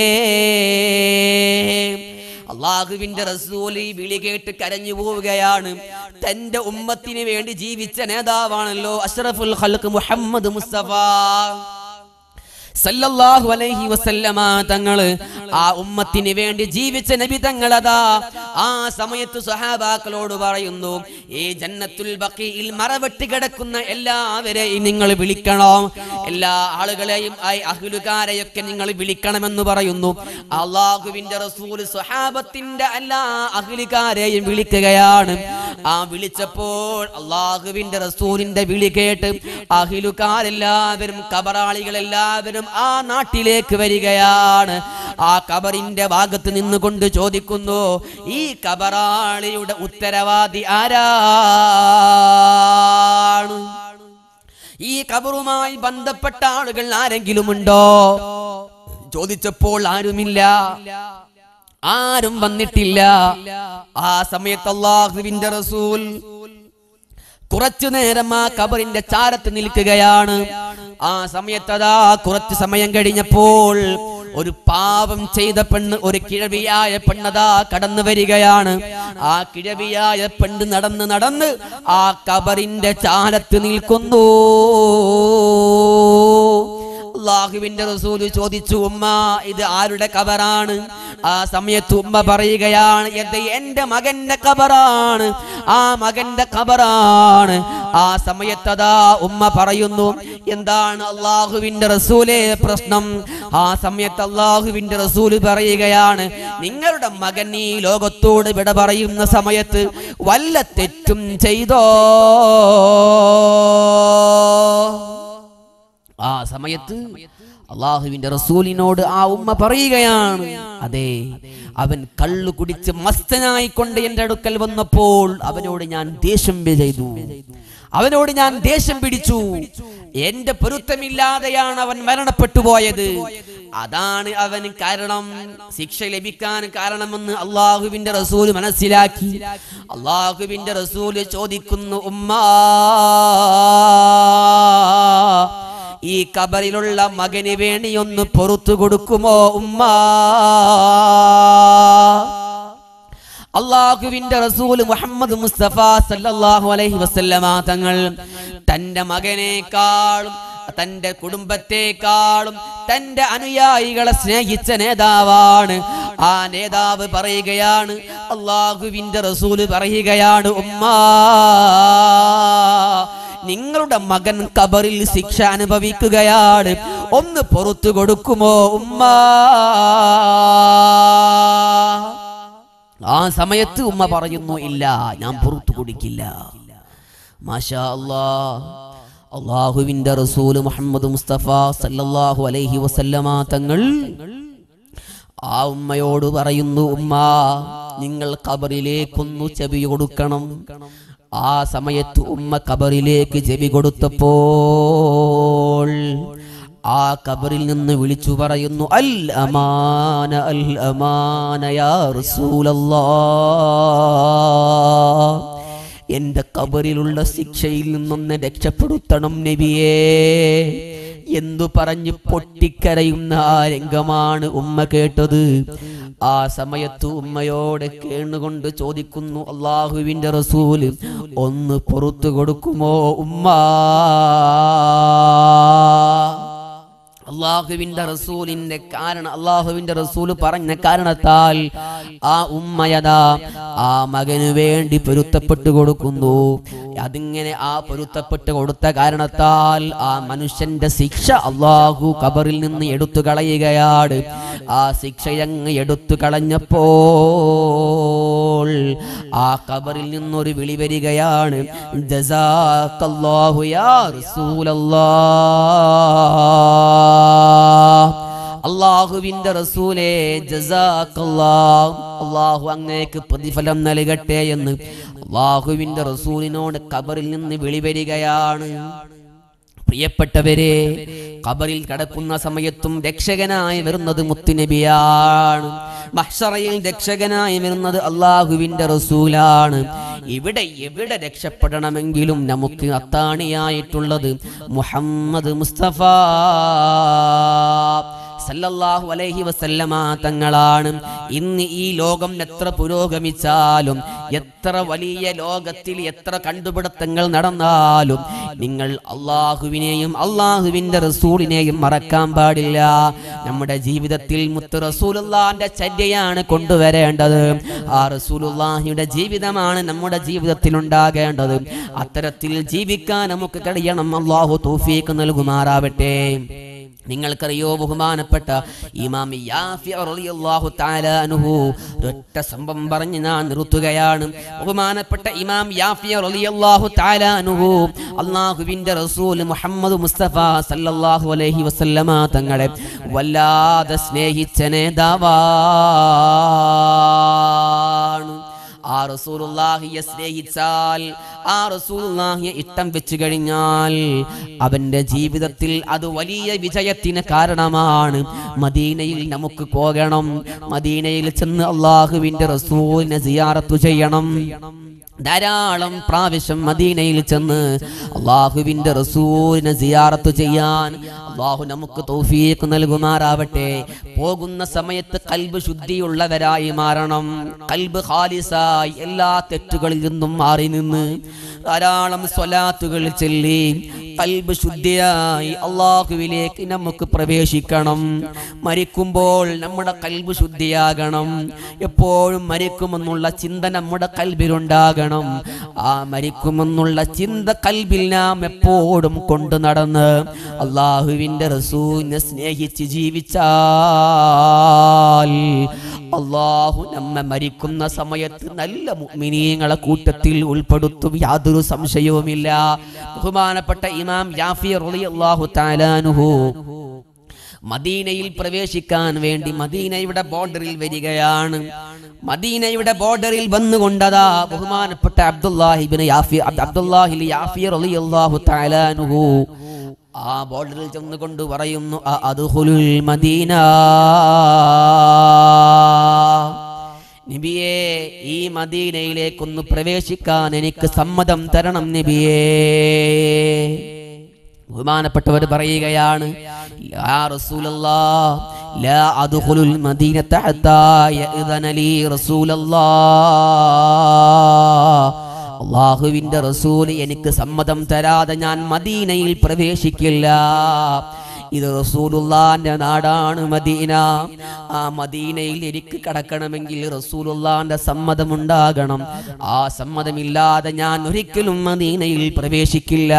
അള്ളാഹുവിന്റെ റസൂൽ ഈ വിളി കേട്ട് കരഞ്ഞു പോവുകയാണ് തന്റെ ഉമ്മത്തിന് വേണ്ടി ജീവിച്ച നേതാവാണല്ലോ അഷ്റഫുൽ ഖൽഖ് മുഹമ്മദ് മുസ്തഫ സല്ലല്ലാഹു അലൈഹി വസല്ലമ തങ്ങള് ആ ഉമ്മത്തിന് വേണ്ടി ജീവിച്ച നബി തങ്ങളതാ ആ സമയത്ത് സ്വഹാബാക്കളോട് പറയുന്നു ഈ ജന്നത്തുൽ ബഖീൽ മറവെട്ടി കിടക്കുന്ന എല്ലാവരെയും നിങ്ങൾ വിളിക്കണം എല്ലാ ആളുകളെയും ആ അഹ്ലുകാരെയൊക്കെ നിങ്ങൾ വിളിക്കണമെന്ന് പറയുന്നു അള്ളാഹുവിന്റെ റസൂൽ സ്വഹാബത്തിന്റെ എല്ലാ അഹ്ലുകാരെയും വിളിക്കുകയാണ് ആ വിളിച്ചപ്പോൾ അള്ളാഹുവിന്റെ റസൂലിന്റെ വിളി കേട്ട് അഹിലുകാരെല്ലാവരും കബറാളികളെല്ലാവരും ആ നാട്ടിലേക്ക് വരികയാണ് ആ കബറിന്റെ ഭാഗത്ത് നിന്നുകൊണ്ട് ചോദിക്കുന്നു ഈ കബറാളിയുടെ ഉത്തരവാദി ആരാണ് ഈ കബറുമായി ബന്ധപ്പെട്ട ആളുകൾ ആരെങ്കിലും ഉണ്ടോ ചോദിച്ചപ്പോൾ ആരുമില്ല ആരും വന്നിട്ടില്ല ആ സമയത്ത് അള്ളാഹുവിന്റെ റസൂൽ കുറച്ചു നേരം ആ കബറിന്റെ ചാരത്ത് നിൽക്കുകയാണ് ആ സമയത്തതാ കുറച്ചു സമയം കഴിഞ്ഞപ്പോൾ ഒരു പാപം ചെയ്ത പെണ്ണ് ഒരു കിഴവിയായ പെണ്ണതാ കടന്നു വരികയാണ് ആ കിഴവിയായ പെണ്ണ് നടന്ന് നടന്ന് ആ കബറിന്റെ ചാരത്ത് നിൽക്കുന്നു അള്ളാഹുവിന്റെ റസൂല് ചോദിച്ചു ഉമ്മ ഇത് ആരുടെ കബറാണ് ആ സമയത്ത് ഉമ്മ പറയുകയാണ് ഇത് എന്റെ മകന്റെ കബറാണ് ആ മകന്റെ കബറാണ് ആ സമയത്തതാ ഉമ്മ പറയുന്നു എന്താണ് അള്ളാഹുവിന്റെ റസൂലെ പ്രശ്നം ആ സമയത്ത് അള്ളാഹുവിന്റെ റസൂല് പറയുകയാണ് നിങ്ങളുടെ മകൻ ഈ ലോകത്തോട് വിട പറയുന്ന സമയത്ത് വല്ല തെറ്റും ചെയ്തോ ആ സമയത്ത് അള്ളാഹുവിന്റെ റസൂലിനോട് ആ ഉമ്മ പറയുകയാണ് അതെ അവൻ കള്ളു കുടിച്ച് മസ്തനായിക്കൊണ്ട് എന്റെ അടുക്കൽ വന്നപ്പോൾ അവനോട് ഞാൻ ദേഷ്യം ചെയ്തു അവനോട് ഞാൻ ദേഷ്യം പിടിച്ചു എന്റെ പൊരുത്തമില്ലാതെയാണ് അവൻ മരണപ്പെട്ടു പോയത് അതാണ് അവന് കാരണം ശിക്ഷ ലഭിക്കാൻ കാരണമെന്ന് അള്ളാഹുവിന്റെ റസൂല് മനസ്സിലാക്കി അള്ളാഹുവിന്റെ റസൂല് ചോദിക്കുന്നു ഉമ്മ ഈ കബറിലുള്ള മകന് വേണ്ടി ഒന്ന് പൊറത്തു കൊടുക്കുമോ ഉമ്മ അള്ളാഹുവിന്റെ റസൂൽ മുഹമ്മദ് മുസ്തഫ സല്ലല്ലാഹു അലൈഹി വസല്ലമ തങ്ങൾ തന്റെ മകനേക്കാളും തന്റെ കുടുംബത്തെക്കാളും തന്റെ അനുയായികളെ സ്നേഹിച്ച നേതാവാണ് ആ നേതാവ് പറയുകയാണ് അള്ളാഹുവിന്റെ റസൂല് പറയുകയാണ് ഉമ്മ നിങ്ങളുടെ മകൻ കബറിൽ ശിക്ഷ അനുഭവിക്കുകയാണ് ഒന്ന് പുറത്തു കൊടുക്കുമോ ഉമ്മ ആ സമയത്ത് ഉമ്മ പറയുന്നു ഇല്ല ഞാൻ പുറത്തു കൊടുക്കില്ല മാഷാ അല്ലാ അള്ളാഹുവിന്റെ റസൂല് മുഹമ്മദ് മുസ്തഫ സല്ലല്ലാഹു അലൈഹി വസല്ലമ തങ്ങൾ ആ ഉമ്മയോട് പറയുന്നു ഉമ്മ നിങ്ങൾ കബറിലേക്കൊന്നു ചെവി കൊടുക്കണം ആ സമയത്ത് ഉമ്മ കബറിലേക്ക് ചെവി കൊടുത്തപ്പോൾ ആ കബറിൽ നിന്ന് വിളിച്ചു പറയുന്നു അൽ അമാന അൽ അമാന യാ റസൂലല്ലാ എന്റെ കബറിലുള്ള ശിക്ഷയിൽ നിന്നൊന്ന് രക്ഷപ്പെടുത്തണം നബിയേ എന്തു പറഞ്ഞു പൊട്ടിക്കരയുന്ന ആ രംഗമാണ് ഉമ്മ കേട്ടത് ആ സമയത്ത് ഉമ്മയോടെ കേണുകൊണ്ട് ചോദിക്കുന്നു അള്ളാഹുവിന്റെ റസൂല് ഒന്ന് പുറത്തു കൊടുക്കുമോ ഉമ്മ അള്ളാഹുവിന്റെ റസൂലിന്റെ കാരണം അള്ളാഹുവിന്റെ റസൂല് പറഞ്ഞ കാരണത്താൽ ആ ഉമ്മയതാ ആ മകന് വേണ്ടി പൊരുത്തപ്പെട്ടു കൊടുക്കുന്നു അതിങ്ങനെ ആ പൊരുത്തപ്പെട്ട് കൊടുത്ത കാരണത്താൽ ആ മനുഷ്യന്റെ ശിക്ഷ അള്ളാഹു കബറിൽ നിന്ന് എടുത്തു കളയുകയാണ് ആ ശിക്ഷയങ്ങ് എടുത്തു കളഞ്ഞപ്പോൾ ആ കബറിൽ നിന്നൊരു വിളി വരികയാണ് ജസാക്കല്ലാഹു യാ റസൂലല്ലാ അള്ളാഹുവിന്റെ റസൂലേ ജസാക്കല്ലാ അള്ളാഹു അങ്ങേക്ക് പ്രതിഫലം നൽകട്ടെ എന്ന് അള്ളാഹുവിന്റെ റസൂലിനോട് കബറിൽ നിന്ന് വിളിവരികയാണ് പ്രിയപ്പെട്ടവരെ കബറിൽ കിടക്കുന്ന സമയത്തും രക്ഷകനായി വരുന്നത് മുത്തുനബിയാണ് മഹ്ഷറയിൽ രക്ഷകനായി വരുന്നത് അള്ളാഹുവിന്റെ റസൂലാണ് ഇവിടെ എവിടെ രക്ഷപ്പെടണമെങ്കിലും നമുക്ക് അത്താണിയായിട്ടുള്ളത് മുഹമ്മദ് മുസ്തഫ സല്ലല്ലാഹു അലൈഹി വസല്ലമ തങ്ങളാണ് ഇന്ന് ഈ ലോകം എത്ര പുരോഗമിച്ചാലും എത്ര വലിയ ലോകത്തിൽ എത്ര കണ്ടുപിടുത്തങ്ങൾ നടന്നാലും നിങ്ങൾ അള്ളാഹുവിനെയും അള്ളാഹുവിന്റെ റസൂലിനെയും മറക്കാൻ പാടില്ല നമ്മുടെ ജീവിതത്തിൽ മുത്ത് റസൂലുള്ളാന്റെ ചര്യയാണ് കൊണ്ടുവരേണ്ടത് ആ റസൂലുള്ളാഹിയുടെ ജീവിതമാണ് നമ്മുടെ ജീവിതത്തിൽ ഉണ്ടാകേണ്ടത് അത്തരത്തിൽ ജീവിക്കാൻ നമുക്ക് കഴിയണം അള്ളാഹു തൗഫീഖ് നൽകുമാറാവട്ടെ നിങ്ങൾക്കറിയോ ബഹുമാനപ്പെട്ട ഇമാം യാഫി റളിയല്ലാഹു തആല അൻഹു ഒറ്റ സംഭവം പറഞ്ഞ് ഞാൻ നിർത്തുകയാണ് ബഹുമാനപ്പെട്ട ഇമാം യാഫി റളിയല്ലാഹു തആല അൻഹു അല്ലാഹുവിന്റെ റസൂൽ മുഹമ്മദ് മുസ്തഫ സല്ലല്ലാഹു അലൈഹി വസല്ലമ തങ്ങളെ വല്ലാതെ സ്നേഹിച്ച നേതാവാണ് ആ റസൂലുള്ളാഹിയെ സ്നേഹിച്ചാൽ ആ റസൂലുള്ളാഹിയെ ഇഷ്ടം വെച്ച് കഴിഞ്ഞാൽ അവന്റെ ജീവിതത്തിൽ അത് വലിയ വിജയത്തിന് കാരണമാണ് മദീനയിൽ നമുക്ക് പോകണം മദീനയിൽ ചെന്ന് അള്ളാഹുവിന്റെ റസൂലിനെ സിയാറത്തു ചെയ്യണം ധാരാളം പ്രാവശ്യം മദീനയിൽ ചെന്ന് അള്ളാഹുവിന്റെ റസൂലിനെ സിയാറത്ത് ചെയ്യാൻ അള്ളാഹു നമുക്ക് തൗഫീഖ് നൽകുമാറാവട്ടെ പോകുന്ന സമയത്ത് കൽബ് ശുദ്ധിയുള്ളവരായി മാറണം കൽബ് ഖാലിസായി എല്ലാ തെറ്റുകളിൽ നിന്നും മാറി നിന്ന് ധാരാളം സ്വലാത്തുകൾ ചൊല്ലി കൽബ് ശുദ്ധിയായി അള്ളാഹുവിലേക്ക് നമുക്ക് പ്രവേശിക്കണം മരിക്കുമ്പോൾ നമ്മുടെ കൽബ് ശുദ്ധിയാകണം എപ്പോഴും മരിക്കുമെന്നുള്ള ചിന്ത നമ്മുടെ കൽബിലുണ്ടാകണം ആ മരിക്കുമെന്നുള്ള ചിന്ത കൽബിൽ നാം എപ്പോഴും കൊണ്ടു നടന്ന് അള്ളാഹുവിൻ്റെ റസൂലിനെ സ്നേഹിച്ച് ജീവിച്ചാൽ അള്ളാഹു നമ്മെ മരിക്കുന്ന സമയത്ത് നല്ല മുഅ്മിനീങ്ങളെ കൂട്ടത്തിൽ ഉൾപ്പെടുത്തും യാതൊരു സംശയവുമില്ല ബഹുമാനപ്പെട്ട ഇമാം യാഫി റളിയല്ലാഹു തആലാനുഹു മദീനയിൽ പ്രവേശിക്കാൻ വേണ്ടി മദീനയുടെ ബോർഡറിൽ വരികയാണ് മദീനയുടെ ബോർഡറിൽ വന്നുകൊണ്ടതാ ബഹുമാനപ്പെട്ട അബ്ദുല്ലാഹിബിന് യാഫി അബ്- അബ്ദുല്ലാഹിൽ യാഫി റളിയല്ലാഹു തആലാനുഹു ആ ബോർഡറിൽ ചെന്നുകൊണ്ട് പറയുന്നു "അ- അദ്ഖുലുൽ മദീന നബിയെ ഈ മദീനയിലേക്കൊന്ന് പ്രവേശിക്കാൻ എനിക്ക് സമ്മതം തരണം നബിയേ ബഹുമാനപ്പെട്ടവർ പറയുകയാണ് യാ റസൂലല്ലാ ലാ അദ്ഖുലുൽ മദീനത ഹത്താ യഅ്ദന ലീ റസൂലല്ലാ അള്ളാഹുവിന്റെ റസൂൽ എനിക്ക് സമ്മതം തരാതെ ഞാൻ മദീനയിൽ പ്രവേശിക്കില്ല ഇത് റസൂലുള്ളാന്റെ നാടാണ് മദീന ആ മദീനയിൽ എനിക്ക് കടക്കണമെങ്കിൽ റസൂലുള്ളാന്റെ സമ്മതമുണ്ടാകണം ആ സമ്മതമില്ലാതെ ഞാൻ ഒരിക്കലും മദീനയിൽ പ്രവേശിക്കില്ല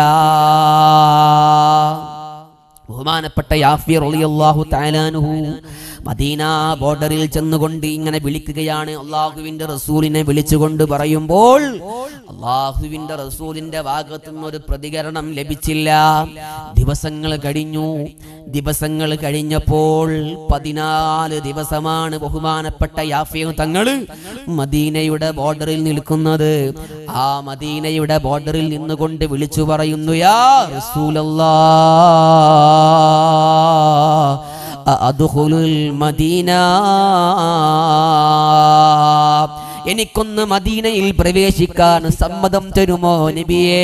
ബഹുമാനപ്പെട്ട യാഫി റളിയല്ലാഹു തആലാനുഹു മദീന ബോർഡറിൽ ചെന്നുകൊണ്ട് ഇങ്ങനെ വിളിക്കുകയാണ് അള്ളാഹുവിന്റെ റസൂലിനെ വിളിച്ചുകൊണ്ട് പറയുമ്പോൾ അള്ളാഹുവിന്റെ റസൂലിന്റെ ഭാഗത്തു നിന്ന് ഒരു പ്രതികരണം ലഭിച്ചില്ല ദിവസങ്ങൾ കഴിഞ്ഞു ദിവസങ്ങൾ കഴിഞ്ഞപ്പോൾ പതിനാല് ദിവസമാണ് ബഹുമാനപ്പെട്ട യാഫി തങ്ങള് മദീനയുടെ ബോർഡറിൽ നിൽക്കുന്നത് ആ മദീനയുടെ ബോർഡറിൽ നിന്നുകൊണ്ട് വിളിച്ചു പറയുന്നു യാ റസൂലല്ലാ അദ്ഖുലുൽ മദീന എനിക്കൊന്ന് മദീനയിൽ പ്രവേശിക്കാൻ സമ്മതം തരുമോ നബിയേ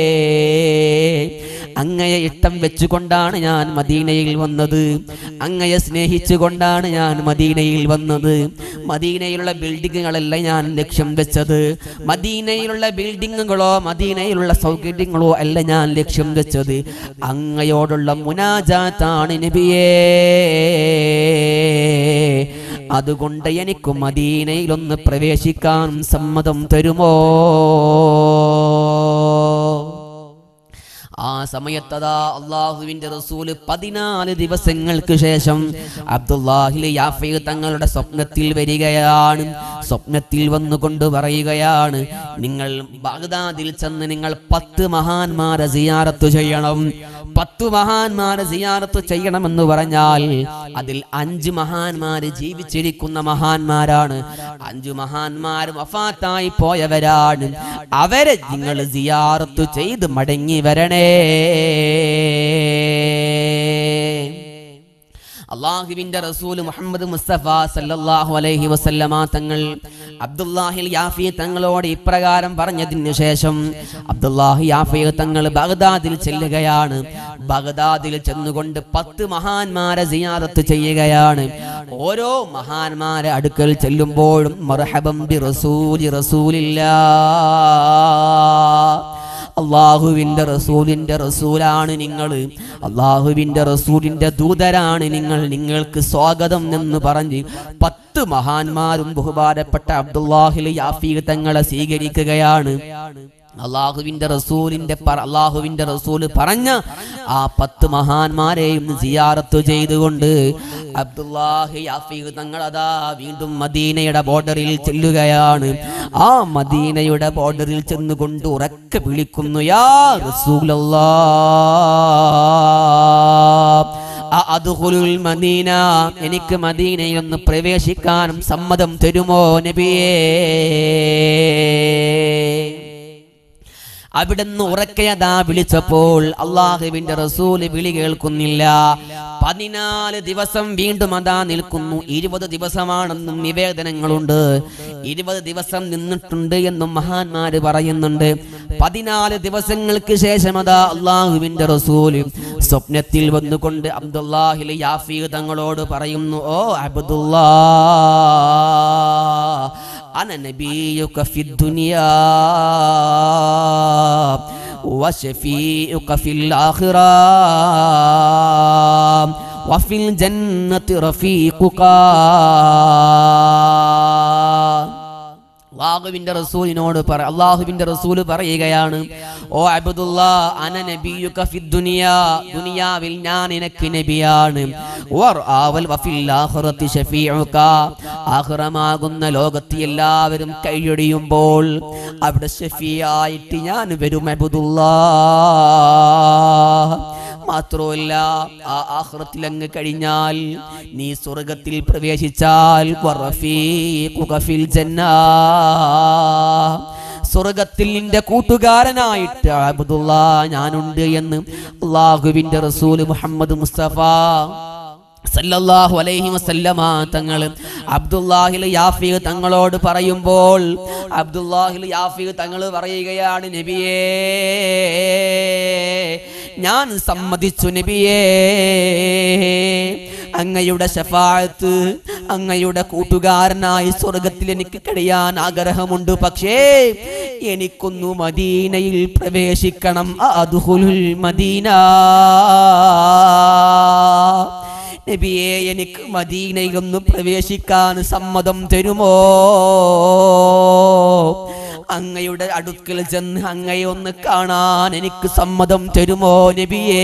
അങ്ങയെ ഇഷ്ടം വെച്ചുകൊണ്ടാണ് ഞാൻ മദീനയിൽ വന്നത് അങ്ങയെ സ്നേഹിച്ചുകൊണ്ടാണ് ഞാൻ മദീനയിൽ വന്നത് മദീനയിലുള്ള ബിൽഡിങ്ങുകളല്ല ഞാൻ ലക്ഷ്യം വെച്ചത് മദീനയിലുള്ള ബിൽഡിങ്ങുകളോ മദീനയിലുള്ള സൗകര്യങ്ങളോ അല്ല ഞാൻ ലക്ഷ്യം വെച്ചത് അങ്ങയോടുള്ള മുനാജാത്താണ് നബിയേ അതുകൊണ്ട് എനിക്ക് മദീനയിലൊന്ന് പ്രവേശിക്കാൻ സമ്മതം തരുമോ ആ സമയത്തതാ അള്ളാഹുവിന്റെ റസൂല് പതിനാല് ദിവസങ്ങൾക്ക് ശേഷം അബ്ദുല്ലാഹിൽ യാഫി തങ്ങളുടെ സ്വപ്നത്തിൽ വരികയാണ് സ്വപ്നത്തിൽ വന്നുകൊണ്ട് പറയുകയാണ് നിങ്ങൾ ബാഗ്ദാദിൽ ചെന്ന് നിങ്ങൾ പത്ത് മഹാന്മാരെ സിയാറത്ത് ചെയ്യണം പത്തു മഹാന്മാരെ സിയാറത്ത് ചെയ്യണമെന്ന് പറഞ്ഞാൽ അതിൽ അഞ്ച് മഹാന്മാര് ജീവിച്ചിരിക്കുന്ന മഹാന്മാരാണ് അഞ്ചു മഹാന്മാർ വഫാത്തായി പോയവരാണ് അവരെ നിങ്ങൾ സിയാറത്ത് ചെയ്ത് മടങ്ങി വരണേ അള്ളാഹുവിന്റെ റസൂല് മുഹമ്മദ് മുസ്തഫ സല്ലല്ലാഹു അലൈഹി വസല്ലമ തങ്ങൾ അബ്ദുല്ലാഹിൽ യാഫി തങ്ങളോട് ഇപ്രകാരം പറഞ്ഞതിന് ശേഷം അബ്ദുല്ലാഹി യാഫി തങ്ങൾ ബഗ്ദാദിൽ ചെല്ലുകയാണ് ബഗ്ദാദിൽ ചെന്നുകൊണ്ട് പത്ത് മഹാന്മാരെ സിയാറത്ത് ചെയ്യുകയാണ് ഓരോ മഹാന്മാരെ അടുക്കൽ ചെല്ലുമ്പോഴും മർഹബം ബി റസൂലി റസൂലില്ലാ അള്ളാഹുവിൻ്റെ റസൂലിൻ്റെ റസൂലാണ് നിങ്ങൾ അള്ളാഹുവിൻ്റെ റസൂലിൻ്റെ ദൂതരാണ് നിങ്ങൾ നിങ്ങൾക്ക് സ്വാഗതം എന്ന് പറഞ്ഞ് പത്ത് മഹാന്മാരും ബഹുമാനപ്പെട്ട അബ്ദുല്ലാഹിൽ യാഫീഖ് തങ്ങളെ സ്വീകരിക്കുകയാണ് അള്ളാഹുവിന്റെ റസൂലിന്റെ പറ- അള്ളാഹുവിന്റെ റസൂല് പറഞ്ഞ ആ പത്ത് മഹാന്മാരെയും സിയാറത്ത് ചെയ്തുകൊണ്ട് അബ്ദുല്ലാഹി യാഫീഖ് തങ്ങൾ അതാ വീണ്ടും മദീനയുടെ ബോർഡറിൽ ചെല്ലുകയാണ് ആ മദീനയുടെ ബോർഡറിൽ ചെന്നുകൊണ്ട് ഉറക്കെ വിളിക്കുന്നു യാ റസൂലല്ലാ അദ്ഖുലുൽ മദീന എനിക്ക് മദീനയൊന്ന് പ്രവേശിക്കാനും സമ്മതം തരുമോ നബിയേ അവിടുന്ന് ഉറക്കയതാ വിളിച്ചപ്പോൾ അള്ളാഹുവിന്റെ റസൂല് വിളി കേൾക്കുന്നില്ല പതിനാല് ദിവസം വീണ്ടും അതാ നിൽക്കുന്നു ഇരുപത് ദിവസമാണെന്നും നിവേദനങ്ങളുണ്ട് ഇരുപത് ദിവസം നിന്നിട്ടുണ്ട് എന്നും മഹാന്മാര് പറയുന്നുണ്ട് പതിനാല് ദിവസങ്ങൾക്ക് ശേഷം അതാ അള്ളാഹുവിന്റെ റസൂല് സ്വപ്നത്തിൽ വന്നുകൊണ്ട് അബ്ദുല്ലാഹിൽ യാഫി തങ്ങളോട് പറയുന്നു ഓ അബ്ദുല്ലാ അന നബിയുക ഫി ദുനിയാ وشفيعك في الآخرة وفي الجنة رفيقك അള്ളാഹുവിന്റെ റസൂലിനോട് പറ അള്ളാഹുവിന്റെ റസൂല് പറയുകയാണ് ഓ അബ്ദുല്ലാ അന നബിയുക ഫി ദുനിയാ ദുനിയാവിൽ ഞാൻ നിനക്ക് നബിയാണ് വർ ആവൽ വഫിൽ ആഖിറതി ശഫീഉക ആഖിറമാകുന്ന ലോകത്ത് എല്ലാവരും കൈയൊടിയുമ്പോൾ അവിടെ ഷഫീയായിട്ട് ഞാൻ വരും അബ്ദുല്ലാ മാത്രമല്ല ആ ആഹ്റത്തിൽ അങ്ങ് കഴിഞ്ഞാൽ നീ സ്വർഗത്തിൽ പ്രവേശിച്ചാൽ വറഫീഖുക ഫിൽ ജന്നാ. സ്വർഗത്തിൽ നിന്റെ കൂട്ടുകാരനായിട്ട് അബ്ദുള്ള ഞാനുണ്ട് എന്ന് അള്ളാഹുവിന്റെ റസൂല് മുഹമ്മദ് മുസ്തഫ സല്ലല്ലാഹു അലൈഹി വസല്ലമ തങ്ങൾ അബ്ദുല്ലാഹിൽ യാഫിഖ് തങ്ങളോട് പറയുമ്പോൾ അബ്ദുല്ലാഹിൽ യാഫിഖ് തങ്ങൾ പറയുകയാണ് നബിയേ ഞാൻ സമ്മതിച്ചു നബിയേ അങ്ങയുടെ ശഫാഴത്ത് അങ്ങയുടെ കൂട്ടുകാരനായി സ്വർഗത്തിൽ എനിക്ക് കഴിയാൻ ആഗ്രഹമുണ്ട് പക്ഷേ എനിക്കൊന്നു മദീനയിൽ പ്രവേശിക്കണം അദ്ഹുലുൽ മദീന നബിയെ എനിക്ക് മദീനയിൽ ഒന്ന് പ്രവേശിക്കാൻ സമ്മതം തരുമോ അങ്ങയുടെ അടുക്കൽ ചെന്ന് അങ്ങയെ ഒന്ന് കാണാൻ എനിക്ക് സമ്മതം തരുമോ നബിയേ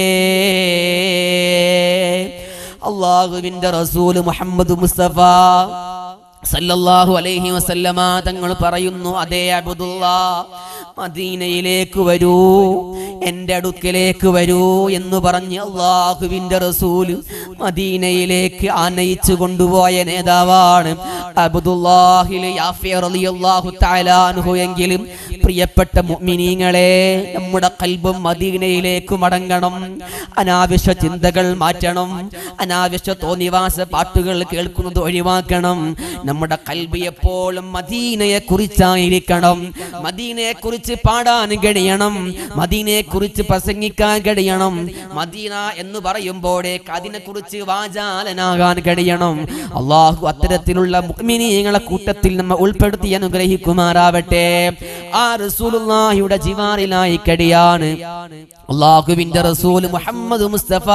അള്ളാഹുവിന്റെ റസൂല് മുഹമ്മദ് മുസ്തഫ സല്ലല്ലാഹു അലൈഹി വസല്ലമ തങ്ങൾ പറയുന്നു അതേ അബ്ദുല്ലാ മദീനയിലേക്ക് വരൂ എൻ്റെ അടുക്കലേക്ക് വരൂ എന്ന് പറഞ്ഞ് അള്ളാഹുവിന്റെ റസൂല് മദീനയിലേക്ക് ആനയിച്ചു കൊണ്ടുപോയ നേതാവാണ് അബ്ദുല്ലാഹിൽ യാഫി റളിയല്ലാഹു തആല അൻഹു എങ്കിലും പ്രിയപ്പെട്ട മുഅ്മിനീങ്ങളെ നമ്മുടെ കൽബും മദീനയിലേക്ക് മടങ്ങണം അനാവശ്യ ചിന്തകൾ മാറ്റണം അനാവശ്യ തോന്നിവാസ പാട്ടുകൾ കേൾക്കുന്നത് ഒഴിവാക്കണം നമ്മുടെ കൽബ് എപ്പോഴും മദീനയെ കുറിച്ചായിരിക്കണം മദീനയെ കുറിച്ച് പാടാൻ കഴിയണം മദീനയെ കുറിച്ച് പ്രസംഗിക്കാൻ കഴിയണം മദീന എന്ന് പറയുമ്പോഴേക്ക് അതിനെ കുറിച്ച് വാചാലനാകാൻ കഴിയണം അള്ളാഹു അത്തരത്തിലുള്ള മുഅ്മിനീങ്ങളെ കൂട്ടത്തിൽ നമ്മെ ഉൾപ്പെടുത്തി അനുഗ്രഹിക്കുമാറാവട്ടെ ആ റസൂലുള്ളാഹിയുടെ ജിവാറിലായി കഴിയാണ് അള്ളാഹുവിന്റെ റസൂൽ മുഹമ്മദ് മുസ്തഫ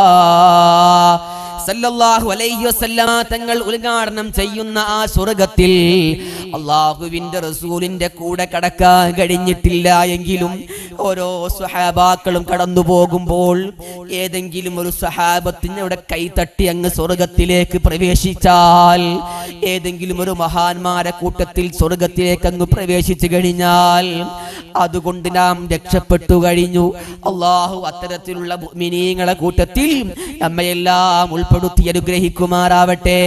സല്ലല്ലാഹു അലൈഹി വസല്ലമ തങ്ങൾ ഉദ്ഘാടനം ചെയ്യുന്ന ആ സ്വർഗത്തിൽ അള്ളാഹുവിന്റെ റസൂലിന്റെ കൂടെ കടക്കാൻ കഴിഞ്ഞിട്ടില്ല എങ്കിലും ഓരോ സ്വഹാബാക്കളും കടന്നു പോകുമ്പോൾ ഏതെങ്കിലും ഒരു സ്വഹാബത്തിനവിടെ കൈതട്ടി അങ്ങ് സ്വർഗത്തിലേക്ക് പ്രവേശിച്ചാൽ ഏതെങ്കിലും ഒരു മഹാന്മാരെ കൂട്ടത്തിൽ സ്വർഗത്തിലേക്ക് അങ്ങ് പ്രവേശിച്ചു കഴിഞ്ഞാൽ അതുകൊണ്ട് നാം രക്ഷപ്പെട്ടു കഴിഞ്ഞു അള്ളാഹു അത്തരത്തിലുള്ള മുഅ്മിനീങ്ങളെ കൂട്ടത്തിൽ നമ്മയെല്ലാം ഉൾപ്പെടുത്തി അനുഗ്രഹിക്കുമാറാവട്ടെ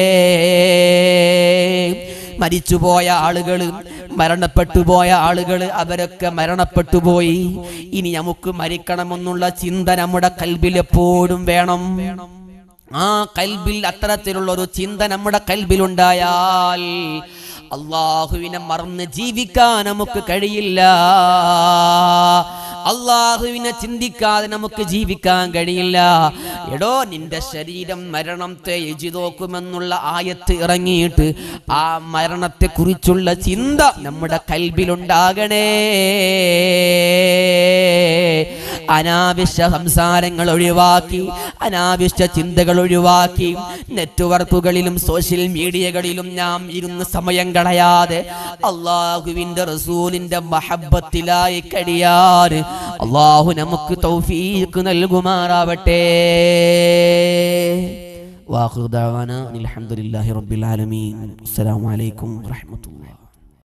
മരിച്ചുപോയ ആളുകൾ മരണപ്പെട്ടു പോയ ആളുകൾ അവരൊക്കെ മരണപ്പെട്ടു പോയി ഇനി നമുക്ക് മരിക്കണമെന്നുള്ള ചിന്ത നമ്മുടെ കൽബിൽ എപ്പോഴും വേണം ആ കൽബിൽ അത്തരത്തിലുള്ള ഒരു ചിന്ത നമ്മുടെ കൽബിലുണ്ടായാൽ അള്ളാഹുവിനെ മറന്ന് ജീവിക്കാൻ നമുക്ക് കഴിയില്ല അള്ളാഹുവിനെ ചിന്തിക്കാതെ നമുക്ക് ജീവിക്കാൻ കഴിയില്ല എടോ നിന്റെ ശരീരം മരണത്തെ എജി നോക്കുമെന്നുള്ള ആയത്ത് ഇറങ്ങിയിട്ട് ആ മരണത്തെ കുറിച്ചുള്ള ചിന്ത നമ്മുടെ കൽബിലുണ്ടാകണേ അനാവശ്യ സംസാരങ്ങൾ ഒഴിവാക്കി അനാവശ്യ ചിന്തകൾ ഒഴിവാക്കി നെറ്റ്വർക്കുകളിലും സോഷ്യൽ മീഡിയകളിലും നാം ഇരുന്ന് സമയം കളയാതെ അള്ളാഹുവിന്റെ റസൂലിന്റെ മഹബത്തിലായി കഴിയാൻ അള്ളാഹു നമുക്ക് തൗഫീഖ് നൽകുമാറാവട്ടെ വാഹുദാന അലഹമുല്ലാഹി റബ്ബിൽ ആലമീൻ അസ്സലാമു അലൈക്കും വറഹ്മത്തുള്ളാഹി